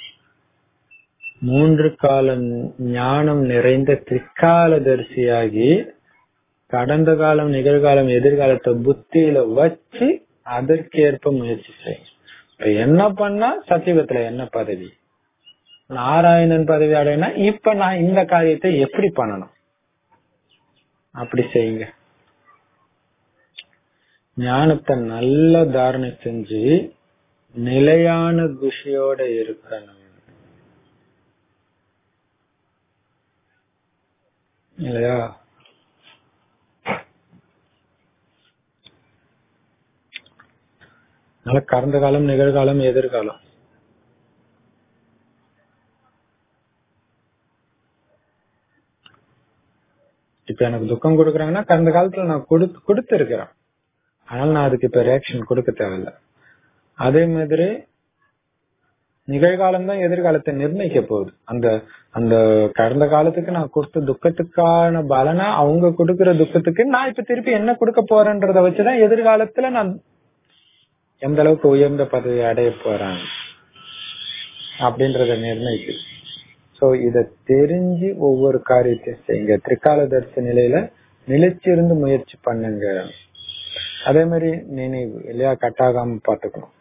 S1: மூன்று கால ஞானம் நிறைந்த திரிகாலதரிசியாகி கடந்த காலம் நிகழ்காலம் எதிர்காலத்தை புத்தியில வச்சு அதற்கேற்ப முயற்சி செய்யும் இப்ப என்ன பண்ணா சத்தியத்துல என்ன பதவி நாராயணன் பதவி அடையினா இப்ப நான் இந்த காரியத்தை எப்படி பண்ணணும் அப்படி செய்யுங்க ஞானத்தை நல்ல தாரணை செஞ்சு நிலையான குஷியோட இருக்கணும் இல்லையா அதனால கடந்த காலம் நிகழ்காலம் எதிர்காலம் இப்ப எனக்கு துக்கம் கொடுக்குறாங்கன்னா கடந்த காலத்துல நான் கொடுத்து கொடுத்து இருக்கிறேன் அதனால நான் அதுக்கு இப்ப ரியாக்ஷன் கொடுக்க தேவையில்ல அதே மாதிரி நிகழ்காலம் தான் எதிர்காலத்தை நிர்ணயிக்க போகுது அந்த அந்த கடந்த காலத்துக்கு நான் கொடுத்த துக்கத்துக்கான பலனா அவங்க கொடுக்கிற துக்கத்துக்கு நான் இப்ப திருப்பி என்ன கொடுக்க போறேன்றத வச்சுதான் எதிர்காலத்துல நான் எந்த அளவுக்கு உயர்ந்த பதவி அடைய போறேன் அப்படின்றத நிர்ணயிக்குது சோ இத தெரிஞ்சு ஒவ்வொரு காரியத்தையும் செய்யுங்க திரிகாலதர்சி நிலையில நிலைச்சிருந்து முயற்சி பண்ணுங்க அதே மாதிரி நினைவு இல்லையா கட்டாகாம பாத்துக்கணும்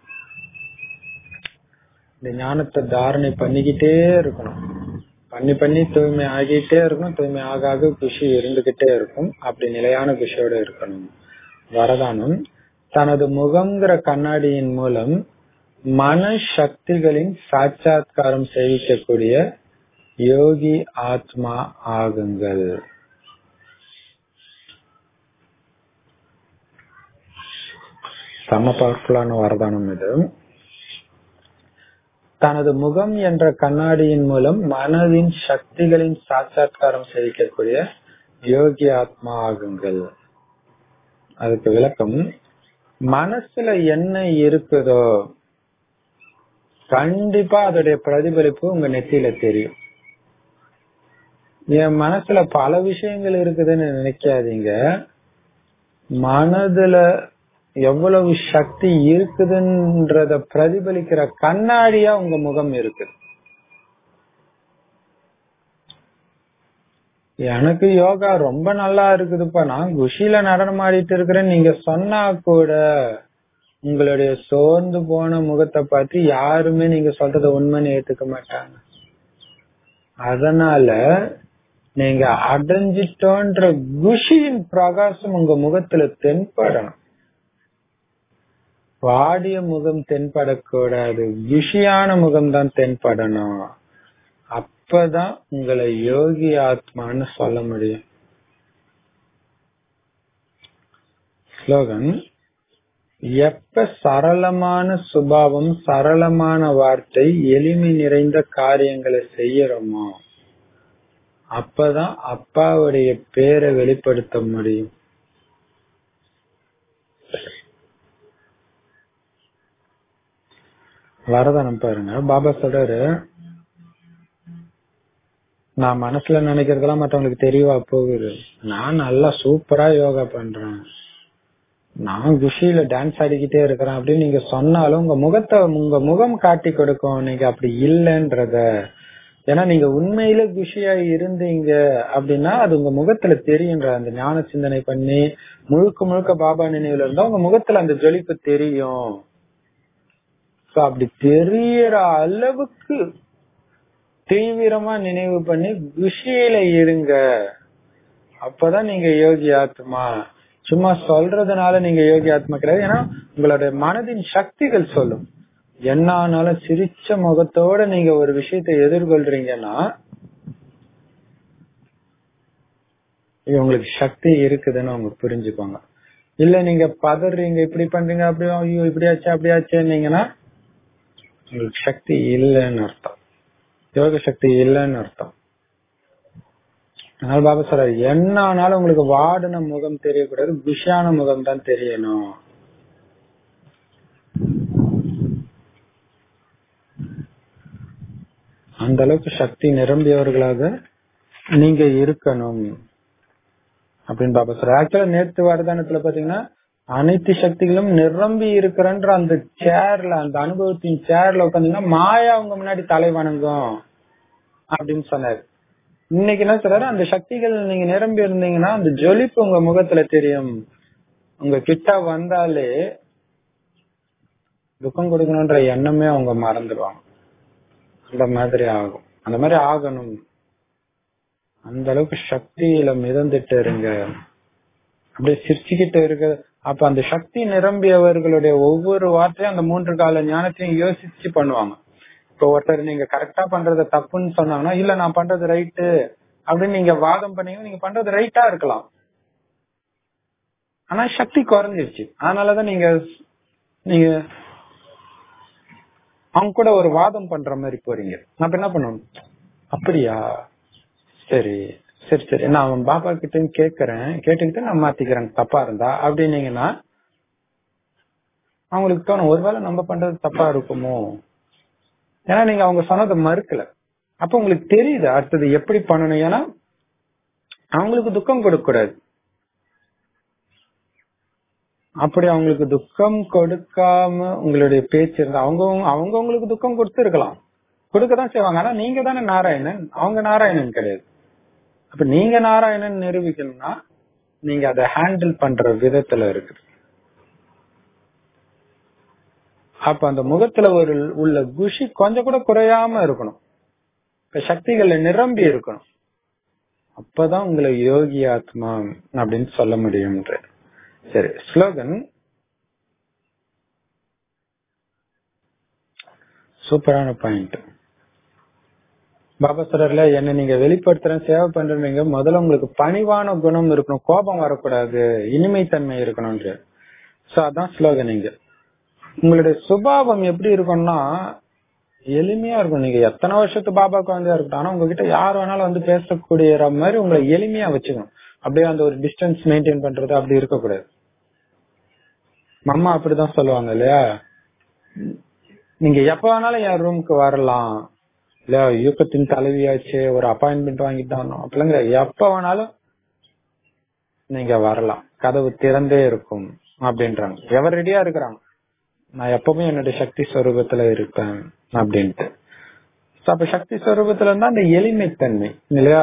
S1: இந்த ஞானத்தை தாரணை பண்ணிக்கிட்டே இருக்கணும் பண்ணி பண்ணி தூய்மை ஆகிட்டே இருக்கணும் தூய்மை ஆக ஆக குஷி இருந்துகிட்டே இருக்கும் அப்படி நிலையான குஷியோட இருக்கணும் வரதானம் தனது முகங்கிற கண்ணாடியின் மூலம் மன சக்திகளின் சாட்சாத்காரம் செய்விக்கக்கூடிய யோகி ஆத்மா ஆகுங்கள் செம பவர்ஃபுல்லான வரதானம் இது தனது முகம் என்ற கண்ணாடியின் மூலம் மனதின் சக்திகளின் சாட்சாத்காரம் செய்விக்கக்கூடிய யோகி ஆத்மா ஆகுங்கள் அதுக்கு விளக்கம் மனசுல என்ன இருக்குதோ கண்டிப்பா அதோடைய பிரதிபலிப்பு உங்க நெத்தியில தெரியும் என் மனசுல பல விஷயங்கள் இருக்குதுன்னு நினைக்காதீங்க மனதுல எவ்வளவு சக்தி இருக்குதுன்றத பிரதிபலிக்கிற கண்ணாடியா உங்க முகம் இருக்குது எனக்கு யோகா ரொம்ப நல்லா இருக்குதுப்பா நான் குஷியில நடனம் ஆடிட்டு இருக்கிறேன் நீங்க சொன்னா கூட உங்களுடைய சோர்ந்து போன முகத்தை பார்த்து யாருமே நீங்க சொல்றத உண்மைன்னு ஏத்துக்க மாட்டாங்க அதனால நீங்க அடைஞ்சிட்டோன்ற குஷியின் பிரகாசம் உங்க முகத்துல தென்படணும் வாடிய முகம் தென்படக்கூடாது குஷியான முகம் தான் தென்படணும் அப்பதான் உங்களை யோகி ஆத்மான்னு சொல்ல முடியும் ஸ்லோகன் எப்ப சரளமான சுபாவம் சரளமான வார்த்தை எளிமை நிறைந்த காரியங்களை செய்யறோமோ அப்பதான் அப்பாவுடைய பேரை வெளிப்படுத்த முடியும் வரதானம் பாருங்க பாபா சொல்றாரு நான் மனசுல நினைக்கிறதெல்லாம் மத்தவங்களுக்கு தெரியவா போகுது நான் நல்லா சூப்பரா யோகா பண்றேன் நான் குஷியில டான்ஸ் ஆடிக்கிட்டே இருக்கிறேன் அப்படின்னு நீங்க சொன்னாலும் உங்க முகத்தை உங்க முகம் காட்டி கொடுக்கும் நீங்க அப்படி இல்லைன்றத ஏன்னா நீங்க உண்மையில குஷியா இருந்தீங்க அப்படின்னா அது உங்க முகத்துல தெரியுன்ற அந்த ஞான சிந்தனை பண்ணி முழுக்க முழுக்க பாபா நினைவுல இருந்தா உங்க முகத்துல அந்த ஜொலிப்பு தெரியும் சோ அப்படி தெரியற அளவுக்கு தீவிரமா நினைவு பண்ணி குஷியில இருங்க அப்பதான் நீங்க யோகி ஆத்மா சும்மா சொல்றதுனால நீங்க யோகி ஆத்மா கிடையாது ஏன்னா உங்களுடைய மனதின் சக்திகள் சொல்லும் என்ன ஆனாலும் சிரிச்ச முகத்தோட நீங்க ஒரு விஷயத்தை எதிர்கொள்றீங்கன்னா உங்களுக்கு சக்தி இருக்குதுன்னு அவங்க புரிஞ்சுப்பாங்க இல்ல நீங்க பதறீங்க இப்படி பண்றீங்க அப்படி ஐயோ இப்படியாச்சு அப்படியாச்சுன்னீங்கன்னா உங்களுக்கு சக்தி இல்லைன்னு அர்த்தம் யோக சக்தி இல்லைன்னு அர்த்தம் அதனால பாபா சொல்றாரு என்ன ஆனாலும் உங்களுக்கு வாடின முகம் தெரியக்கூடாது குஷான முகம் தான் தெரியணும் அந்த அளவுக்கு சக்தி நிரம்பியவர்களாக நீங்க இருக்கணும் அப்படின்னு பாபா சொல்ற ஆக்சுவலா நேற்று வரதானத்துல பாத்தீங்கன்னா அனைத்து சக்திகளும் நிரம்பி இருக்கிறன்ற அந்த சேர்ல அந்த அனுபவத்தின் சேர்ல உட்காந்தீங்கன்னா மாயா உங்க முன்னாடி தலை வணங்கும் அப்படின்னு சொன்னாரு இன்னைக்கு என்ன சொல்றாரு அந்த சக்திகள் நீங்க நிரம்பி இருந்தீங்கன்னா அந்த ஜொலிப்பு உங்க முகத்துல தெரியும் உங்க கிட்ட வந்தாலே துக்கம் கொடுக்கணும்ன்ற எண்ணமே அவங்க மறந்துடுவாங்க அந்த மாதிரி ஆகும் அந்த மாதிரி ஆகணும் அந்த அளவுக்கு சக்தியில மிதந்துட்டு இருங்க அப்படியே சிரிச்சுக்கிட்டு இருக்க அப்ப அந்த சக்தி நிரம்பியவர்களுடைய ஒவ்வொரு வார்த்தையும் அந்த மூன்று கால ஞானத்தையும் யோசிச்சு பண்ணுவாங்க இப்போ ஒருத்தர் நீங்க கரெக்டா பண்றது தப்புன்னு சொன்னாங்கன்னா இல்ல நான் பண்றது ரைட்டு அப்படின்னு நீங்க வாதம் பண்ணீங்க நீங்க பண்றது ரைட்டா இருக்கலாம் ஆனா சக்தி குறைஞ்சிருச்சு அதனாலதான் நீங்க நீங்க அவங்க கூட ஒரு வாதம் பண்ற மாதிரி போறீங்க அப்ப என்ன பண்ணணும் அப்படியா சரி சரி சரி நான் அவன் பாபா கிட்ட கேக்குறேன் கேட்டுக்கிட்டு நான் மாத்திக்கிறேன் தப்பா இருந்தா அப்படின்னீங்கன்னா அவங்களுக்கு தோணும் ஒருவேளை நம்ம பண்றது தப்பா இருக்குமோ ஏன்னா நீங்க அவங்க சொன்னதை மறுக்கல அப்ப உங்களுக்கு தெரியுது அடுத்தது எப்படி பண்ணணும் ஏன்னா அவங்களுக்கு துக்கம் கொடுக்க கூடாது அப்படி அவங்களுக்கு துக்கம் கொடுக்காம உங்களுடைய பேச்சு இருந்தா அவங்க அவங்க உங்களுக்கு துக்கம் கொடுத்துருக்கலாம் கொடுக்கதான் செய்வாங்க ஆனா நீங்க தானே நாராயணன் அவங்க நாராயணன் கிடையாது அப்ப நீங்க நாராயணன் நிரூபிக்கணும்னா நீங்க அதை ஹேண்டில் பண்ற விதத்துல இருக்குது அப்ப அந்த முகத்துல ஒரு உள்ள குஷி கொஞ்சம் கூட குறையாம இருக்கணும் இப்ப சக்திகளை நிரம்பி இருக்கணும் அப்பதான் உங்களை யோகி ஆத்மா அப்படின்னு சொல்ல முடியும்ன்ற சரி ஸ்லோகன் சூப்பரான பாயிண்ட் பாபா சொல்றல என்ன நீங்க வெளிப்படுத்துறேன் சேவை பண்றீங்க முதல்ல உங்களுக்கு பணிவான குணம் இருக்கணும் கோபம் வரக்கூடாது இனிமைத்தன்மை இருக்கணும்ன்ற சோ அதான் ஸ்லோகன் இங்க உங்களுடைய சுபாவம் எப்படி இருக்கும்னா எளிமையா இருக்கும் நீங்க எத்தனை வருஷத்து பாபா குழந்தையா இருக்கட்டும் ஆனா உங்ககிட்ட யார் வேணாலும் வந்து பேசக்கூடிய மாதிரி உங்களை எளிமையா வச்சுக்கணும் அப்படியே அந்த ஒரு டிஸ்டன்ஸ் மெயின்டைன் பண்றது அப்படி இருக்கக்கூடாது அம்மா அப்படிதான் சொல்லுவாங்க இல்லையா நீங்க எப்ப வேணாலும் என் ரூமுக்கு வரலாம் இல்ல யூக்கத்தின் தலைவியாச்சு ஒரு அப்பாயின்மெண்ட் வாங்கிட்டு வரணும் அப்படிங்கிற எப்ப வேணாலும் நீங்க வரலாம் கதவு திறந்தே இருக்கும் அப்படின்றாங்க எவர் ரெடியா இருக்கிறாங்க நான் எப்பவுமே என்னுடைய சக்தி ஸ்வரூபத்துல இருப்பேன் அப்படின்ட்டு அப்ப சக்தி ஸ்வரூபத்துல இருந்தா அந்த எளிமைத்தன்மை இல்லையா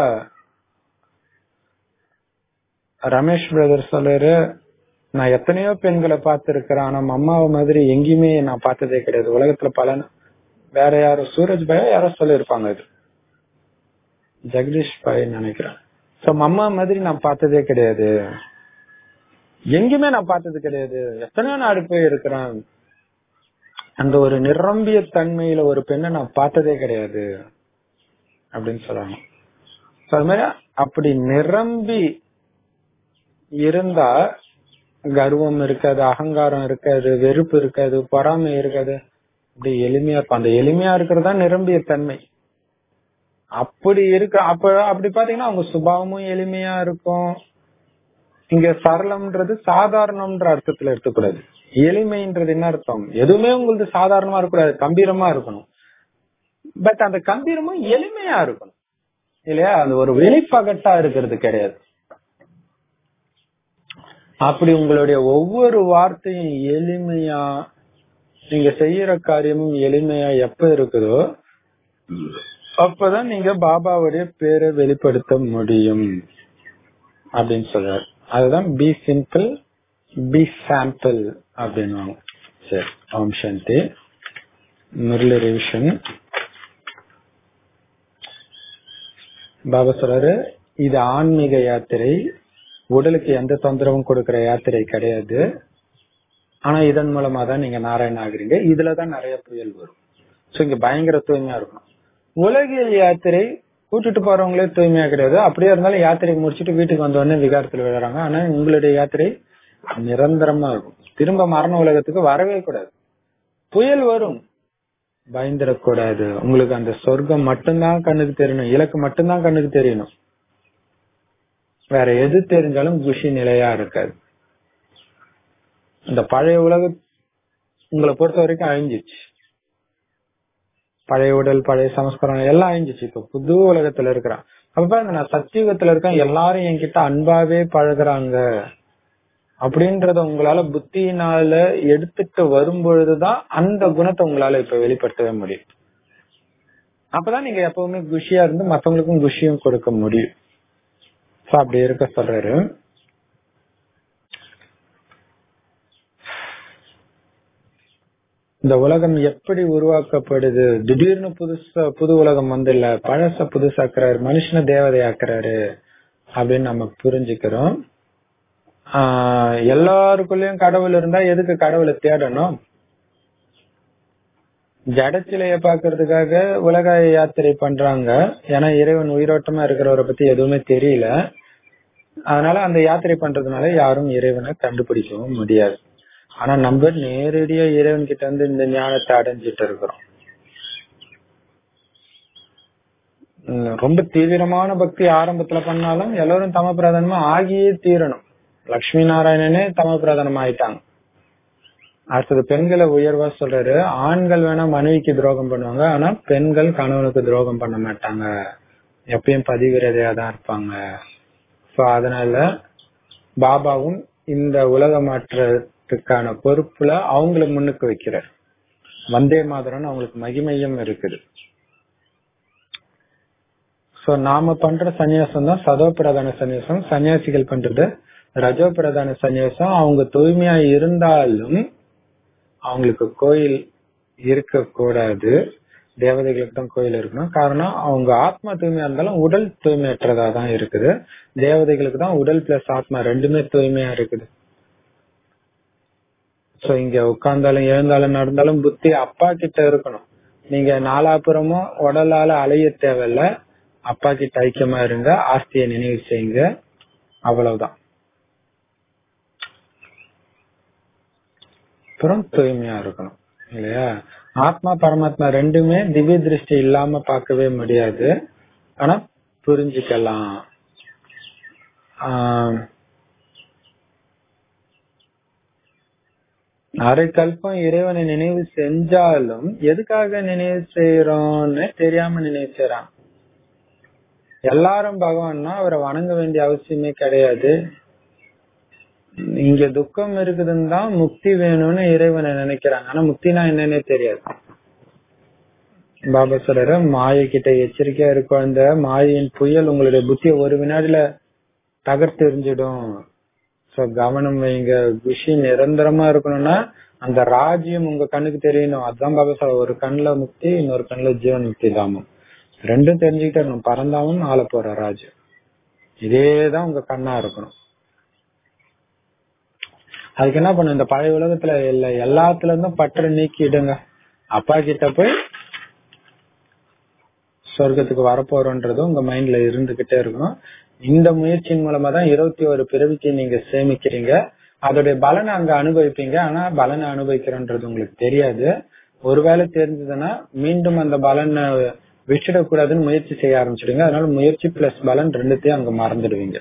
S1: ரமேஷ் பிரதர் சொல்றாரு நான் எத்தனையோ பெண்களை பார்த்திருக்கிறேன் ஆனா அம்மாவை மாதிரி எங்கேயுமே நான் பார்த்ததே கிடையாது உலகத்துல பல வேற யாரும் சூரஜ் பாயா யாரோ சொல்லியிருப்பாங்க இது ஜெகதீஷ் பாய் நினைக்கிறேன் சோ அம்மா மாதிரி நான் பார்த்ததே கிடையாது எங்கேயுமே நான் பார்த்தது கிடையாது எத்தனையோ நாடு போய் இருக்கிறேன் அந்த ஒரு நிரம்பிய தன்மையில ஒரு பெண்ணை நான் பார்த்ததே கிடையாது அப்படின்னு சொல்றாங்க அது மாதிரி அப்படி நிரம்பி இருந்தா கர்வம் இருக்காது அகங்காரம் இருக்காது வெறுப்பு இருக்காது பொறாமை இருக்காது அப்படி எளிமையா இருக்கும் அந்த எளிமையா இருக்கிறதா நிரம்பிய தன்மை அப்படி இருக்க அப்ப அப்படி பாத்தீங்கன்னா அவங்க சுபாவமும் எளிமையா இருக்கும் இங்க சரளம்ன்றது சாதாரணம்ன்ற அர்த்தத்துல எடுத்துக்கூடாது எளிமைன்றது என்ன அர்த்தம் எதுவுமே உங்களுக்கு சாதாரணமா இருக்கக்கூடாது கம்பீரமா இருக்கணும் பட் அந்த கம்பீரமும் எளிமையா இருக்கணும் இல்லையா அது ஒரு வெளிப்பகட்டா இருக்கிறது கிடையாது அப்படி உங்களுடைய ஒவ்வொரு வார்த்தையும் எளிமையா நீங்க செய்யற காரியமும் எளிமையா எப்ப இருக்குதோ அப்பதான் நீங்க பாபாவுடைய பேரை வெளிப்படுத்த முடியும் அப்படின்னு சொல்றாரு அதுதான் பி சிம்பிள் பி சாம்பிள் அப்படின்னு சரி ஓம் சாந்தி முரளி ரிவிஷன் பாபா சொல்றாரு இது ஆன்மீக யாத்திரை உடலுக்கு எந்த தொந்தரவும் கொடுக்கிற யாத்திரை கிடையாது ஆனா இதன் மூலமா தான் நீங்க நாராயண ஆகுறீங்க இதுலதான் நிறைய புயல் வரும் சோ இங்க பயங்கர தூய்மையா இருக்கும் உலகியல் யாத்திரை கூட்டிட்டு போறவங்களே தூய்மையா கிடையாது அப்படியே இருந்தாலும் யாத்திரை முடிச்சுட்டு வீட்டுக்கு வந்த உடனே விகாரத்துல விழுறாங்க ஆனா உங்களுடைய யாத்திரை நிரந்தரமா இருக்கும் திரும்ப மரண உலகத்துக்கு வரவே கூடாது புயல் வரும் பயந்துடக்கூடாது உங்களுக்கு அந்த சொர்க்கம் மட்டும்தான் கண்ணுக்கு தெரியணும் இலக்கு மட்டும்தான் கண்ணுக்கு தெரியணும் வேற எது தெரிஞ்சாலும் குஷி நிலையா இருக்காது இந்த பழைய உலக உங்களை பொறுத்த வரைக்கும் அழிஞ்சிச்சு பழைய உடல் பழைய சமஸ்காரம் எல்லாம் அழிஞ்சிச்சு இப்ப புது உலகத்துல இருக்கிறான் அப்ப பாருங்க நான் சத்தியுகத்துல இருக்கேன் எல்லாரும் என்கிட்ட அன்பாவே பழகுறாங்க அப்படின்றத உங்களால புத்தியினால எடுத்துட்டு வரும் பொழுதுதான் அந்த குணத்தை உங்களால இப்ப வெளிப்படுத்தவே முடியும் அப்பதான் நீங்க எப்பவுமே குஷியா இருந்து மத்தவங்களுக்கும் குஷியும் கொடுக்க முடியும் So, அப்படி இருக்க சொல்றாரு இந்த உலகம் எப்படி உருவாக்கப்படுது திடீர்னு புதுசா புது உலகம் வந்து இல்ல பழச புதுசாக்குறாரு மனுஷன தேவதையாக்குறாரு அப்படின்னு நம்ம புரிஞ்சுக்கிறோம் ஆஹ் எல்லாருக்குள்ளயும் கடவுள் இருந்தா எதுக்கு கடவுளை தேடணும் ஜடச்சிலைய பாக்குறதுக்காக உலக யாத்திரை பண்றாங்க ஏன்னா இறைவன் உயிரோட்டமா இருக்கிறவரை பத்தி எதுவுமே தெரியல அதனால அந்த யாத்திரை பண்றதுனால யாரும் இறைவனை கண்டுபிடிக்கவும் முடியாது ஆனா நம்ம நேரடியா இறைவன் கிட்ட இருந்து இந்த ஞானத்தை அடைஞ்சிட்டு இருக்கிறோம் உம் ரொம்ப தீவிரமான பக்தி ஆரம்பத்துல பண்ணாலும் எல்லாரும் தம பிரதானமா ஆகியே தீரணும் லட்சுமி நாராயணனே தம பிரதானம் ஆயிட்டாங்க அடுத்தது பெண்களை உயர்வா சொல்றாரு ஆண்கள் வேணா மனைவிக்கு துரோகம் பண்ணுவாங்க ஆனா பெண்கள் கணவனுக்கு துரோகம் பண்ண மாட்டாங்க எப்பயும் பதிவிரதையா தான் இருப்பாங்க சோ அதனால பாபாவும் இந்த உலக மாற்றத்துக்கான பொறுப்புல அவங்கள முன்னுக்கு வைக்கிறார் வந்தே மாதரன் அவங்களுக்கு மகிமையும் இருக்குது சோ நாம பண்ற சன்னியாசம் தான் சதோ பிரதான சன்னியாசம் சன்னியாசிகள் பண்றது ரஜோ பிரதான சன்னியாசம் அவங்க தூய்மையா இருந்தாலும் அவங்களுக்கு கோயில் இருக்க கூடாது தேவதைகளுக்கு தான் கோயில் இருக்கணும் காரணம் அவங்க ஆத்மா தூய்மையா இருந்தாலும் உடல் தூய்மையற்றதா தான் இருக்குது தேவதைகளுக்கு தான் உடல் பிளஸ் ஆத்மா ரெண்டுமே தூய்மையா இருக்குது சோ இங்க உட்கார்ந்தாலும் எழுந்தாலும் நடந்தாலும் புத்தி அப்பா கிட்ட இருக்கணும் நீங்க நாலாபுறமும் உடலால அலைய தேவையில்ல அப்பா கிட்ட ஐக்கியமா இருங்க ஆஸ்தியை நினைவு செய்யுங்க அவ்வளவுதான் அப்புறம் தூய்மையா இருக்கணும் இல்லையா ஆத்மா பரமாத்மா ரெண்டுமே திவ்ய திருஷ்டி இல்லாம பார்க்கவே முடியாது ஆனா புரிஞ்சுக்கலாம் ஆஹ் அரை கல்பம் இறைவனை நினைவு செஞ்சாலும் எதுக்காக நினைவு செய்யறோம்னு தெரியாம நினைவு செய்யறான் எல்லாரும் பகவான்னா அவரை வணங்க வேண்டிய அவசியமே கிடையாது இங்க துக்கம் இருக்குதுன்னு தான் முக்தி வேணும்னு இறைவனை நினைக்கிறாங்க ஆனா முக்தினா என்னன்னே தெரியாது பாபா சொல்ற மாயை கிட்ட எச்சரிக்கையா இருக்கும் அந்த மாயின் புயல் உங்களுடைய புத்திய ஒரு வினாடியில தகர்த்தெறிஞ்சிடும் சோ கவனம் வைங்க குஷி நிரந்தரமா இருக்கணும்னா அந்த ராஜ்யம் உங்க கண்ணுக்கு தெரியணும் அதுதான் பாபா சொல்ற ஒரு கண்ணுல முக்தி இன்னொரு கண்ணுல ஜீவன் முக்தி தாமம் ரெண்டும் தெரிஞ்சுக்கிட்டே இருக்கணும் பறந்தாவும் ஆள போற ராஜ்யம் இதேதான் உங்க கண்ணா இருக்கணும் அதுக்கு என்ன பண்ணும் இந்த பழைய உலகத்துல இல்ல எல்லாத்துல இருந்தும் பற்ற நீக்கிடுங்க அப்பா கிட்ட போய் சொர்க்கத்துக்கு வரப்போறோன்றது உங்க மைண்ட்ல இருந்துகிட்டே இருக்கணும் இந்த முயற்சியின் மூலமா தான் இருபத்தி ஒரு பிறவிக்கு நீங்க சேமிக்கிறீங்க அதோடைய பலனை அங்க அனுபவிப்பீங்க ஆனா பலனை அனுபவிக்கிறோன்றது உங்களுக்கு தெரியாது ஒருவேளை தெரிஞ்சதுன்னா மீண்டும் அந்த பலனை விட்டுடக்கூடாதுன்னு முயற்சி செய்ய ஆரம்பிச்சிடுங்க அதனால முயற்சி பிளஸ் பலன் ரெண்டுத்தையும் அங்க மறந்துடுவீங்க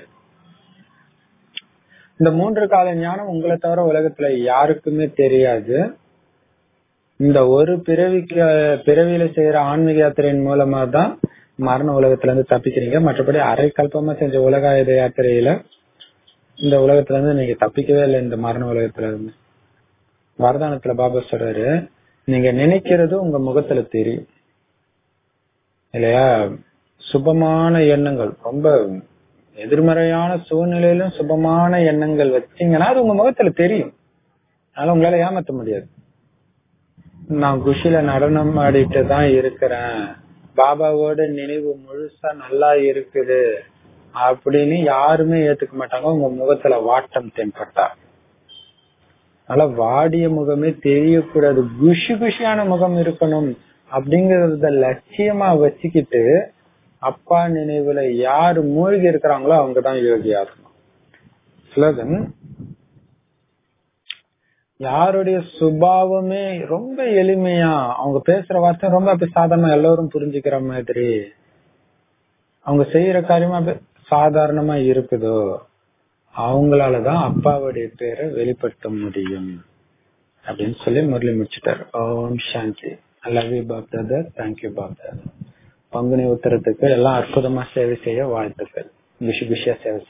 S1: இந்த மூன்று கால ஞானம் உங்களை தவிர உலகத்துல யாருக்குமே தெரியாது இந்த ஒரு பிறவிக்கு பிறவியில செய்யற ஆன்மீக யாத்திரையின் மூலமா தான் மரண உலகத்துல இருந்து தப்பிக்கிறீங்க மற்றபடி அரை கல்பமா செஞ்ச உலக யாத்திரையில இந்த உலகத்துல இருந்து நீங்க தப்பிக்கவே இல்லை இந்த மரண உலகத்துல இருந்து வரதானத்துல பாபா சொல்றாரு நீங்க நினைக்கிறது உங்க முகத்துல தெரியும் இல்லையா சுபமான எண்ணங்கள் ரொம்ப எதிர்மறையான சூழ்நிலையிலும் சுபமான எண்ணங்கள் வச்சீங்கன்னா அது உங்க முகத்துல தெரியும் அதனால உங்களால ஏமாத்த முடியாது நான் குஷில நடனம் ஆடிட்டு தான் இருக்கிறேன் பாபாவோட நினைவு முழுசா நல்லா இருக்குது அப்படின்னு யாருமே ஏத்துக்க மாட்டாங்க உங்க முகத்துல வாட்டம் தென்பட்டா அதனால வாடிய முகமே தெரியக்கூடாது குஷி குஷியான முகம் இருக்கணும் அப்படிங்கறத லட்சியமா வச்சுக்கிட்டு அப்பா நினைவுல யாரு மூழ்கி இருக்கிறாங்களோ அவங்கதான் யோகி ஆத்மா ஸ்லோகன் யாருடைய சுபாவமே ரொம்ப எளிமையா அவங்க பேசுற வார்த்தை ரொம்ப அப்படி சாதாரண எல்லாரும் புரிஞ்சுக்கிற மாதிரி அவங்க செய்யற காரியமா சாதாரணமா இருக்குதோ அவங்களாலதான் அப்பாவுடைய பேரை வெளிப்படுத்த முடியும் அப்படின்னு சொல்லி முரளி முடிச்சிட்டாரு ஓம் சாந்தி I love you Bob brother thank you Bob brother பங்குனி உத்தரத்துக்கு எல்லாம் அற்புதமா சேவை செய்ய வாழ்த்துக்கள் விஷு விஷயா சேவை